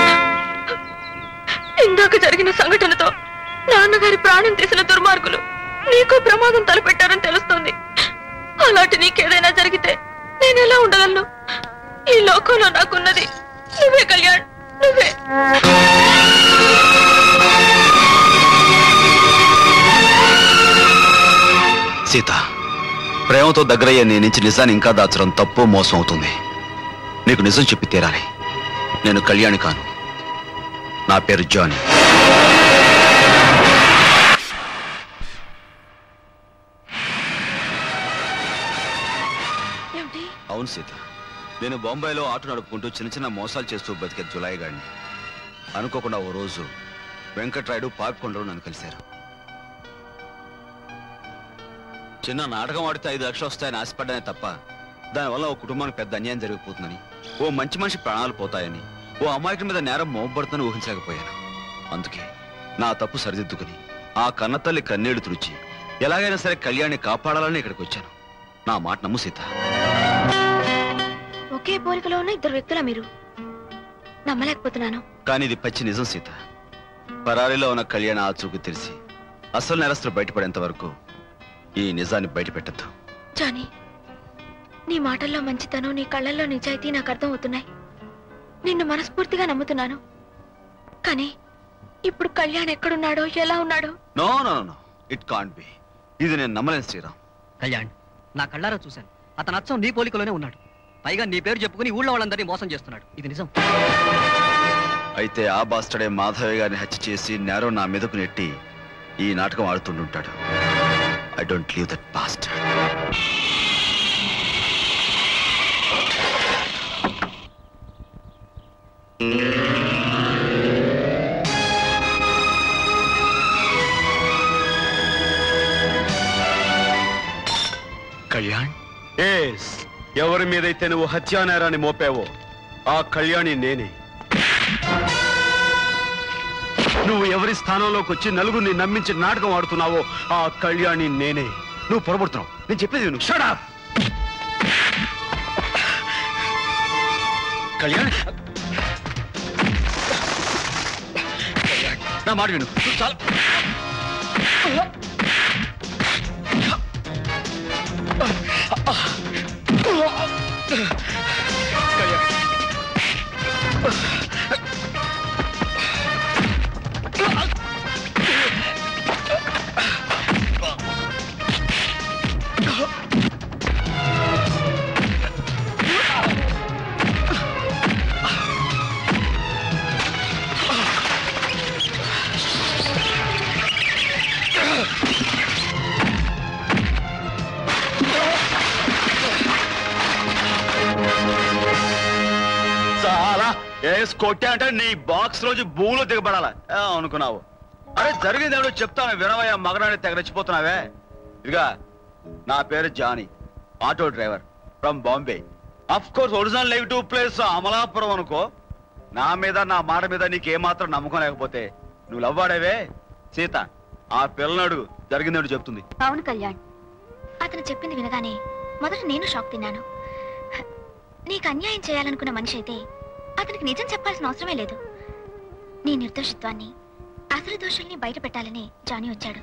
ఇందాక జరిగిన సంఘటనతో నాన్నగారి ప్రాణం తీసిన దుర్మార్గులు నీకు ప్రమాదం తలపెట్టారని తెలుస్తోంది అలాంటి నీకేదైనా జరిగితే నేను ఎలా ఉండగలను ఈ లోకంలో నాకున్నది నువ్వే కళ్యాణ్ నువ్వే సీత ప్రేమతో దగ్గరయ్యే నీ నుంచి నిజాన్ని ఇంకా దాచడం తప్పు మోసం అవుతుంది నీకు నిజం చెప్పి తీరాలి నేను కళ్యాణి కాను నా పేరు జానీ అవును సీత నేను బొంబాయిలో ఆటో నడుపుకుంటూ చిన్న చిన్న మోసాలు చేస్తూ బతికే జులాయి గాడిని అనుకోకుండా ఓ రోజు వెంకట్రాయుడు పాపికొండలు నన్ను కలిశారు చిన్న నాటకం ఆడితే ఐదు లక్షలు వస్తాయని ఆశపడ్డానే తప్ప దానివల్ల ఓ కుటుంబానికి పెద్ద అన్యాయం జరిగిపోతుందని ఓ మంచి మనిషి ప్రాణాలు పోతాయని ఓ అమాయకుడి మీద నేరం మోపబడుతుందని ఊహించలేకపోయాను అందుకే నా తప్పు సరిదిద్దుకుని ఆ కన్నతల్లి కన్నీళ్లు తుడిచి ఎలాగైనా సరే కళ్యాణ్ని కాపాడాలని ఇక్కడికి వచ్చాను నా మాట నమ్ము సీత ఒకే పోలికలో ఉన్న ఇద్దరు వ్యక్తుల మీరు నమ్మలేకపోతున్నాను కానీ ఇది పచ్చి నిజం సీత పరారీలో ఉన్న కళ్యాణ ఆచూకు తెలిసి అసలు నేరస్తులు బయటపడేంత వరకు ఈ నిజాన్ని బయటపెట్టద్దు జానీ నీ మాటల్లో మంచితనం నీ కళ్ళల్లో నిజాయితీ నాకు అర్థం అవుతున్నాయి నిన్ను మనస్ఫూర్తిగా నమ్ముతున్నాను కానీ ఇప్పుడు కళ్యాణ్ ఎక్కడున్నాడో ఎలా ఉన్నాడో no no no it can't be ఇది నేను నమ్మలేను శ్రీరామ్ కళ్యాణ్ నా కళ్ళారా చూశాను అతను అచ్చం నీ పోలికలోనే ఉన్నాడు పైగా నీ పేరు చెప్పుకుని ఊళ్ళో వాళ్ళందరినీ మోసం చేస్తున్నాడు ఇది నిజం అయితే ఆ బాస్టడే మాధవి గారిని హత్య చేసి నేరం నా మీదకు నెట్టి ఈ నాటకం ఆడుతుండుంటాడు I don't leave that past Kalyan yes ఎవరి మీదైతే నువ్వు హత్యా నేరాన్ని మోపావో ఆ కళ్యాణి నేనే నువ్వు ఎవరి స్థానంలోకి వచ్చి నలుగురిని నమ్మించి నాటకం ఆడుతున్నావో ఆ కళ్యాణి నేనే నువ్వు పొరబడుతున్నావు నేను చెప్పేది నువ్వు షడా కళ్యాణ్ నా మాట విను నువ్వు చాలా చాలా ఏస్ కొట్టా అంటే నీ బాక్స్ రోజు భూమిలో దిగబడాలా ఏ, అనుకున్నావు అరే జరిగింది ఏమిటో చెప్తాను వినవయ్యా మగనాన్ని తెగరెచ్చిపోతున్నావే ఇదిగా నా పేరు Johnny auto driver from Bombay of course original negative place Amalapuram అనుకో నా మీద నా మాట మీద నీకేమాత్రం నమ్మకం లేకపోతే నువ్వు లవ్వాడేవే సీత ఆ పిల్లనాడు జరిగిందేమిటో చెప్తుంది అవును కళ్యాణ్ అతను చెప్పింది వినగానే మొదట నేను షాక్ తిన్నాను నీకు అన్యాయం చేయాలనుకున్న మనిషి అయితే అతనికి నిజం చెప్పాల్సిన అవసరమే లేదు నీ నిర్దోషిత్వాన్ని అసలు దోషుల్ని బయట పెట్టాలని జానీ వచ్చాడు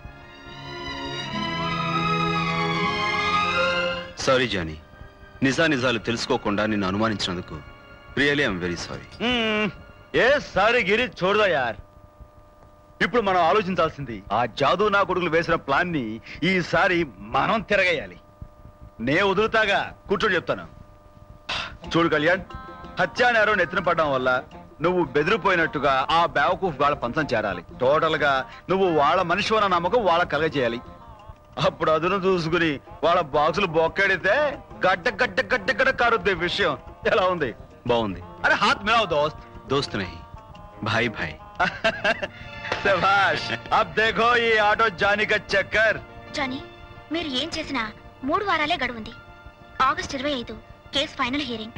సారీ జానీ నిజా నిజాలు తెలుసుకోకుండా నిన్ను అనుమానించినందుకు really I'm very sorry a sorry గిరి చూడదా యార్ ఇప్పుడు మనం ఆలోచించాల్సింది ఆ జాదు నా కొడుకులు వేసిన ప్లాన్ ని ఈసారి మనం తిరగేయాలి నే వదులుతాగా కూర్చొని చెప్తాను చూడు కళ్యాణ్ హత్యా నేరం నెత్తిన పడడం వల్ల నువ్వు బెదిరిపోయినట్టుగా ఆ బేవకూఫ్ వాళ్ళ పంచం చేరాలి టోటల్ గా నువ్వు వాళ్ళ మనిషి అన్న నమ్మకం వాళ్ళ కలగ చేయాలి అప్పుడు అదును చూసుకుని వాళ్ళ బాక్సులు బొక్కెడితే గడ్డ గడ్డ గడ్డ గడ్డ కారుద్ది విషయం ఎలా ఉంది బాగుంది అరే హాత్ మిలావ్ దోస్త్ దోస్త్ నహీ భాయ్ భాయ్ శభాష్ అబ్ దేఖో ఈ ఆటో జానీ కా చక్కర్ జానీ మీరు ఏం చేసినా మూడు వారాలే గడువుంది ఆగస్ట్ ఇరవై ఐదు కేసు ఫైనల్ హియరింగ్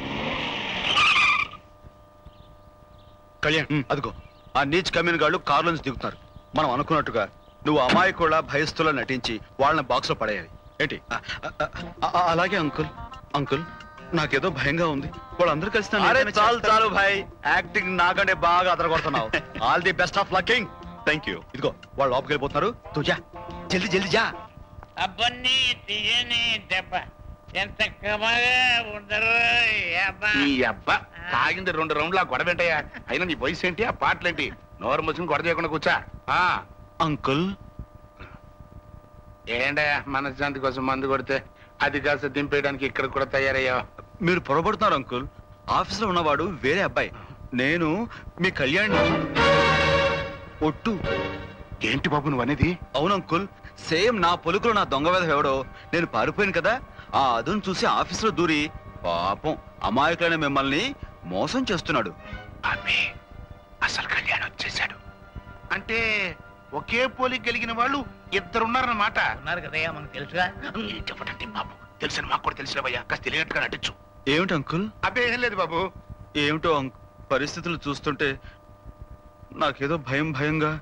కళ్యాణ్ అదిగో ఆ నీచ్ కమ్యూన్ గాళ్ళు కారు నుంచి దిగుతున్నారు మనం అనుకున్నట్టుగా నువ్వు అమాయకుల భయస్థులో నటించి వాళ్ళని బాక్స్ లో పడేయాలి ఏంటి ఆ, ఆ, ఆ, అలాగే అంకుల్ అంకుల్ నాకేదో భయంగా ఉంది వాళ్ళందరూ కలిసి నన్ను అరే ఏదైనా చాలు చేస్తారు. చాలు భాయ్ యాక్టింగ్ నాకంటే బాగా అదరగొడుతున్నావు all the best of lucking thank you ఇదిగో వాళ్ళు లోపలికి వెళ్ళిపోతున్నారు తూ జా జల్దీ జల్దీ జా అబ్బన్ని తీయని దెబ్బ ఎంత కమ్మగా ఉండరు ఈ అబ్బా. నీ అబ్బా తాగింది రెండు రౌండ్లు ఆ గొడవ ఏంటయ్యా అయినా నీ వయసు ఏంటి ఆ పాటలేంటి నోరు మూసుకుని గొడవ చేయకుండా కూర్చా ఆ అంకుల్ ఏంటయ్యా మనశ్శాంతి కోసం మందు కొడితే అది కాస్త దింపేయడానికి ఇక్కడ కూడా తయారయ్యావు మీరు పొరపడుతున్నారు అంకుల్ ఆఫీస్ లో ఉన్నవాడు వేరే అబ్బాయి నేను మీ కళ్యాణ్ ఒట్టు ఏంటి బాబు నువ్వు అనేది అవును అంకుల్ సేమ్ నా పొలుకులో నా దొంగ వేధ ఎవడో నేను పారిపోయాను కదా ఆ అదును చూసి ఆఫీస్ లో దూరి పాపం అమాయకులైన మిమ్మల్ని మోసం చేస్తున్నాడు అబ్బే అసలు కళ్యాణ్ వచ్చేసాడు అంటే ఒకే పోలికి కలిగిన వాళ్ళు ఇద్దరున్నారన్నమాట ఉన్నారు కదయ్యా మనకు తెలుసుగా చెప్పటండి బాబు తెలిసిన మాకు కూడా తెలిసినవయ్యా కాస్త తెలియనట్టుగా నటించు ఏమిటి అంకుల్ అబ్బే ఏం లేదు బాబు ఏమిటో అంక్ పరిస్థితులు చూస్తుంటే నాకేదో భయం భయంగా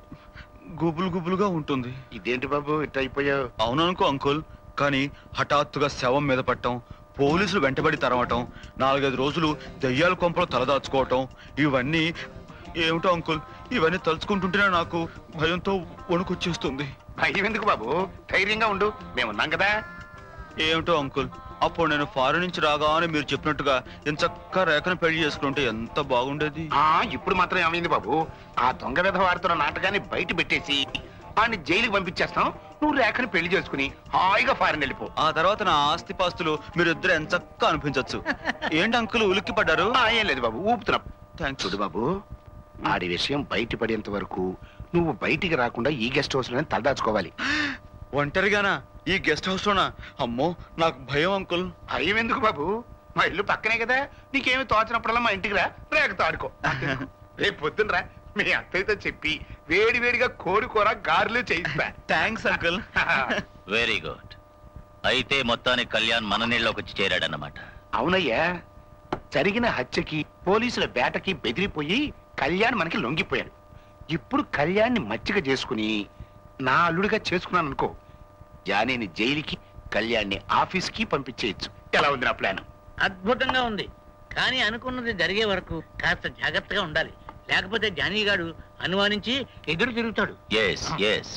గుబులు గుబులుగా ఉంటుంది ఇదేంటి బాబు ఇట్ అయిపోయావు అవుననుకో అంకుల్ కానీ హఠాత్తుగా శవం మీద పట్టడం పోలీసులు వెంటబడి తరమటం నాలుగైదు రోజులు దెయ్యాల కొంపలో తలదాచుకోవటం ఇవన్నీ ఏమిటో అంకుల్ ఇవన్నీ తలుచుకుంటుంటేనే నాకు భయంతో వణుకొచ్చేస్తుంది భయం ఎందుకు బాబు ధైర్యంగా ఉండు మేమున్నాం కదా ఏమిటో అంకుల్ అప్పుడు నేను ఫారెన్ నుంచి రాగానే మీరు చెప్పినట్టుగా ఎంచక్క రేఖను పెళ్లి చేసుకుంటే ఎంత బాగుండేది ఆ ఇప్పుడు మాత్రం ఏమైంది బాబు ఆ దొంగ విధ వాడుతున్న నాటకాన్ని బయట పెట్టేసి వాడిని జైలుకి పంపించేస్తాం నువ్వు రేఖని పెళ్లి చేసుకుని హాయిగా ఫారెన్ వెళ్ళిపో ఆ తర్వాత నా ఆస్తి పాస్తులు మీరు ఇద్దరు ఎంచక్క అనిపించవచ్చు ఏంటి అంకుల్ ఉలిక్కి పడ్డారు ఆ, ఏం లేదు బాబు ఊపుతున్నా థ్యాంక్స్ చూడు బాబు ఆడి విషయం బయటపడేంత వరకు నువ్వు బయటికి రాకుండా ఈ గెస్ట్ హౌస్ లోనే తలదాచుకోవాలి ఒంటరిగానా ఈ గెస్ట్ హౌస్ లోనా అమ్మో నాకు భయం అంకుల్ భయం ఎందుకు బాబు మా ఇల్లు పక్కనే కదా నీకేమి తోచినప్పుడల్లా మా ఇంటికి రా రేఖతో ఆడుకో రేపు పొద్దున రా మీ అత్తయ్యతో చెప్పి వేడి వేడిగా కోరుకోరా గారెలు చేయిస్తా థ్యాంక్స్ అంకుల్ వెరీ గుడ్ అయితే మొత్తానికి కళ్యాణ్ మన నీళ్ళలోకి వచ్చి చేరాడన్నమాట అవునయ్యా జరిగిన హత్యకి పోలీసుల వేటకి బెదిరిపోయి కళ్యాణ్ మనకి లొంగిపోయాడు ఇప్పుడు కళ్యాణ్ని మచ్చిక చేసుకుని నా అల్లుడిగా చేసుకున్నాను అనుకో జానేని జైలుకి కళ్యాణ్ని ఆఫీస్కి పంపించేయచ్చు ఎలా ఉంది నా ప్లాన్ అద్భుతంగా ఉంది కానీ అనుకున్నది జరిగే వరకు కాస్త జాగ్రత్తగా ఉండాలి లేకపోతే జానీగాడు అనుమానించి ఎదురు తిరుగుతాడు ఎస్ ఎస్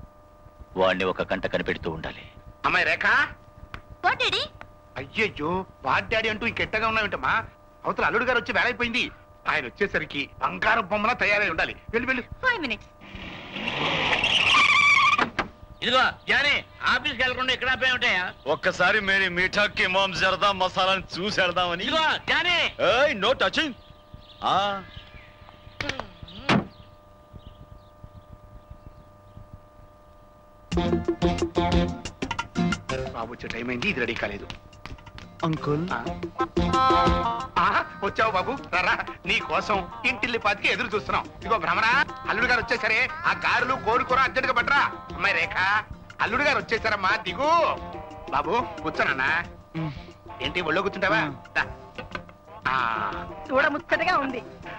వాడిని ఒక కంట కనిపెడుతూ ఉండాలి అమ్మాయి రేఖ అయ్యయ్యో వాట్ డాడీ అంటూ ఇంకెట్టగా ఉన్నావేంటమ్మా అవతల అల్లుడు గారు వచ్చి వేలైపోయింది ఆయన వచ్చేసరికి బంగారం బొమ్మలా తయారై ఉండాలి వెళ్ళి వెళ్ళి ఫైవ్ మినిట్స్ ఇదిగో జానీ ఆఫీస్కి వెళ్ళకుండా ఇక్కడ ఆపే ఉంటాయా ఒక్కసారి మేరీ మీఠా కిమాం జరదా మసాలాని చూసి వెళ్దామని ఇదిగో జానీ ఏయ్ నో టచింగ్ ఆ బాబు వచ్చే టైం అయింది ఇది రెడీ కాలేదు అంకుల్ ఆ, వచ్చావు బాబు రారా నీ కోసం ఇంటిల్లి పాతికి ఎదురు చూస్తున్నాం ఇదిగో భ్రమరా అల్లుడు గారు వచ్చేసరే ఆ గారులు కోరుకోర అర్జెంట్ గా పట్టరా అమ్మాయి రేఖ అల్లుడు గారు వచ్చేసారమ్మా దిగు బాబు కూర్చోనన్నా ఏంటి ఒళ్ళో కూర్చుంటావా దా. ఆ, చూడ ముచ్చటగా ఉంది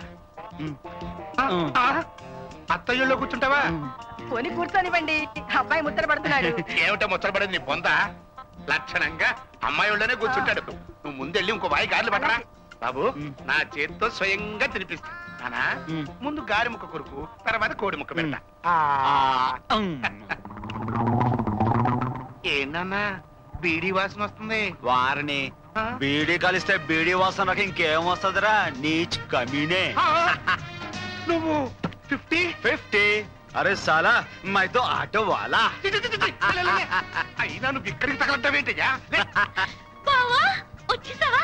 ఆ, అత్తయ్యలో కూర్చుంటావా కొని కూర్చొనివ్వండి అబ్బాయి ముచ్చట పడుతున్నాడు ఏమిటో ముచ్చటపడేది నీ పొంద లక్షణంగా అమ్మాయి ఒళ్ళోనే కూర్చుంటాడు నువ్వు ముందెళ్ళి ఇంకో బాయి గారెలు పట్టరా బాబు నా చేతితో స్వయంగా తినిపిస్తా నానా ముందు గారి ముక్క కొరుకు తర్వాత కోడి ముక్క పెడతా ఏంటన్నా బీడీ వాసన వస్తుంది వారిని బీడీ కలిస్తే బీడీ వాసన నాకు ఇంకేం వస్తుందిరా నీచ్ కమీనే నువ్వు ఫిఫ్టీ ఫిఫ్టీ అరే సాలా మైతో ఆటో వాలా అయినా నువ్వు ఇక్కడికి తగలంటావేంటయ్యా బావా వచ్చేసావా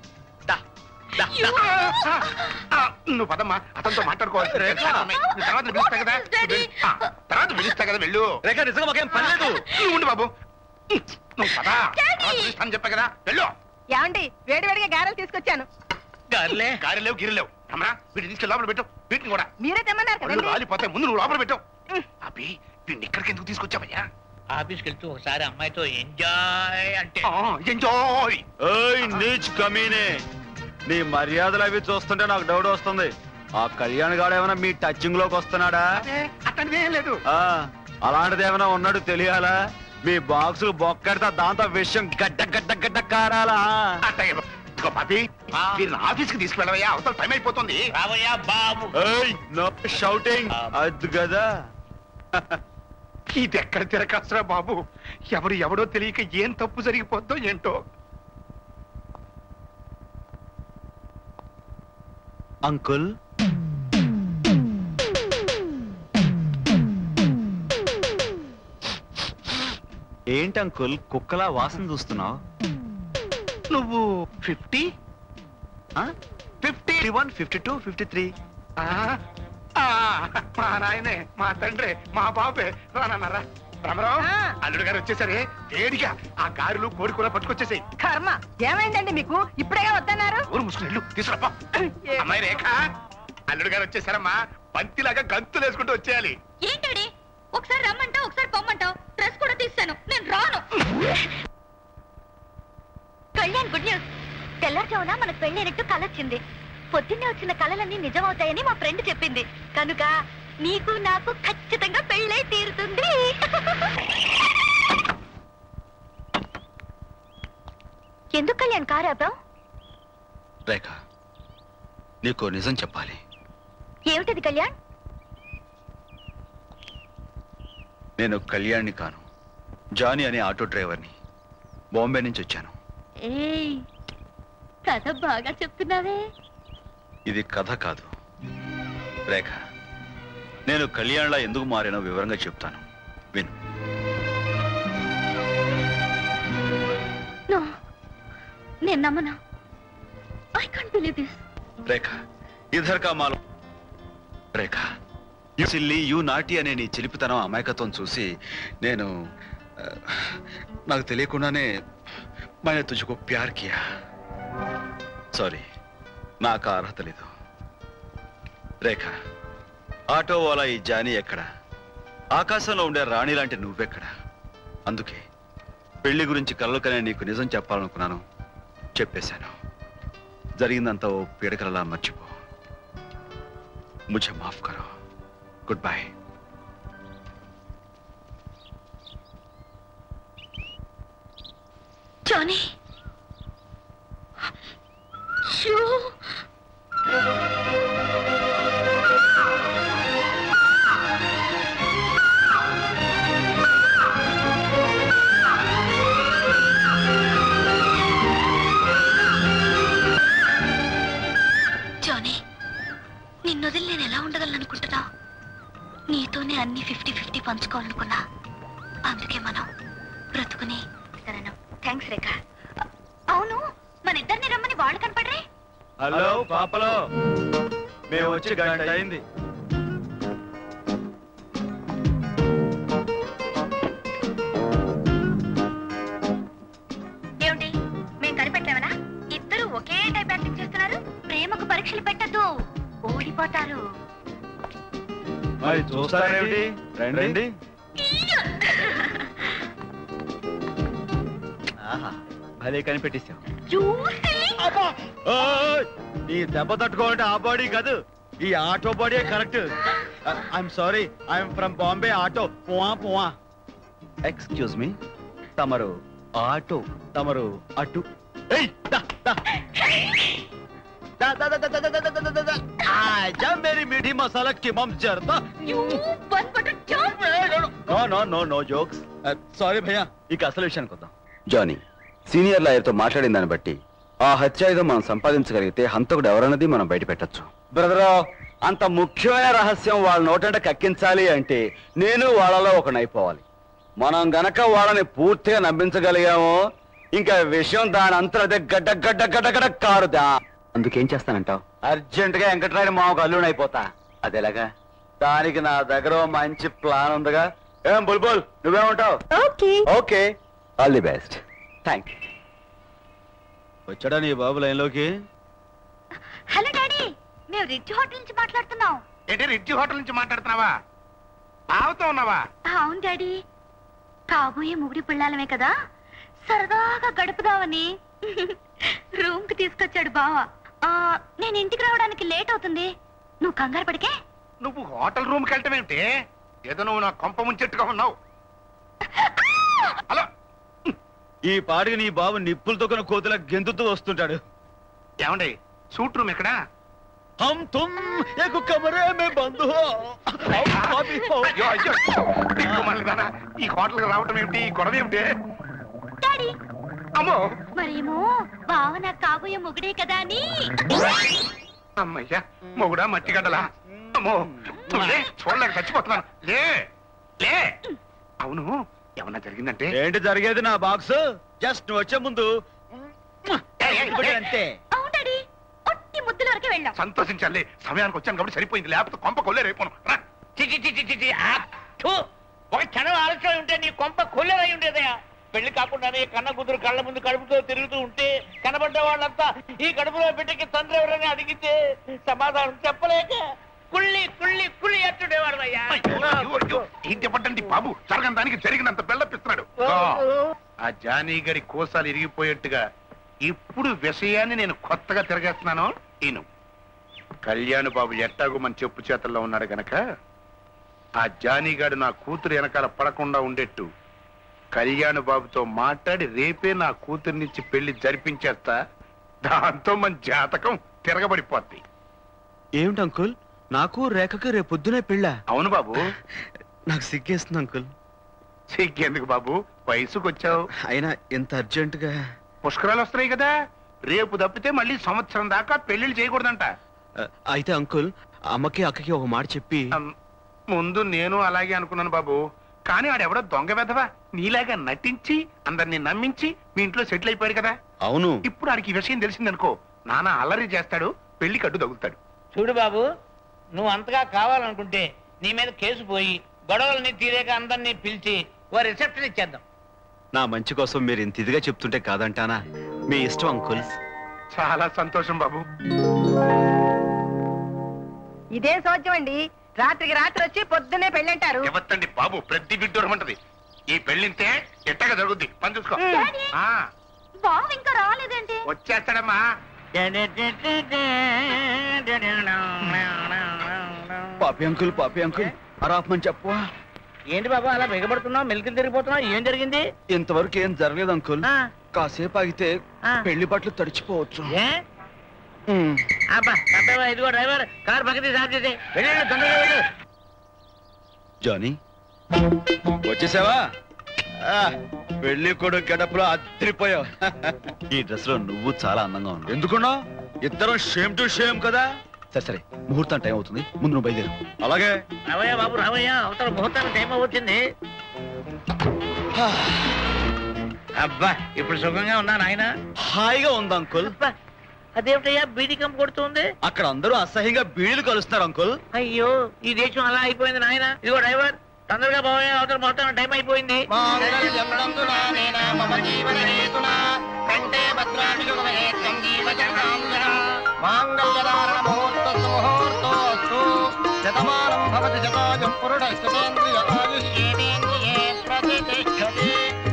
నువ్వు పదమ్మా అతనితో మాట్లాడుకోవాలి రేఖ. నేను తర్వాత పిలుస్తా కదా డాడీ. ఆ, తర్వాత పిలుస్తా కదా వెళ్ళు రేఖ నిజంగా మాకేం పని లేదు నువ్వు ఉండు బాబు నువ్వు పదా తర్వాత పిలుస్తాను చెప్పా కదా వెళ్ళు ఏమండి వేడి వేడిగా గారెలు తీసుకొచ్చాను గారులే గారెలేవు గిరిలేవు అమ్మా వీటిని తీసుకెళ్ళి లోపల పెట్టు వీటిని కూడా మీరే తెమ్మన్నారు ఒళ్ళు కదండి రాలిపోతాయి ముందు నువ్వు లోపల పెట్టు అబ్బి వీడిని ఇక్కడికి ఎందుకు తీసుకొచ్చావయ్యా ఆఫీస్కి వెళ్తూ ఒకసారి అమ్మాయితో ఎంజాయ్ అంటే ఎంజాయ్ ఏయ్ నీచ్ కమీనే నీ మర్యాదలు అవి చూస్తుంటే నాకు డౌట్ వస్తుంది ఆ కళ్యాణ్ గాడు ఏమైనా మీ టచింగ్ లోకి వస్తున్నాడా అట్టనిది ఏం లేదు ఆ అలాంటిది ఏమైనా ఉన్నాడు తెలియాలా మీ బాక్స్ బొక్కెడతా దాంతో విషయం గడ్డ గడ్డ గడ్డ కారాలా అట్టగే ఇదిగో పాపి వీరిని ఆఫీస్కి తీసుకెళ్ళవయ్యా అవతల టైం అయిపోతుంది రావయ్యా బాబు ఏయ్ నో షౌటింగ్ అది కదా ఇది ఎక్కడ తిరగసరా బాబు ఎవరు ఎవడో తెలియక ఏం తప్పు జరిగిపోద్దో ఏంటో అంకుల్ ఏంటి అంకుల్ కుక్కలా వాసన చూస్తున్నావు నువ్వు fifty fifty one fifty two fifty three మా నాయనే మా తండ్రి మా బాబే రానన్నారా రామరావు అల్లుడు గారు వచ్చేసరే వేడిగా ఆ గారెలు కోడి కూర పట్టుకొచ్చేసాయి కర్మ ఏమైందండి మీకు ఇప్పుడేగా వద్దన్నారు ఊరు ముసుకుని వెళ్ళు తీసుకురాపా అమ్మాయి రేఖ అల్లుడు గారు వచ్చేసారమ్మా బంతిలాగా గంతులు వేసుకుంటూ వచ్చేయాలి ఏంటడి ఒకసారి రమ్మంటావు ఒకసారి పొమ్మంటావు డ్రెస్ కూడా తీస్తాను నేను రాను కళ్యాణ్ గుడ్ న్యూస్ తెల్లారుజామున మనకు పెళ్ళైనట్టు కల వచ్చింది పొద్దున్నే వచ్చిన కళలన్నీ నిజమవుతాయని మా ఫ్రెండ్ చెప్పింది కనుక నీకు నాకు ఖచ్చితంగా పెళ్ళై తీరుతుంది ఎందుకు కళ్యాణ్ కారు ఆపావు రేఖ నీకు నిజం చెప్పాలి ఏమిటది కళ్యాణ్ నేను కళ్యాణ్ని కాను జానీ అనే ఆటో డ్రైవర్ని బాంబే నుంచి వచ్చాను ఏయ్ కథ బాగా చెప్తున్నావే ఇది కథ కాదు రేఖ నేను కళ్యాణ్లా ఎందుకు మారానో వివరంగా చెప్తాను విను నో నేను నమ్మను I can't believe this Rekha ఇధర్ కా మాలో రేఖ యు సిల్లి యు నాటి అనే నీ చిలిపితనం అమాయకత్వం చూసి నేను ఆ, నాకు తెలియకుండానే మైన తుజుకో ప్యార్ కియా సారీ నాకు ఆ అర్హత లేదు రేఖ ఆటో వాలా ఈ జానీ ఎక్కడ ఆకాశంలో ఉండే రాణి లాంటి నువ్వెక్కడ అందుకే పెళ్లి గురించి కలలు కనే నీకు నిజం చెప్పాలనుకున్నాను చెప్పేశాను జరిగిందంతా ఓ పీడకలలా మర్చిపో ముझे మాఫ్ కరో గుడ్ బై జానీ షూ జానీ నిన్ను వదిలి నేను ఎలా ఉండగలను అనుకుంటున్నావు నీతోనే అన్ని ఫిఫ్టీ ఫిఫ్టీ పంచుకోవాలనుకున్నా అందుకే మనం బ్రతుకుని థ్యాంక్స్ రేఖ అవును మన ఇద్దరిని రమ్మని వాళ్ళు కనపడరే హలో పాపలో మేము వచ్చి గంట అయింది ఏమిటి మేము కనిపెట్టామనా ఇద్దరు ఒకే టైప్ యాక్టింగ్ చేస్తున్నారు ప్రేమకు పరీక్షలు పెట్టద్దు ఓడిపోతారు మరి చూస్తారేమిటి రండి ఆహా భలే కనిపెట్టేశాం ఓయ్! నీ దెబ్బ తట్టుకోవాలంటే ఆ బాడీ కాదు ఈ auto body correct I'm sorry I'm from Bombay auto పువా పువా ఎక్స్క్యూజ్ మీ తమరు ఆటో తమరు అటు ఏయ్, దా, దా. దా, దా, దా, దా, దా, దా, దా, దా, దా, దా, దా. ఆజా మేరీ మీఠీ మసాలా కి మమ్ జర్దా no no no no jokes sorry భయ్యా ఇక అసలు విషయానికి వద్దాం జానీ సీనియర్ లాయర్తో మాట్లాడిన దాన్ని బట్టి ఆ హత్యాయుధం మనం సంపాదించగలిగితే హంతకుడు ఎవరన్నది మనం బయట పెట్టచ్చు బ్రదరు అంత ముఖ్యమైన రహస్యం వాళ్ళ నోటంట కక్కించాలి అంటే నేను వాళ్ళలో ఒకనైపోవాలి మనం గనక వాళ్ళని పూర్తిగా నమ్మించగలిగామో ఇంకా విషయం దాని అంతరదే గడ్డ గడ్డ గడ్డ గడ్డ కారుదా అందుకేం చేస్తానంటావు అర్జెంట్ గా వెంకటరాయని మాకు అల్లునైపోతా అదేలాగా దానికి నా దగ్గర ఓ మంచి ప్లాన్ ఉందిగా ఏం బుల్బుల్ నువ్వేమంటావు okay okay all the best thank you వచ్చాడా నీ బాబు లైన్లోకి హలో డాడీ మేము రిచ్ హోటల్ నుంచి మాట్లాడుతున్నాం ఏంటి రిడ్జి హోటల్ నుంచి మాట్లాడుతున్నావా ఆవుతో ఉన్నావా అవును డాడీ కాబోయే ముగుడి పిల్లలమే కదా సరదాగా గడుపుదామని రూమ్ కి తీసుకొచ్చాడు బావ ఆ, నేను ఇంటికి రావడానికి లేట్ అవుతుంది నువ్వు కంగారు పడికే నువ్వు హోటల్ రూమ్ కి వెళ్ళటం ఏమిటి ఏదో నువ్వు నా కొంప ముంచెట్టుగా ఉన్నావు ఈ పాటికి నీ బాబు నిప్పులతో కొన కోతుల గెంతుతూ వస్తుంటాడు ఏమండి సూట్ రూమ్ ఎక్కడా हम तुम एक कमरे में बंद हो అయ్యో, అయ్యో. దిక్కుమాలిన దానా, ఈ హోటల్కి రావటం ఏమిటి ఈ గొడవ ఏమిటి అమ్మో మరేమో బావ నా కాబోయే మొగుడే కదా అని అమ్మయ్యా మొగుడా మట్టిగడ్డలా అమ్మో లే, చూడలేక చచ్చిపోతున్నాను లే లే అవును ఏమన్నా జరిగిందంటే ఏంటి జరిగేది నా బాక్స్ జస్ట్ నువ్వు వచ్చే ముందు అంతే అవుతాడి ఒట్టి ముద్దుల వరకే వెళ్ళాం సంతోషించాలి సమయానికి వచ్చాను కాబట్టి సరిపోయింది లేకపోతే కొంప కొల్లే రేపోను రా చిచి చిచి చిచి ఆ, థు. ఒక క్షణం ఆలస్యం ఉంటే నీ కొంప కొల్లెరై ఉండేదయా పెళ్లి కాకుండానే కన్న కూతురు కళ్ళ ముందు కడుపుతో తిరుగుతూ ఉంటే కనబడ్డ వాళ్ళంతా ఈ కడుపులో బిడ్డకి తండ్రి ఎవరని అడిగితే సమాధానం చెప్పలేక కుళ్ళి కుళ్ళి కుళ్ళి ఎట్టుడేవాడు అయ్యా అయ్యో, అయ్యో, ఏం చెప్పండి బాబు జరగని దానికి జరిగినంత బెల్లపిస్తున్నాడు ఆ, ఆ జానీ గడి కోసాలు ఇరిగిపోయేట్టుగా ఇప్పుడు విషయాన్ని నేను కొత్తగా తిరగేస్తున్నాను ఈను కళ్యాణ్ బాబు ఎట్టాగు మన చెప్పు చేతల్లో ఉన్నాడు గనక ఆ జానీగాడు నా కూతురు వెనకాల పడకుండా ఉండేట్టు కళ్యాణ్ బాబుతో మాట్లాడి రేపే నా కూతుర్నిచ్చి పెళ్లి జరిపించేస్తా దాంతో మన జాతకం తిరగబడిపోద్ది ఏమిటి అంకుల్ నాకు రేఖకి రేపు పొద్దునే పెళ్ళా అవును బాబు నాకు సిగ్గేస్తుంది అంకుల్ సిగ్గెందుకు బాబు వయసుకు వచ్చావు అయినా ఇంత అర్జెంట్ గా పుష్కరాలు వస్తున్నాయి కదా రేపు తప్పితే మళ్ళీ సంవత్సరం దాకా పెళ్లిళ్ళు చేయకూడదంట అయితే అంకుల్ అమ్మకి అక్కకి ఒక మాట చెప్పి ముందు నేను అలాగే అనుకున్నాను బాబు కానీ ఆడెవడో దొంగ వెధవా నీలాగా నటించి అందరిని నమ్మించి మీ ఇంట్లో సెటిల్ అయిపోయాడు కదా అవును ఇప్పుడు ఆడికి ఈ విషయం తెలిసిందనుకో నాన్న అల్లరి చేస్తాడు పెళ్లి కట్టు తగులుతాడు చూడు బాబు నువ్వు అంతగా కావాలనుకుంటే నీ మీద కేసు పోయి గొడవల్ని తీరేక అందరినీ పిలిచి ఓ రిసెప్షన్ ఇచ్చేద్దాం నా మంచి కోసం మీరు ఇంత ఇదిగా చెప్తుంటే కాదంటానా మీ ఇష్టం అంకుల్ చాలా సంతోషం బాబు ఇదే సోద్యం అండి రాత్రికి రాత్రి వచ్చి పొద్దున్నే పెళ్ళంటారు ఎవత్తండి బాబు ప్రతి బిడ్డూరమంటది ఈ పెళ్లింతే ఎట్టగా జరుగుద్ది పని చూసుకో డాడీ. ఆ, బావ ఇంకా రాలేదేంటి వచ్చేస్తాడమ్మా పాపి అంకుల్ పాపి అంకుల్ అరాపమని చెప్పవా ఏంటి బాబు అలా బిగబడుతున్నావు మెలికి తిరిగిపోతున్నావు ఏం జరిగింది ఇంతవరకు ఏం జరగలేదు అంకుల్ కాసేపు ఆగితే ఆ. పెళ్లి బట్టలు తడిచిపోవచ్చు ఏ ఉమ్. అబ్బా అబ్బా ఇదిగో డ్రైవర్ కార్ పక్కకి సార్ చేసి వెళ్ళి తొందరగా వెళ్ళు జానీ వచ్చేసావా ఆ, పెళ్లి కొడుకు గడపలో అద్దరిపోయావు ఈ డ్రెస్ లో నువ్వు చాలా అందంగా ఉన్నావు ఎందుకున్నావు ఇద్దరం షేమ్ టు షేమ్ కదా సరే సరే ముహూర్తం టైం అవుతుంది ముందు నువ్వు బయలుదేరు అలాగే రావయ్యా బాబు రావయ్యా అవతల ముహూర్తానికి టైం వచ్చింది అబ్బా ఇప్పుడు సుఖంగా ఉన్నా నాయన హాయిగా ఉంది అంకుల్ అదేమిటయ్యా బీడికం కొడుతుంది అక్కడ అందరూ అసహ్యంగా బీడీలు కలుస్తున్నారు అంకుల్ అయ్యో ఈ దేశం అలా అయిపోయింది నాయన ఇదిగో డ్రైవర్ తొందరగా పోయా అవతల మొత్తం టైం అయిపోయింది శతమానం భవతి శతాజం పురుడ శతేంద్రియ ఆయుష్యేంద్రియే ప్రతిష్టతి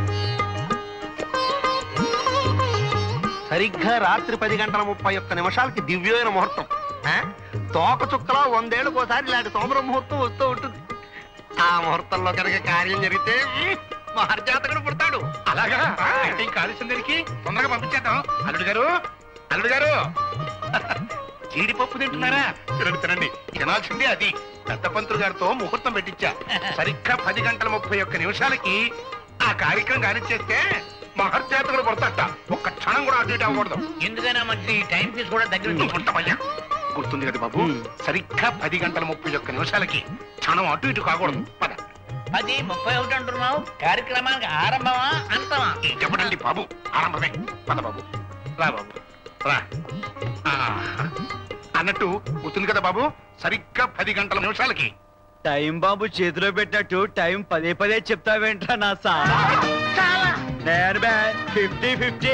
సరిగ్గా రాత్రి పది గంటల ముప్పై ఒక్క నిమిషాలకి దివ్యమైన ముహూర్తం ఆ? తోక చుక్కలో వందేళ్ళకు ఒకసారి ఇలాంటి సోమర ముహూర్తం వస్తూ ఉంటుంది ఆ ముహూర్తంలో కనుక కార్యం జరిగితే మ్, మహర్జాతకుడు పుడతాడు అలాగా అయితే ఇంకా ఆలస్యం దేనికి తొందరగా పంపించేద్దాం అల్లుడు గారు అల్లుడు గారు జీడిపప్పు తింటున్నారా తినండి తినండి తినాల్సిందే అది పెద్ద పంతులు గారితో ముహూర్తం పెట్టించా సరిగ్గా పది గంటల ముప్పై ఒక్క నిమిషాలకి ఆ కార్యక్రమం కానిచ్చేస్తే మహర్జాతకుడు పుడతాట ఒక్క క్షణం కూడా అటు ఇటు అవ్వకూడదు ఎందుకైనా మంచి టైం తీసి కూడా దగ్గర ఉంటామయ్యా గుర్తుంది కదా బాబు సరిగ్గా పది గంటల ముప్పై ఒక్క నిమిషాలకి క్షణం అటు ఇటు కాకూడదు పద అది ముప్పై ఒకటి అంటున్నావు కార్యక్రమానికి ఆరంభమా అంతమా చెప్పడండి బాబు ఆరంభమే పద బాబు రా బాబు రా ఆ, అన్నట్టు గుర్తుంది కదా బాబు సరిగ్గా పది గంటల నిమిషాలకి టైం బాబు చేతిలో పెట్టినట్టు టైం పదే పదే చెప్తావేంట్రా నా సా నేను బే ఫిఫ్టీ ఫిఫ్టీ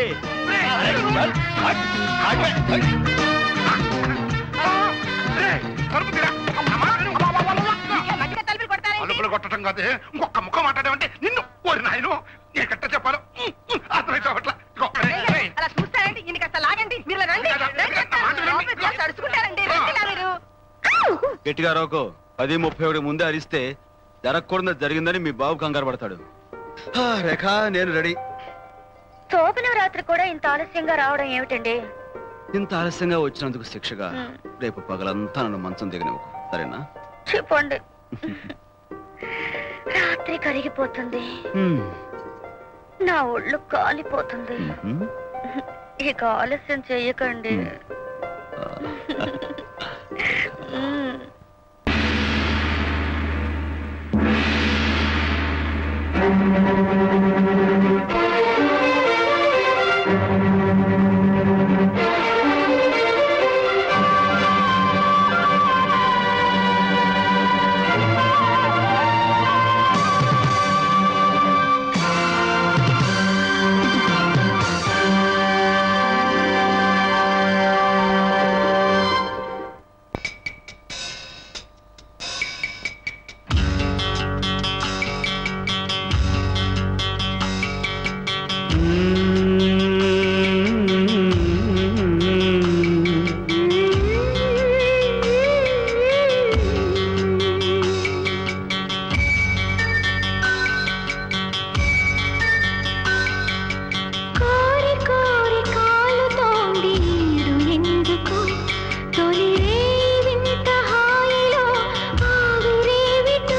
తలుపులు కొట్టడం కాదే ఇంకొక ముఖం మాట్లాడామంటే నిన్ను ఓరి నాయను నేను కట్ట చెప్పాలి అర్థమైతే అవట్లా ఇదిగో, రేయ్, రేయ్. అలా చూస్తారండి ఈయన కాస్త లాగండి మీరు ఇలా రండి రండి చెప్తాను. లోపలికి ఇలా తడుచుకుంటారండి రండి ఇలా మీరు గట్టిగా రోకో పది ముప్పై ఒకటి ముందే అరిస్తే జరగకూడదు జరిగిందని మీ బాబు కంగారు పడతాడు ఆ, రేఖ నేను రెడీ శోభన రాత్రి కూడా ఇంత ఆలస్యంగా రావడం ఏమిటండి ఇంత ఆలస్యంగా వచ్చినందుకు శిక్షగా రేపు పగలంతా నన్ను మంచం దిగనివ్వకు సరేనా చెప్పండి రాత్రి కరిగిపోతుంది హ్మ్. నా ఒళ్ళు కాలిపోతుంది హ్మ్. ఇక ఆలస్యం చెయ్యకండి మ్మ్. కోరి కోరి కాలుతోంది ఈడు ఎందుకు తొలి రేవింత హాయిలో ఆవిరేవిటో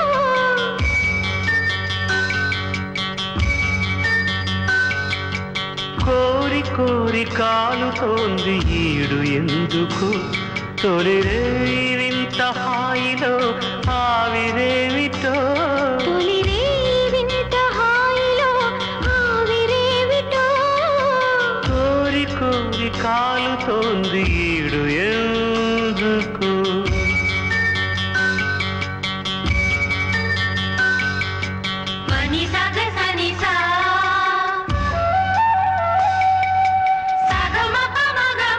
కోరి కోరి కాలుతోంది ఈడు ఎందుకు తొలి వింత హాయిలో ఆవిరేమిటో తొలి రేవింత హాయిలో ఆవిరేవిటో కోరి కోరి కాలుతోంది ఈడు ఎందుకు మని సగ సని సా సగమ పమగమ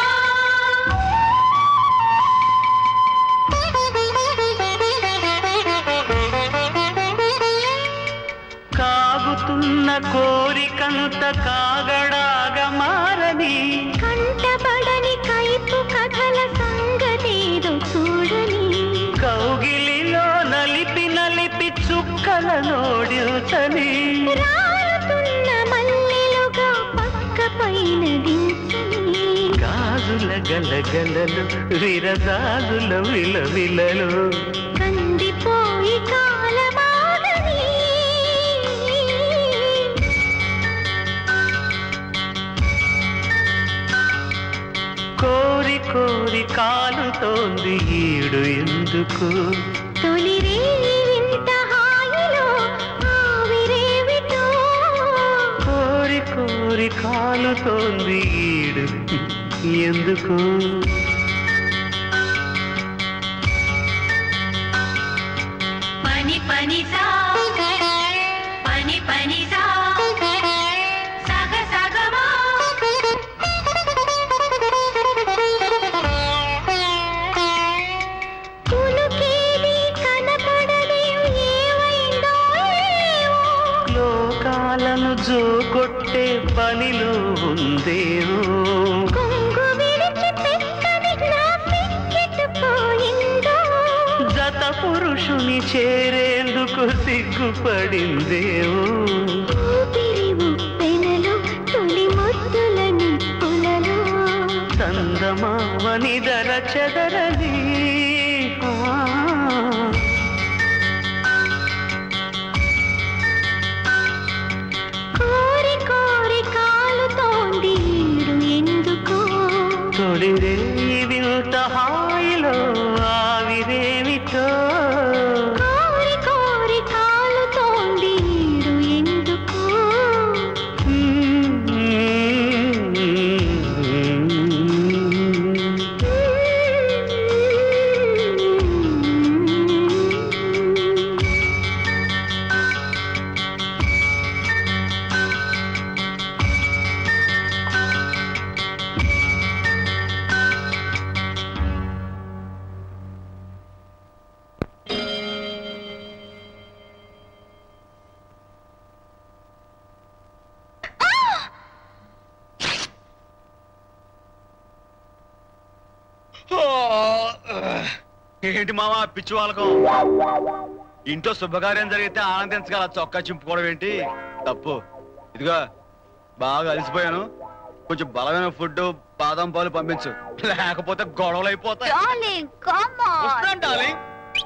కాగుతున్న కోరికంత కాగడాగా మారని కంటబడని కైపు కథల సంగతేదో చూడని కౌగిలిలో నలిపి నలిపి చుక్కల నోడితని రాలుతున్న మల్లెలుగా పక్క పైన దించని గాజుల గలగలలు విరదాజుల విలవిలలు కందిపోయి కాలమాగని కోరి కోరి కాలుతోంది ఈడు ఎందుకు తొలి రేవింత హాయిలో ఆవిరేవిటో కోరి కోరి కాలుతోంది ఈడు ఎందుకు పని పని సా పని పని సా సగ సగమా కులుకేది కనపడదే ఏమైందో ఏవో లోకాలను జోకొట్టే పనిలో ఉందేవో కొంగు విడిచి పెక్కని నా పిచ్చెట్టుపోయిందో జత పురుషుని చేరేందుకు సిగ్గుపడిందేవో ఊపిరి ఉప్పెనలో తొలి ముద్దుల నిప్పులలో చందమామని దర చెదరని ఆ. కోరి కోరి కాలుతోంది ఈడు ఎందుకో తొలి వింత హాయిలో ఆవిరేమిటో కోరి కోరి కాలుతోంది ఈడు ఎందుకో ఏంటి మావా పిచ్చి వాళ్ళకం ఇంట్లో శుభకార్యం జరిగితే ఆనందించగల చొక్కా చింపుకోవడం ఏంటి తప్పు ఇదిగో బాగా అలసిపోయాను కొంచెం బలమైన ఫుడ్ బాదం పాలు పంపించు లేకపోతే గొడవలు అయిపోతాయి డార్లింగ్ కమ్ వస్తున్నాను, డార్లింగ్.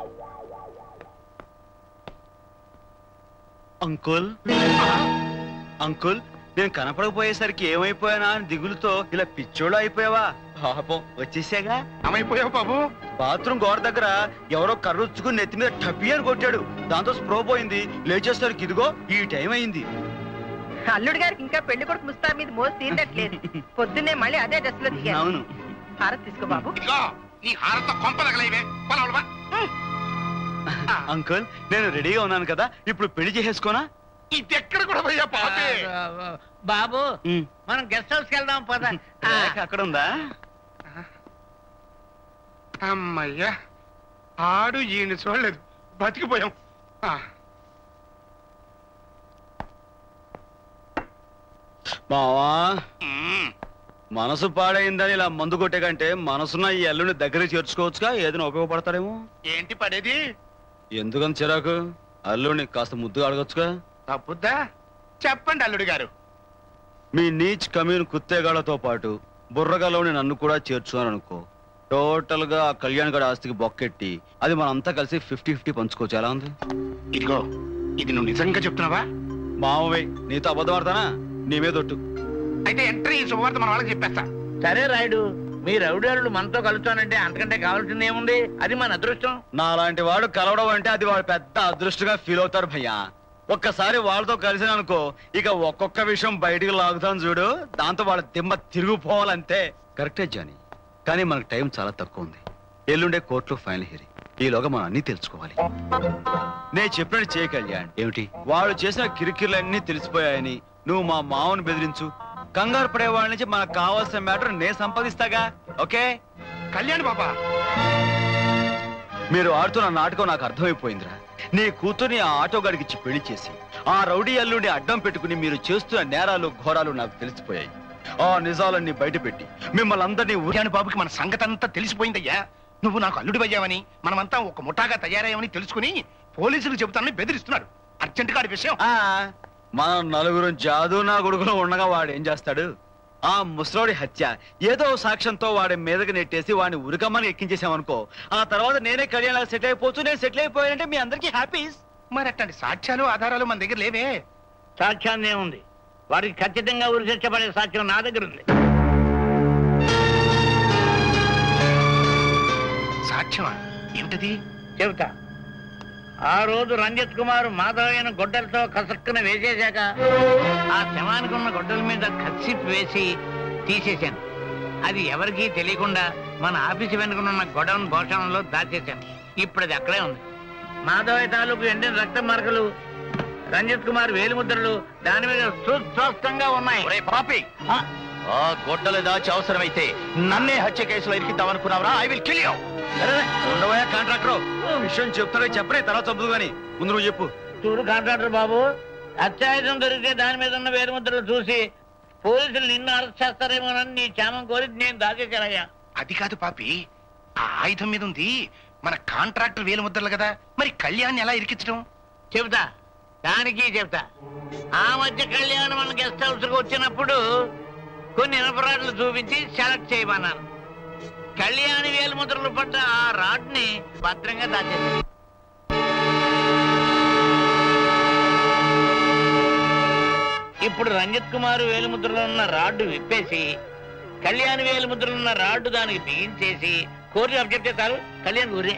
అంకుల్ అంకుల్ నేను కనపడకపోయేసరికి ఏమైపోయానా అని దిగులుతో ఇలా పిచ్చోడు అయిపోయావా పాపం వచ్చేసాగా ఏమైపోయావు బాబు బాత్రూమ్ గోడ దగ్గర ఎవరో కర్రుచ్చుకుని నెత్తి మీద టపి అని కొట్టాడు దాంతో స్ప్రో పోయింది లేచేసరికి ఇదిగో ఈ టైం అయింది అల్లుడు గారికి ఇంకా పెళ్లి కొడుకు ముస్తా మీద మోసి తీరట్లేదు పొద్దున్నే మళ్ళీ అదే డ్రెస్ లో దిగాను అవును హారతి తీసుకో బాబు ఇదిగో నీ హారతో కొంపలగలేవే పొలవలవా అంకుల్ నేను రెడీగా ఉన్నాను కదా ఇప్పుడు పెళ్లి చేసేసుకోనా ఇది ఎక్కడ కూడా పోయా పాపే బాబు మనం గెస్ట్ హౌస్ కి వెళ్దాం పద లేక అక్కడ ఉందా అమ్మయ్యా ఆడు ఈయన చూడలేదు బతికిపోయాం ఆ, మావా మనసు పాడైందని ఇలా మందు కొట్టే కంటే మనసున్న ఈ అల్లుని దగ్గరికి చేర్చుకోవచ్చుగా ఏదైనా ఉపయోగపడతాడేమో ఏంటి పడేది ఎందుకని చిరాకు అల్లుడిని కాస్త ముద్దుగా అడగొచ్చుగా తప్పుద్దా చెప్పండి అల్లుడు గారు మీ నీచ్ కమ్యూన్ కుత్తేగాళ్లతో పాటు బుర్రగలోని నన్ను కూడా చేర్చున్నాను అనుకో టోటల్ గా ఆ కళ్యాణ్ గడ ఆస్తికి బొక్కెట్టి అది మనంతా కలిసి ఫిఫ్టీ ఫిఫ్టీ పంచుకోవచ్చు ఎలా ఉంది ఇదిగో ఇది నువ్వు నిజంగా చెప్తున్నావా మామవే నీతో అబద్ధం ఆడతానా నీ మీద ఒట్టు అయితే ఎంట్రీ ఈ శుభవార్త మన వాళ్ళకి చెప్పేస్తా సరే రాయుడు మీ రౌడీలు మనతో కలుస్తానంటే అంతకంటే కావాల్సింది ఏముంది అది మన అదృష్టం నాలాంటి వాడు కలవడం అంటే అది వాడు పెద్ద అదృష్టంగా ఫీల్ అవుతారు భయ్యా ఒక్కసారి వాళ్ళతో కలిసిన అనుకో ఇక ఒక్కొక్క విషయం బయటికి లాగుతాను చూడు దాంతో వాళ్ళ దిమ్మ తిరిగిపోవాలంతే కరెక్టే జానీ కానీ మనకు టైం చాలా తక్కువ ఉంది ఎల్లుండే కోర్టులో ఫైనల్ హియరింగ్ ఈలోగా మనం అన్ని తెలుసుకోవాలి నేను చెప్పినట్టు చేయ కళ్యాణ్ ఏమిటి వాళ్ళు చేసిన కిరికిరులన్నీ తెలిసిపోయాయని నువ్వు మా మామను బెదిరించు కంగారు పడే వాళ్ళ నుంచి మనకు కావాల్సిన మ్యాటర్ నేను సంపాదిస్తాగా ఓకే కళ్యాణ్ బాబా మీరు ఆడుతున్న నాటకం నాకు అర్థమైపోయిందిరా నీ కూతుర్ని ఆ ఆటో గడికి ఇచ్చి పెళ్లి చేసి ఆ రౌడీ అల్లుడిని అడ్డం పెట్టుకుని మీరు చేస్తున్న నేరాలు ఘోరాలు నాకు తెలిసిపోయాయి ఆ నిజాలన్నీ బయటపెట్టి మిమ్మల్ని అందరినీ ఊరియాని బాబుకి మన సంగతి అంతా తెలిసిపోయిందయ్యా నువ్వు నాకు అల్లుడు అయ్యావని మనమంతా ఒక ముఠాగా తయారయ్యామని తెలుసుకుని పోలీసులకు చెబుతానని బెదిరిస్తున్నాడు అర్జెంట్ గారి విషయం ఆ మన నలుగురు జాదు నా కొడుకులో ఉండగా వాడు ఏం చేస్తాడు ఆ ముసలోడి హత్య ఏదో సాక్ష్యంతో వాడి మీదకి నెట్టేసి వాడిని ఉరికమ్మని ఎక్కించేసామనుకో ఆ తర్వాత నేనే కళ్యాణ్ సెట్ అయిపోతూ నేను సెటిల్ అయిపోయానంటే మీ అందరికీ హ్యాపీ మరి అట్లాంటి సాక్ష్యాలు ఆధారాలు మన దగ్గర లేవే సాక్ష్యాన్ని ఏముంది వారికి ఖచ్చితంగా ఉరి శిక్ష పడే సాక్ష్యం నా దగ్గర ఉంది సాక్ష్యమా ఏమిటది చెబుతా ఆ రోజు రంజిత్ కుమార్ మాధవయ్యను గొడ్డలతో కసక్కున వేసేశాక ఆ శవానికి ఉన్న గొడ్డల మీద కసిప్ వేసి తీసేశాను అది ఎవరికీ తెలియకుండా మన ఆఫీసు వెనుకనున్న గొడవన్ భోషణంలో దాచేశాను ఇప్పుడు అది అక్కడే ఉంది మాధవయ్య తాలూకు ఎండిన రక్త మార్కలు రంజిత్ కుమార్ వేలిముద్రలు దాని మీద సుస్పష్టంగా ఉన్నాయి పాపి ఆ గొడ్డలు దాచి అవసరమైతే నన్నే హత్య కేసులో ఇరికిద్దామనుకున్నావురా ఐ విల్ కిల్ యూ ఉండవయా కాంట్రాక్టర్ విషయం చెప్తాడే చెప్పడే తర్వాత చంపుదు గాని ముందు నువ్వు చెప్పు చూడు కాంట్రాక్టర్ బాబు అత్యాయుధం దొరికితే దాని మీద ఉన్న వేలిముద్రలు చూసి పోలీసులు నిన్ను అరెస్ట్ చేస్తారేమోనని నీ క్షేమం కోరి నేను దాచేశానయ్యా అది కాదు పాపి ఆ ఆయుధం మీద ఉంది మన కాంట్రాక్టర్ వేలు ముద్రలు కదా మరి కళ్యాణ్ ఎలా ఇరికించడం చెబుతా దానికి చెప్తా ఆ మధ్య కళ్యాణ్ మన గెస్ట్ హౌస్ కు వచ్చినప్పుడు కొన్ని ఇనపరాడ్లు చూపించి సెలెక్ట్ చేయమన్నాను కళ్యాణి వేలు ముద్రలు పడ్డ ఆ రాడ్ ని భద్రంగా దాచేసింది ఇప్పుడు రంజిత్ కుమార్ వేలుముద్రలో ఉన్న రాడ్డు విప్పేసి కళ్యాణ్ వేలుముద్రలో ఉన్న రాడ్డు దానికి బిగించేసి కోర్టు అబ్జెక్ట్ చేస్తారు కళ్యాణ్ ఊరే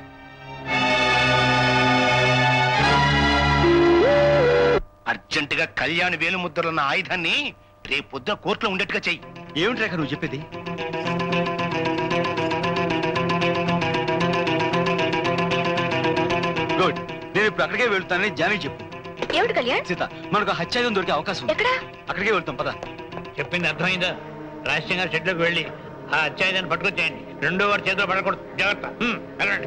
అర్జెంట్ గా కళ్యాణ్ వేలు ముద్రలున్న ఆయుధాన్ని రేపు పొద్దున కోర్టులో ఉండేట్టుగా చెయ్యి ఏమిటి రేఖ నువ్వు చెప్పేది గుడ్ నేను ఇప్పుడు అక్కడికే వెళ్తానని జానకి చెప్పు ఏమిటి కళ్యాణ్ సీత మనకు హత్యాయుధం దొరికే అవకాశం ఉంది ఎక్కడ అక్కడికే వెళ్తాం పద చెప్పింది అర్థమైందా రహస్యంగా షెడ్లోకి వెళ్ళి ఆ అత్యాయుధాన్ని పట్టుకొచ్చేయండి రెండో వారి చేతిలో పడకూడదు జాగ్రత్త హ్మ్, వెళ్ళండి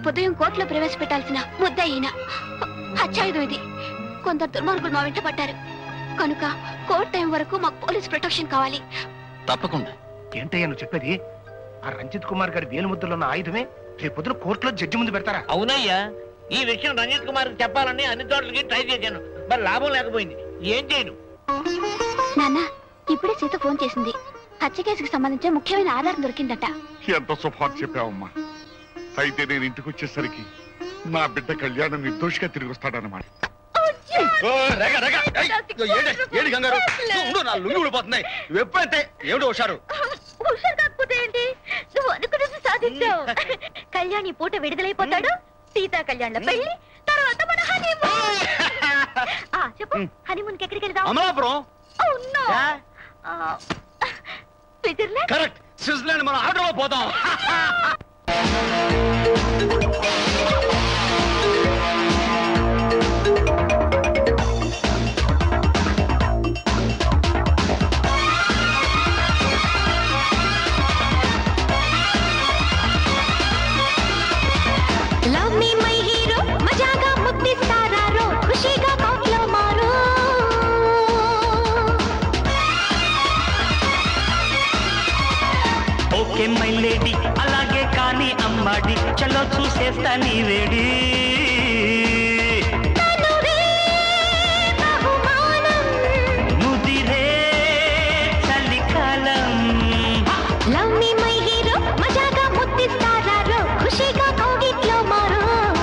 రేపు ఉదయం కోర్టులో ప్రవేశపెట్టాల్సిన ముద్ద ఈయన హత్యాయుధం ఇది కొందరు దుర్మార్గులు మా వెంట పడ్డారు కనుక కోర్టు టైం వరకు మాకు పోలీస్ ప్రొటెక్షన్ కావాలి తప్పకుండా ఏంటయ్యా నువ్వు చెప్పేది ఆ రంజిత్ కుమార్ గారి వేలు ముద్రలో ఉన్న ఆయుధమే రేపొద్దున కోర్టులో జడ్జి ముందు పెడతారా అవునయ్యా ఈ విషయం రంజిత్ కుమార్ చెప్పాలని అన్ని చోట్లకి ట్రై చేశాను మరి లాభం లేకపోయింది ఏం చేయను నాన్న ఇప్పుడే సీత ఫోన్ చేసింది హత్య కేసుకు సంబంధించిన ముఖ్యమైన ఆధారం దొరికిందట ఎంత శుభార్త చెప్పావమ్మా అయితే నేను ఇంటికి వచ్చేసరికి నా బిడ్డ కళ్యాణం నిర్దోషిగా తిరిగి వస్తాడనమాట ఏంటి కంగారు నువ్వు ఉండు, నా లుంగి ఊడిపోతున్నాయి నువ్వు ఎప్పుడైతే ఏమిటో హుషారు హుషారు కాకపోతే ఏంటి నువ్వు అనుకున్నది సాధించావు కళ్యాణ్ ఈ పూట విడుదలైపోతాడు సీతా కళ్యాణ్ల పెళ్లి తర్వాత మన హనీమూన్ ఆ చెప్పు హనీమూన్ కి ఎక్కడికి వెళ్దాం అమలాపురం Oh, no. ఆ, స్విట్జర్లాండ్ కరెక్ట్ స్విట్జర్లాండ్ మనం ఆర్డర్ పోతాం లవ్ మీ మై హీరో మజాగా ముద్దిస్తారారో ఖుషీగా కోట్లో మారో ఓకే మై లేడీ అలాగే కానీ అమ్మాడి చలో చూసేస్తా నీ వేడి ముదిరే చలికాలం లవ్ మీ మై హీరో మజాగా ముద్దిస్తారారో ఖుషీగా కోగిట్లో మారో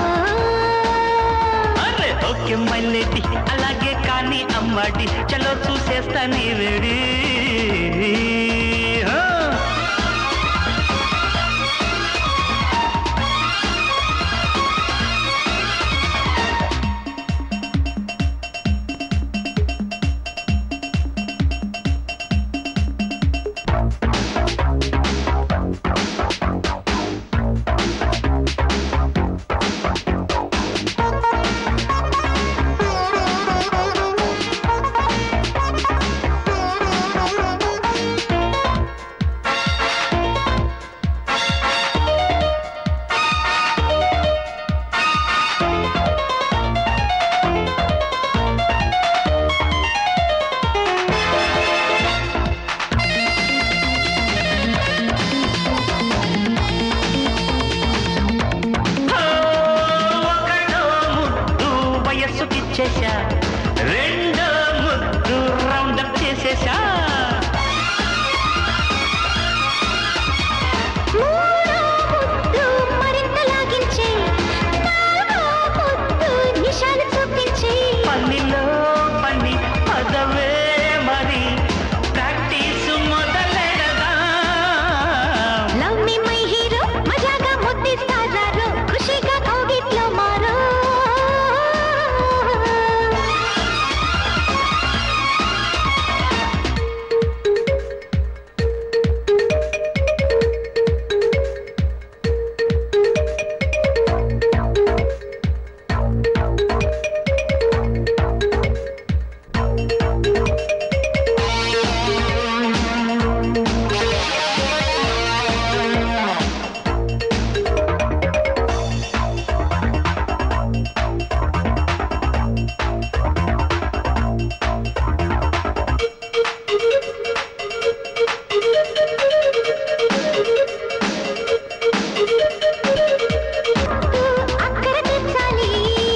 అరే ఓకే మై లేడీ అలాగే కానీ అమ్మాడి చలో చూసేస్తా నీ వేడి ఆ. ఒకటో ముద్దు వయస్సుకిచ్చేశా రెండో ముద్దు రౌండప్ చేసేశా మూడో ముద్దు మరింత లాగించే నాలుగో ముద్దు నిషాలు చూపించే పనిలో పని పదవే మరి ప్రాక్టీస్ మొదలెడదా లవ్ మీ మై హీరో మజాగా ముద్దిస్తారారో ఖుషీగా కోగిట్లో మారో అక్కర తెచ్చాలి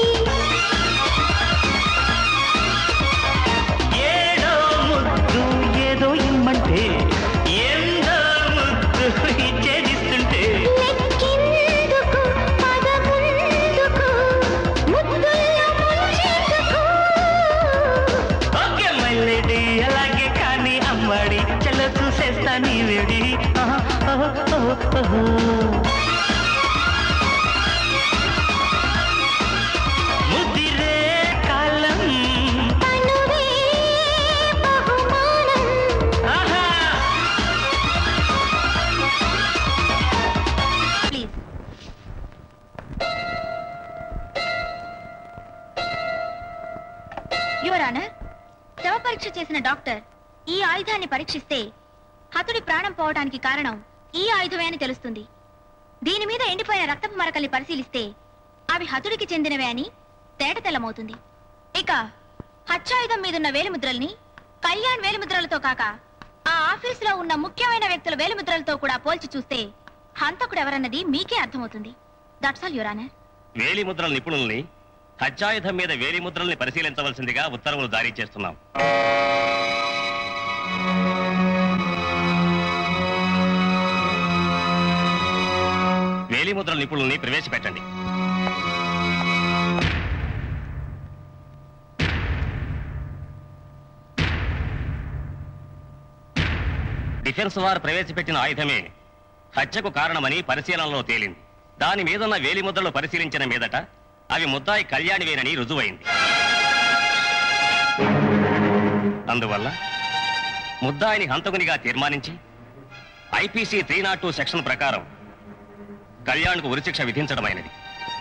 ఏడో ముద్దు ఏదో ఇమ్మంటే ఎందో ముద్దు ఇచ్చేదిస్తుంటే లెక్కిందుకు పదముందుకు ముద్దుల్లో ముంచెందుకు ఓకే మల్లెడి అలాగే కానీ అమ్మాడి చల్ల చూసేస్తా నీ వేడి ఆహా, ఆహా, ఆహా, ఆహా. ముదిరే కాలం తనువే బహుమానం ఆహా ప్లీజ్ యువర్ ఆనర్ శవ పరీక్ష చేసిన డాక్టర్ ఈ ఆయుధాన్ని పరీక్షిస్తే హతుడి ప్రాణం పోవడానికి కారణం ఈ ఆయుధమే అని తెలుస్తుంది దీని మీద ఎండిపోయిన రక్తపు మరకల్ని పరిశీలిస్తే అవి హతుడికి చెందినవే అని తేటతెల్లమవుతుంది ఇక హత్యాయుధం మీదున్న వేలిముద్రల్ని కళ్యాణ్ వేలిముద్రలతో కాక ఆ ఆఫీసులో ఉన్న ముఖ్యమైన వ్యక్తుల వేలిముద్రలతో కూడా పోల్చి చూస్తే హంతకుడు ఎవరన్నది మీకే అర్థమవుతుంది దట్స్ ఆల్ యువర్ ఆనర్ వేలి ముద్రల నిపుణుల్ని హత్యాయుధం మీద వేలి ముద్రల్ని పరిశీలించవలసిందిగా ఉత్తర్వులు జారీ చేస్తున్నాం వేలి ముద్రల నిపుణుల్ని ప్రవేశపెట్టండి డిఫెన్స్ వారు ప్రవేశపెట్టిన ఆయుధమే హత్యకు కారణమని పరిశీలనలో తేలింది దాని మీదున్న వేలి ముద్రలు పరిశీలించిన మీదట అవి ముద్దాయి కళ్యాణివేనని రుజువైంది అందువల్ల ముద్దాయిని హంతకునిగా తీర్మానించి IPC three naught two section ప్రకారం కళ్యాణ్కు ఉరిశిక్ష విధించడమైనది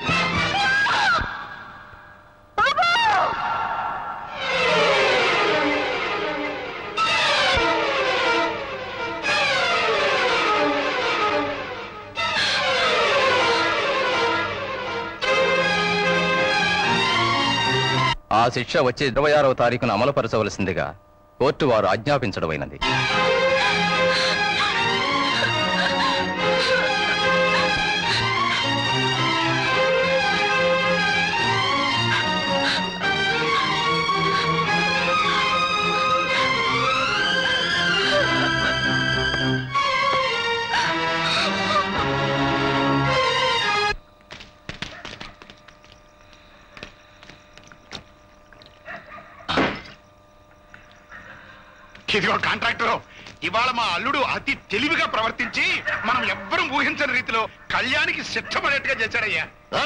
ఆ శిక్ష వచ్చే ఇరవై ఆరవ తారీఖున అమలుపరచవలసిందిగా కోర్టు వారు ఆజ్ఞాపించడమైనది ఇదిగో కాంట్రాక్టర్ ఇవాళ మా అల్లుడు అతి తెలివిగా ప్రవర్తించి మనం ఎవ్వరూ ఊహించని రీతిలో కళ్యాణికి శిక్ష పడేట్టుగా చేశాడయ్యా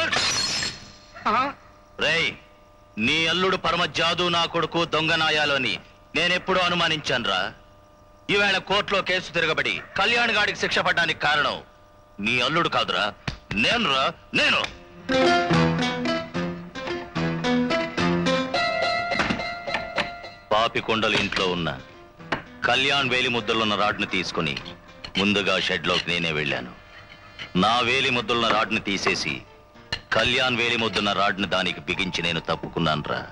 రేయ్ నీ అల్లుడు పరమ జాదు నా కొడుకు దొంగనాయాలు అని నేనెప్పుడూ అనుమానించానురా ఈవేళ కోర్టులో కేసు తిరగబడి కళ్యాణ్ గాడికి శిక్ష పడ్డానికి కారణం నీ అల్లుడు కాదురా నేనురా నేను పాపికొండలు ఇంట్లో ఉన్న కళ్యాణ్ వేలి ముద్దలున్న రాడ్ని తీసుకుని ముందుగా షెడ్లోకి నేనే వెళ్ళాను నా వేలి ముద్దులున్న రాడ్ని తీసేసి కళ్యాణ్ వేలి ముద్దున్న రాడ్ని దానికి బిగించి నేను తప్పుకున్నాను రా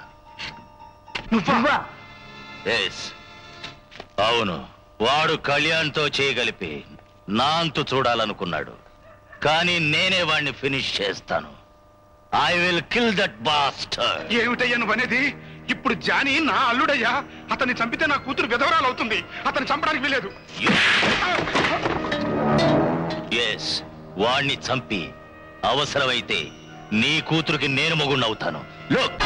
ఎస్ అవును వాడు కళ్యాణ్తో చేయగలిపి నా అంతు చూడాలనుకున్నాడు కానీ నేనే వాడిని ఫినిష్ చేస్తాను I will kill that bastard ఏమిటయ్యా నువ్వు అనేది ఇప్పుడు జానీ నా అల్లుడయ్యా అతన్ని చంపితే నా కూతురు విధవరాలు అవుతుంది అతన్ని చంపడానికి వీలేదు ఎస్ వాణ్ణి చంపి అవసరమైతే నీ కూతురికి నేను మొగుణ్ణవుతాను లుక్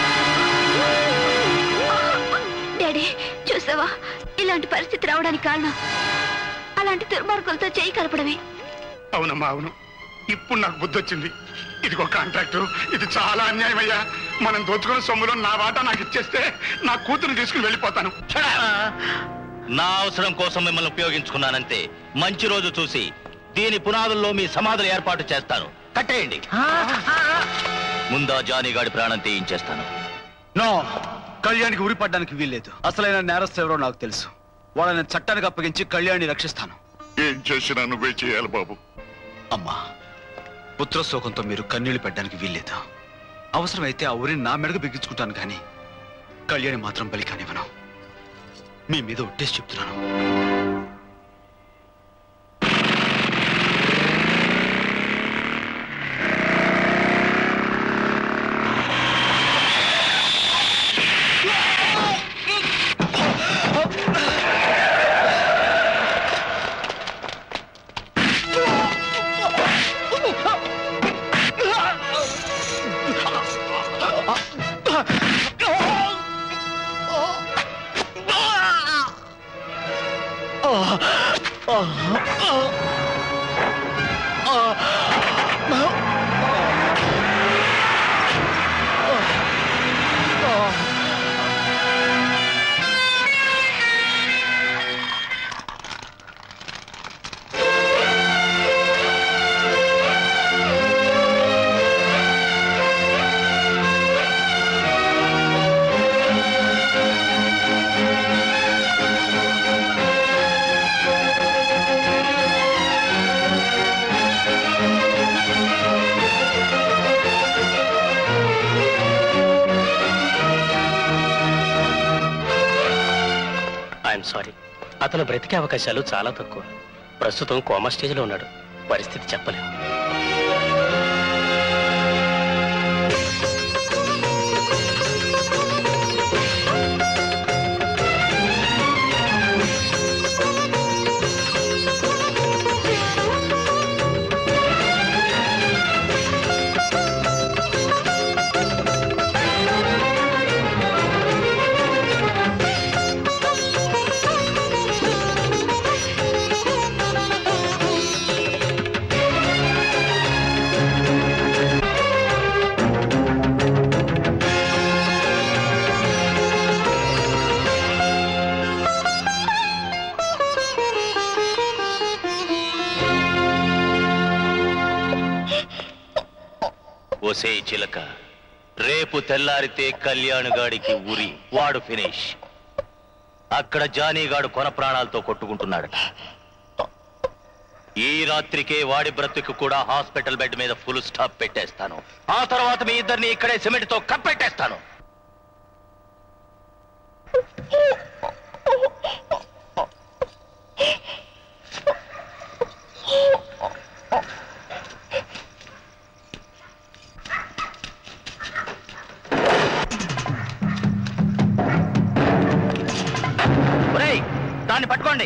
డాడీ చూసావా ఇలాంటి పరిస్థితి రావడానికి కారణం అలాంటి దుర్మార్గులతో చేయి కలపడమే అవునమ్మా అవును ఇప్పుడు నాకు బుద్ధి వచ్చింది ఇదిగో కాంట్రాక్టర్ ఇది చాలా అన్యాయం అయ్యా మనం దోచుకున్న సొమ్ములో నా వాటా నాకు ఇచ్చేస్తే నా కూతురు తీసుకుని వెళ్ళిపోతాను నా అవసరం కోసం మిమ్మల్ని ఉపయోగించుకున్నానంతే మంచి రోజు చూసి దీని పునాదుల్లో మీ సమాధులు ఏర్పాటు చేస్తాను కట్టేయండి ముందా జానీగాడి ప్రాణం తీయించేస్తాను నో కళ్యాణికి ఉరిపడ్డానికి వీల్లేదు అసలైన నేరస్తు ఎవరో నాకు తెలుసు వాళ్ళని చట్టానికి అప్పగించి కళ్యాణ్ని రక్షిస్తాను ఏం చేసినా నువ్వే చేయాలి బాబు అమ్మా పుత్రశోకంతో మీరు కన్నీళ్లు పెట్టడానికి వీల్లేదు అవసరమైతే ఆ ఊరిని నా మెడకు బిగించుకుంటాను కానీ కళ్యాణి మాత్రం బలి కానివ్వను మీ మీద ఒట్టేసి చెప్తున్నాను ఐఎమ్ సారీ అతను బ్రతికే అవకాశాలు చాలా తక్కువ ప్రస్తుతం కోమా స్టేజ్లో ఉన్నాడు పరిస్థితి చెప్పలేం ఒసే చిలక రేపు తెల్లారితే కళ్యాణ్గాడికి ఉరి వాడు ఫినిష్ అక్కడ జానీగాడు కొన ప్రాణాలతో కొట్టుకుంటున్నాడట ఈ రాత్రికే వాడి బ్రతుకు కూడా హాస్పిటల్ బెడ్ మీద ఫుల్ స్టాప్ పెట్టేస్తాను ఆ తర్వాత మీ ఇద్దరిని ఇక్కడే సిమెంట్ తో కప్పెట్టేస్తాను ఒరేయ్, దాన్ని పట్టుకోండి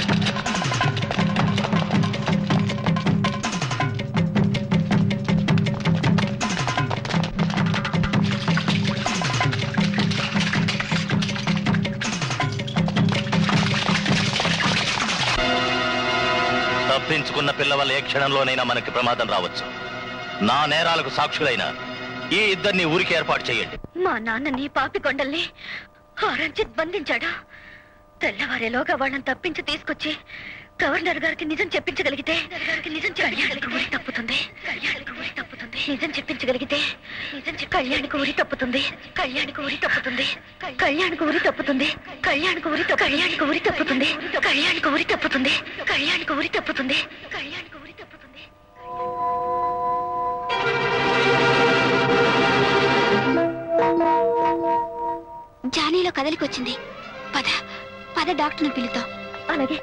తప్పించుకున్న పిల్ల వల్ల ఏ క్షణంలోనైనా మనకి ప్రమాదం రావచ్చు నా నేరాలకు సాక్షులైన ఈ ఇద్దరిని ఊరికి ఏర్పాటు చేయండి మా నాన్నని పాపి కొండల్ని ఆ రంజిత్ బంధించాడు తెల్లవారేలోగా వాళ్ళని తప్పించి తీసుకొచ్చి గవర్నర్ గారికి నిజం చెప్పించగలిగితే గారికి నిజం కళ్యాణికి ఊరి తప్పుతుంది కళ్యాణికి ఊరి తప్పుతుంది నిజం చెప్పించగలిగితే నిజం చెప్- కళ్యాణికి ఊరి తప్పుతుంది కళ్యాణికి ఊరి తప్పుతుంది కళ్యాణికి ఊరి తప్పుతుంది కళ్యాణికి ఊరి తప్పు కళ్యాణికి ఊరి తప్పుతుంది కళ్యాణికి ఊరి తప్పుతుంది కళ్యాణికి ఊరి తప్పుతుంది కళ్యాణికి ఊరి తప్పుతుంది జానీలో కదలికొచ్చింది పద పద డాక్టర్ని పిలుద్దాం అలాగే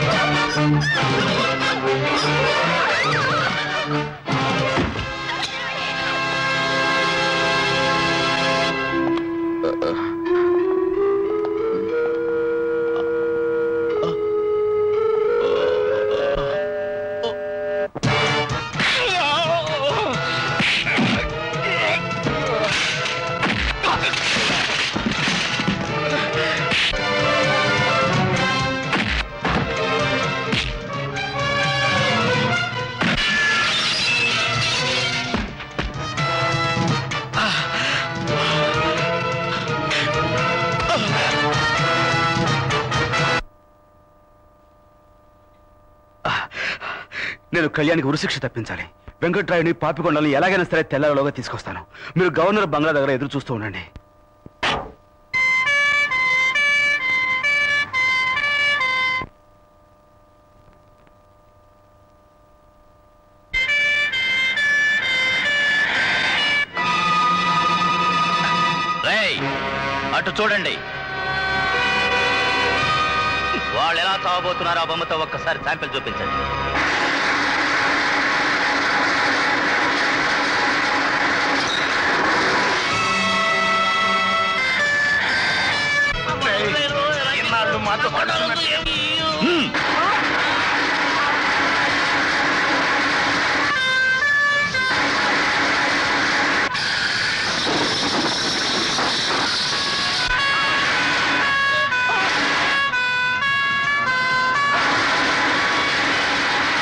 నేను కళ్యాణ్కి ఉరిశిక్ష తప్పించాలి వెంకట్రాయుని పాపికొండలను ఎలాగైనా సరే తెల్లలోగా తీసుకొస్తాను మీరు గవర్నర్ బంగ్లా దగ్గర ఎదురు చూస్తూ ఉండండి రేయ్ అటు చూడండి వాళ్ళు ఎలా తాగబోతున్నారో ఆ బొమ్మతో ఒక్కసారి శాంపిల్ చూపించండి ఇన్నాళ్ళు మాతో పడాలన్నట్టు ఆ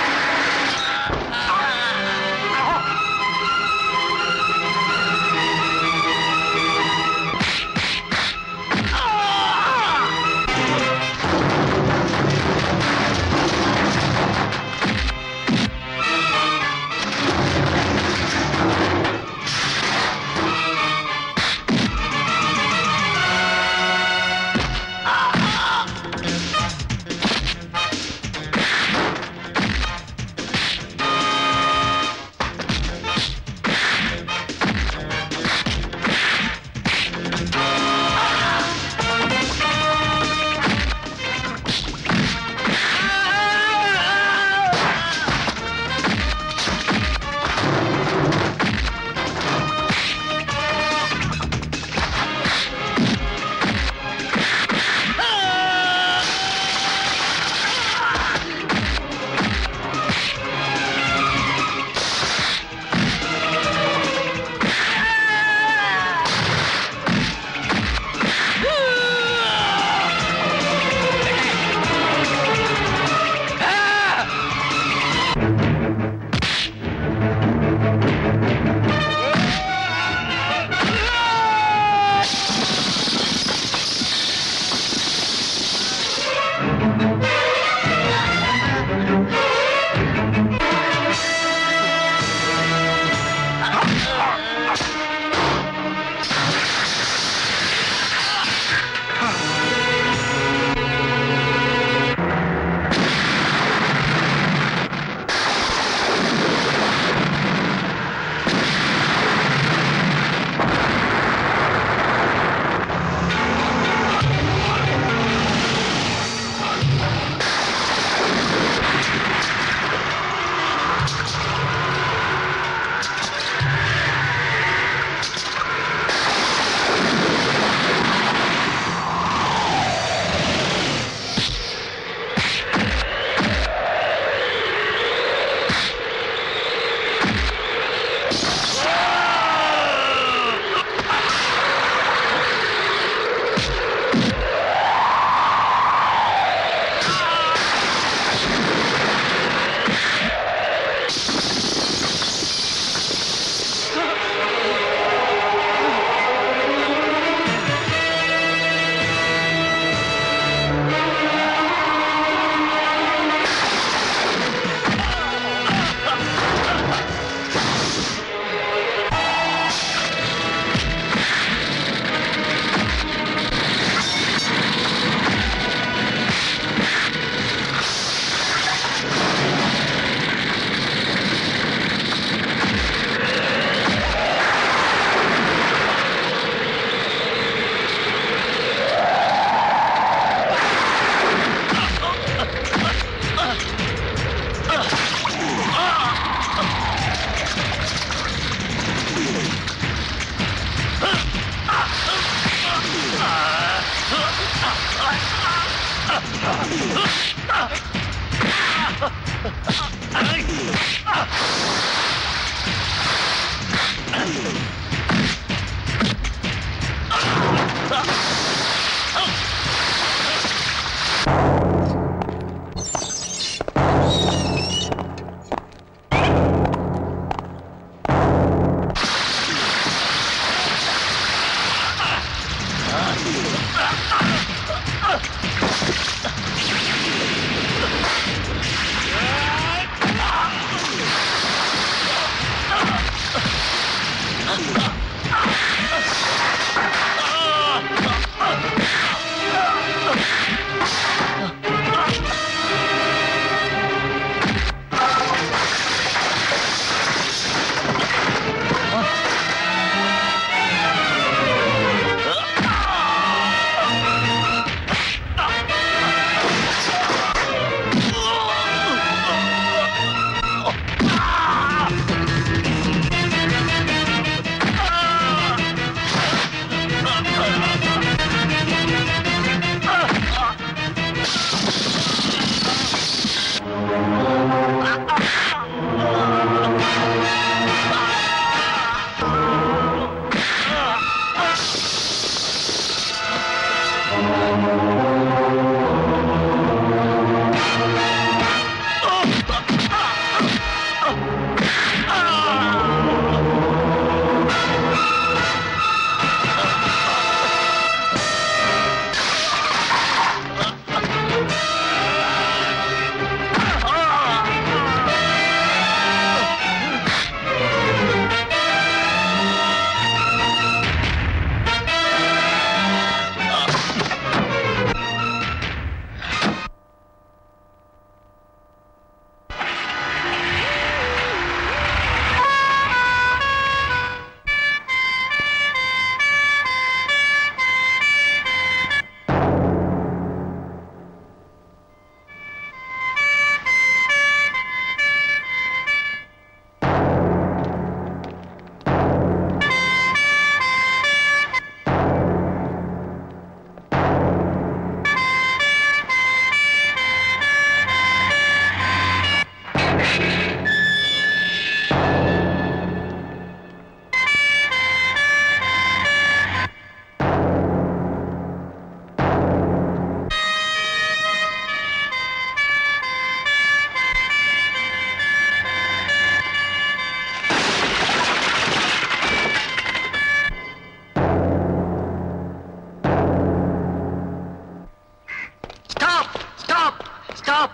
స్టాప్ స్టాప్ స్టాప్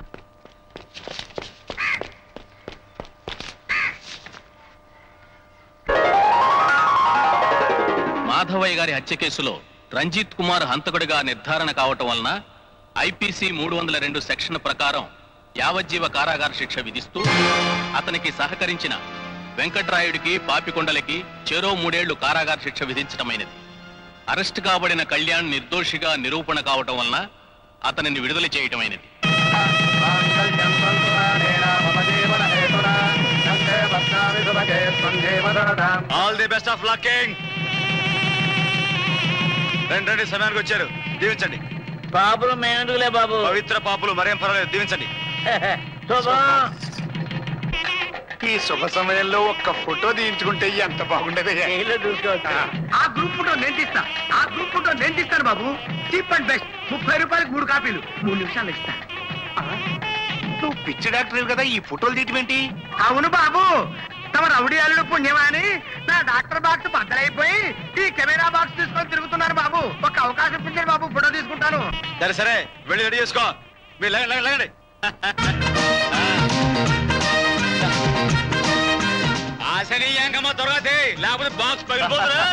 మాధవయ్య గారి హత్య కేసులో రంజిత్ కుమార్ హంతకుడిగా నిర్ధారణ కావటం వలన ఐపీసీ మూడు వందల రెండు సెక్షన్ ప్రకారం యావజ్జీవ కారాగార శిక్ష విధిస్తూ అతనికి సహకరించిన వెంకట్రాయుడికి పాపికొండలకి చెరో మూడేళ్లు కారాగార శిక్ష విధించటమైనది అరెస్ట్ కాబడిన కళ్యాణ్ నిర్దోషిగా నిరూపణ కావటం వలన అతనిని విడుదల చేయటమైనది all the best of lucking రండి రండి సమయానికి వచ్చారు దీవించండి పాపులు మేమెందుకులే బాబు పవిత్ర పాపులు మరేం పర్వాలేదు దీవించండి ఈ శుభ సమయంలో ఒక్క ఫోటో తీయించుకుంటే ఎంత బాగుండేది ఆ గ్రూప్ ఫోటో నేను తీస్తా ఆ గ్రూప్ ఫోటో నేను తీస్తాను బాబు చీప్ అండ్ బెస్ట్ ముప్పై రూపాయలకు మూడు కాపీలు మూడు నిమిషాలు ఇస్తా నువ్వు పిచ్చి డాక్టర్ కదా ఈ ఫోటోలు తీయటమేంటి అవును బాబు తమ రౌడీ అల్లుడు పుణ్యమా అని నా డాక్టర్ బాక్స్ బద్దలైపోయి ఈ కెమెరా బాక్స్ తీసుకొని తిరుగుతున్నాను బాబు ఒక అవకాశం ఇప్పించండి బాబు ఫోటో తీసుకుంటాను సరే సరే వెళ్ళి రెడీ చేసుకో మీరు లేకండి లేకండి, లేకండి ఆశని ఏంకమ్మ త్వరగా తీ, లేకపోతే బాక్స్ పగిలిపోతుంది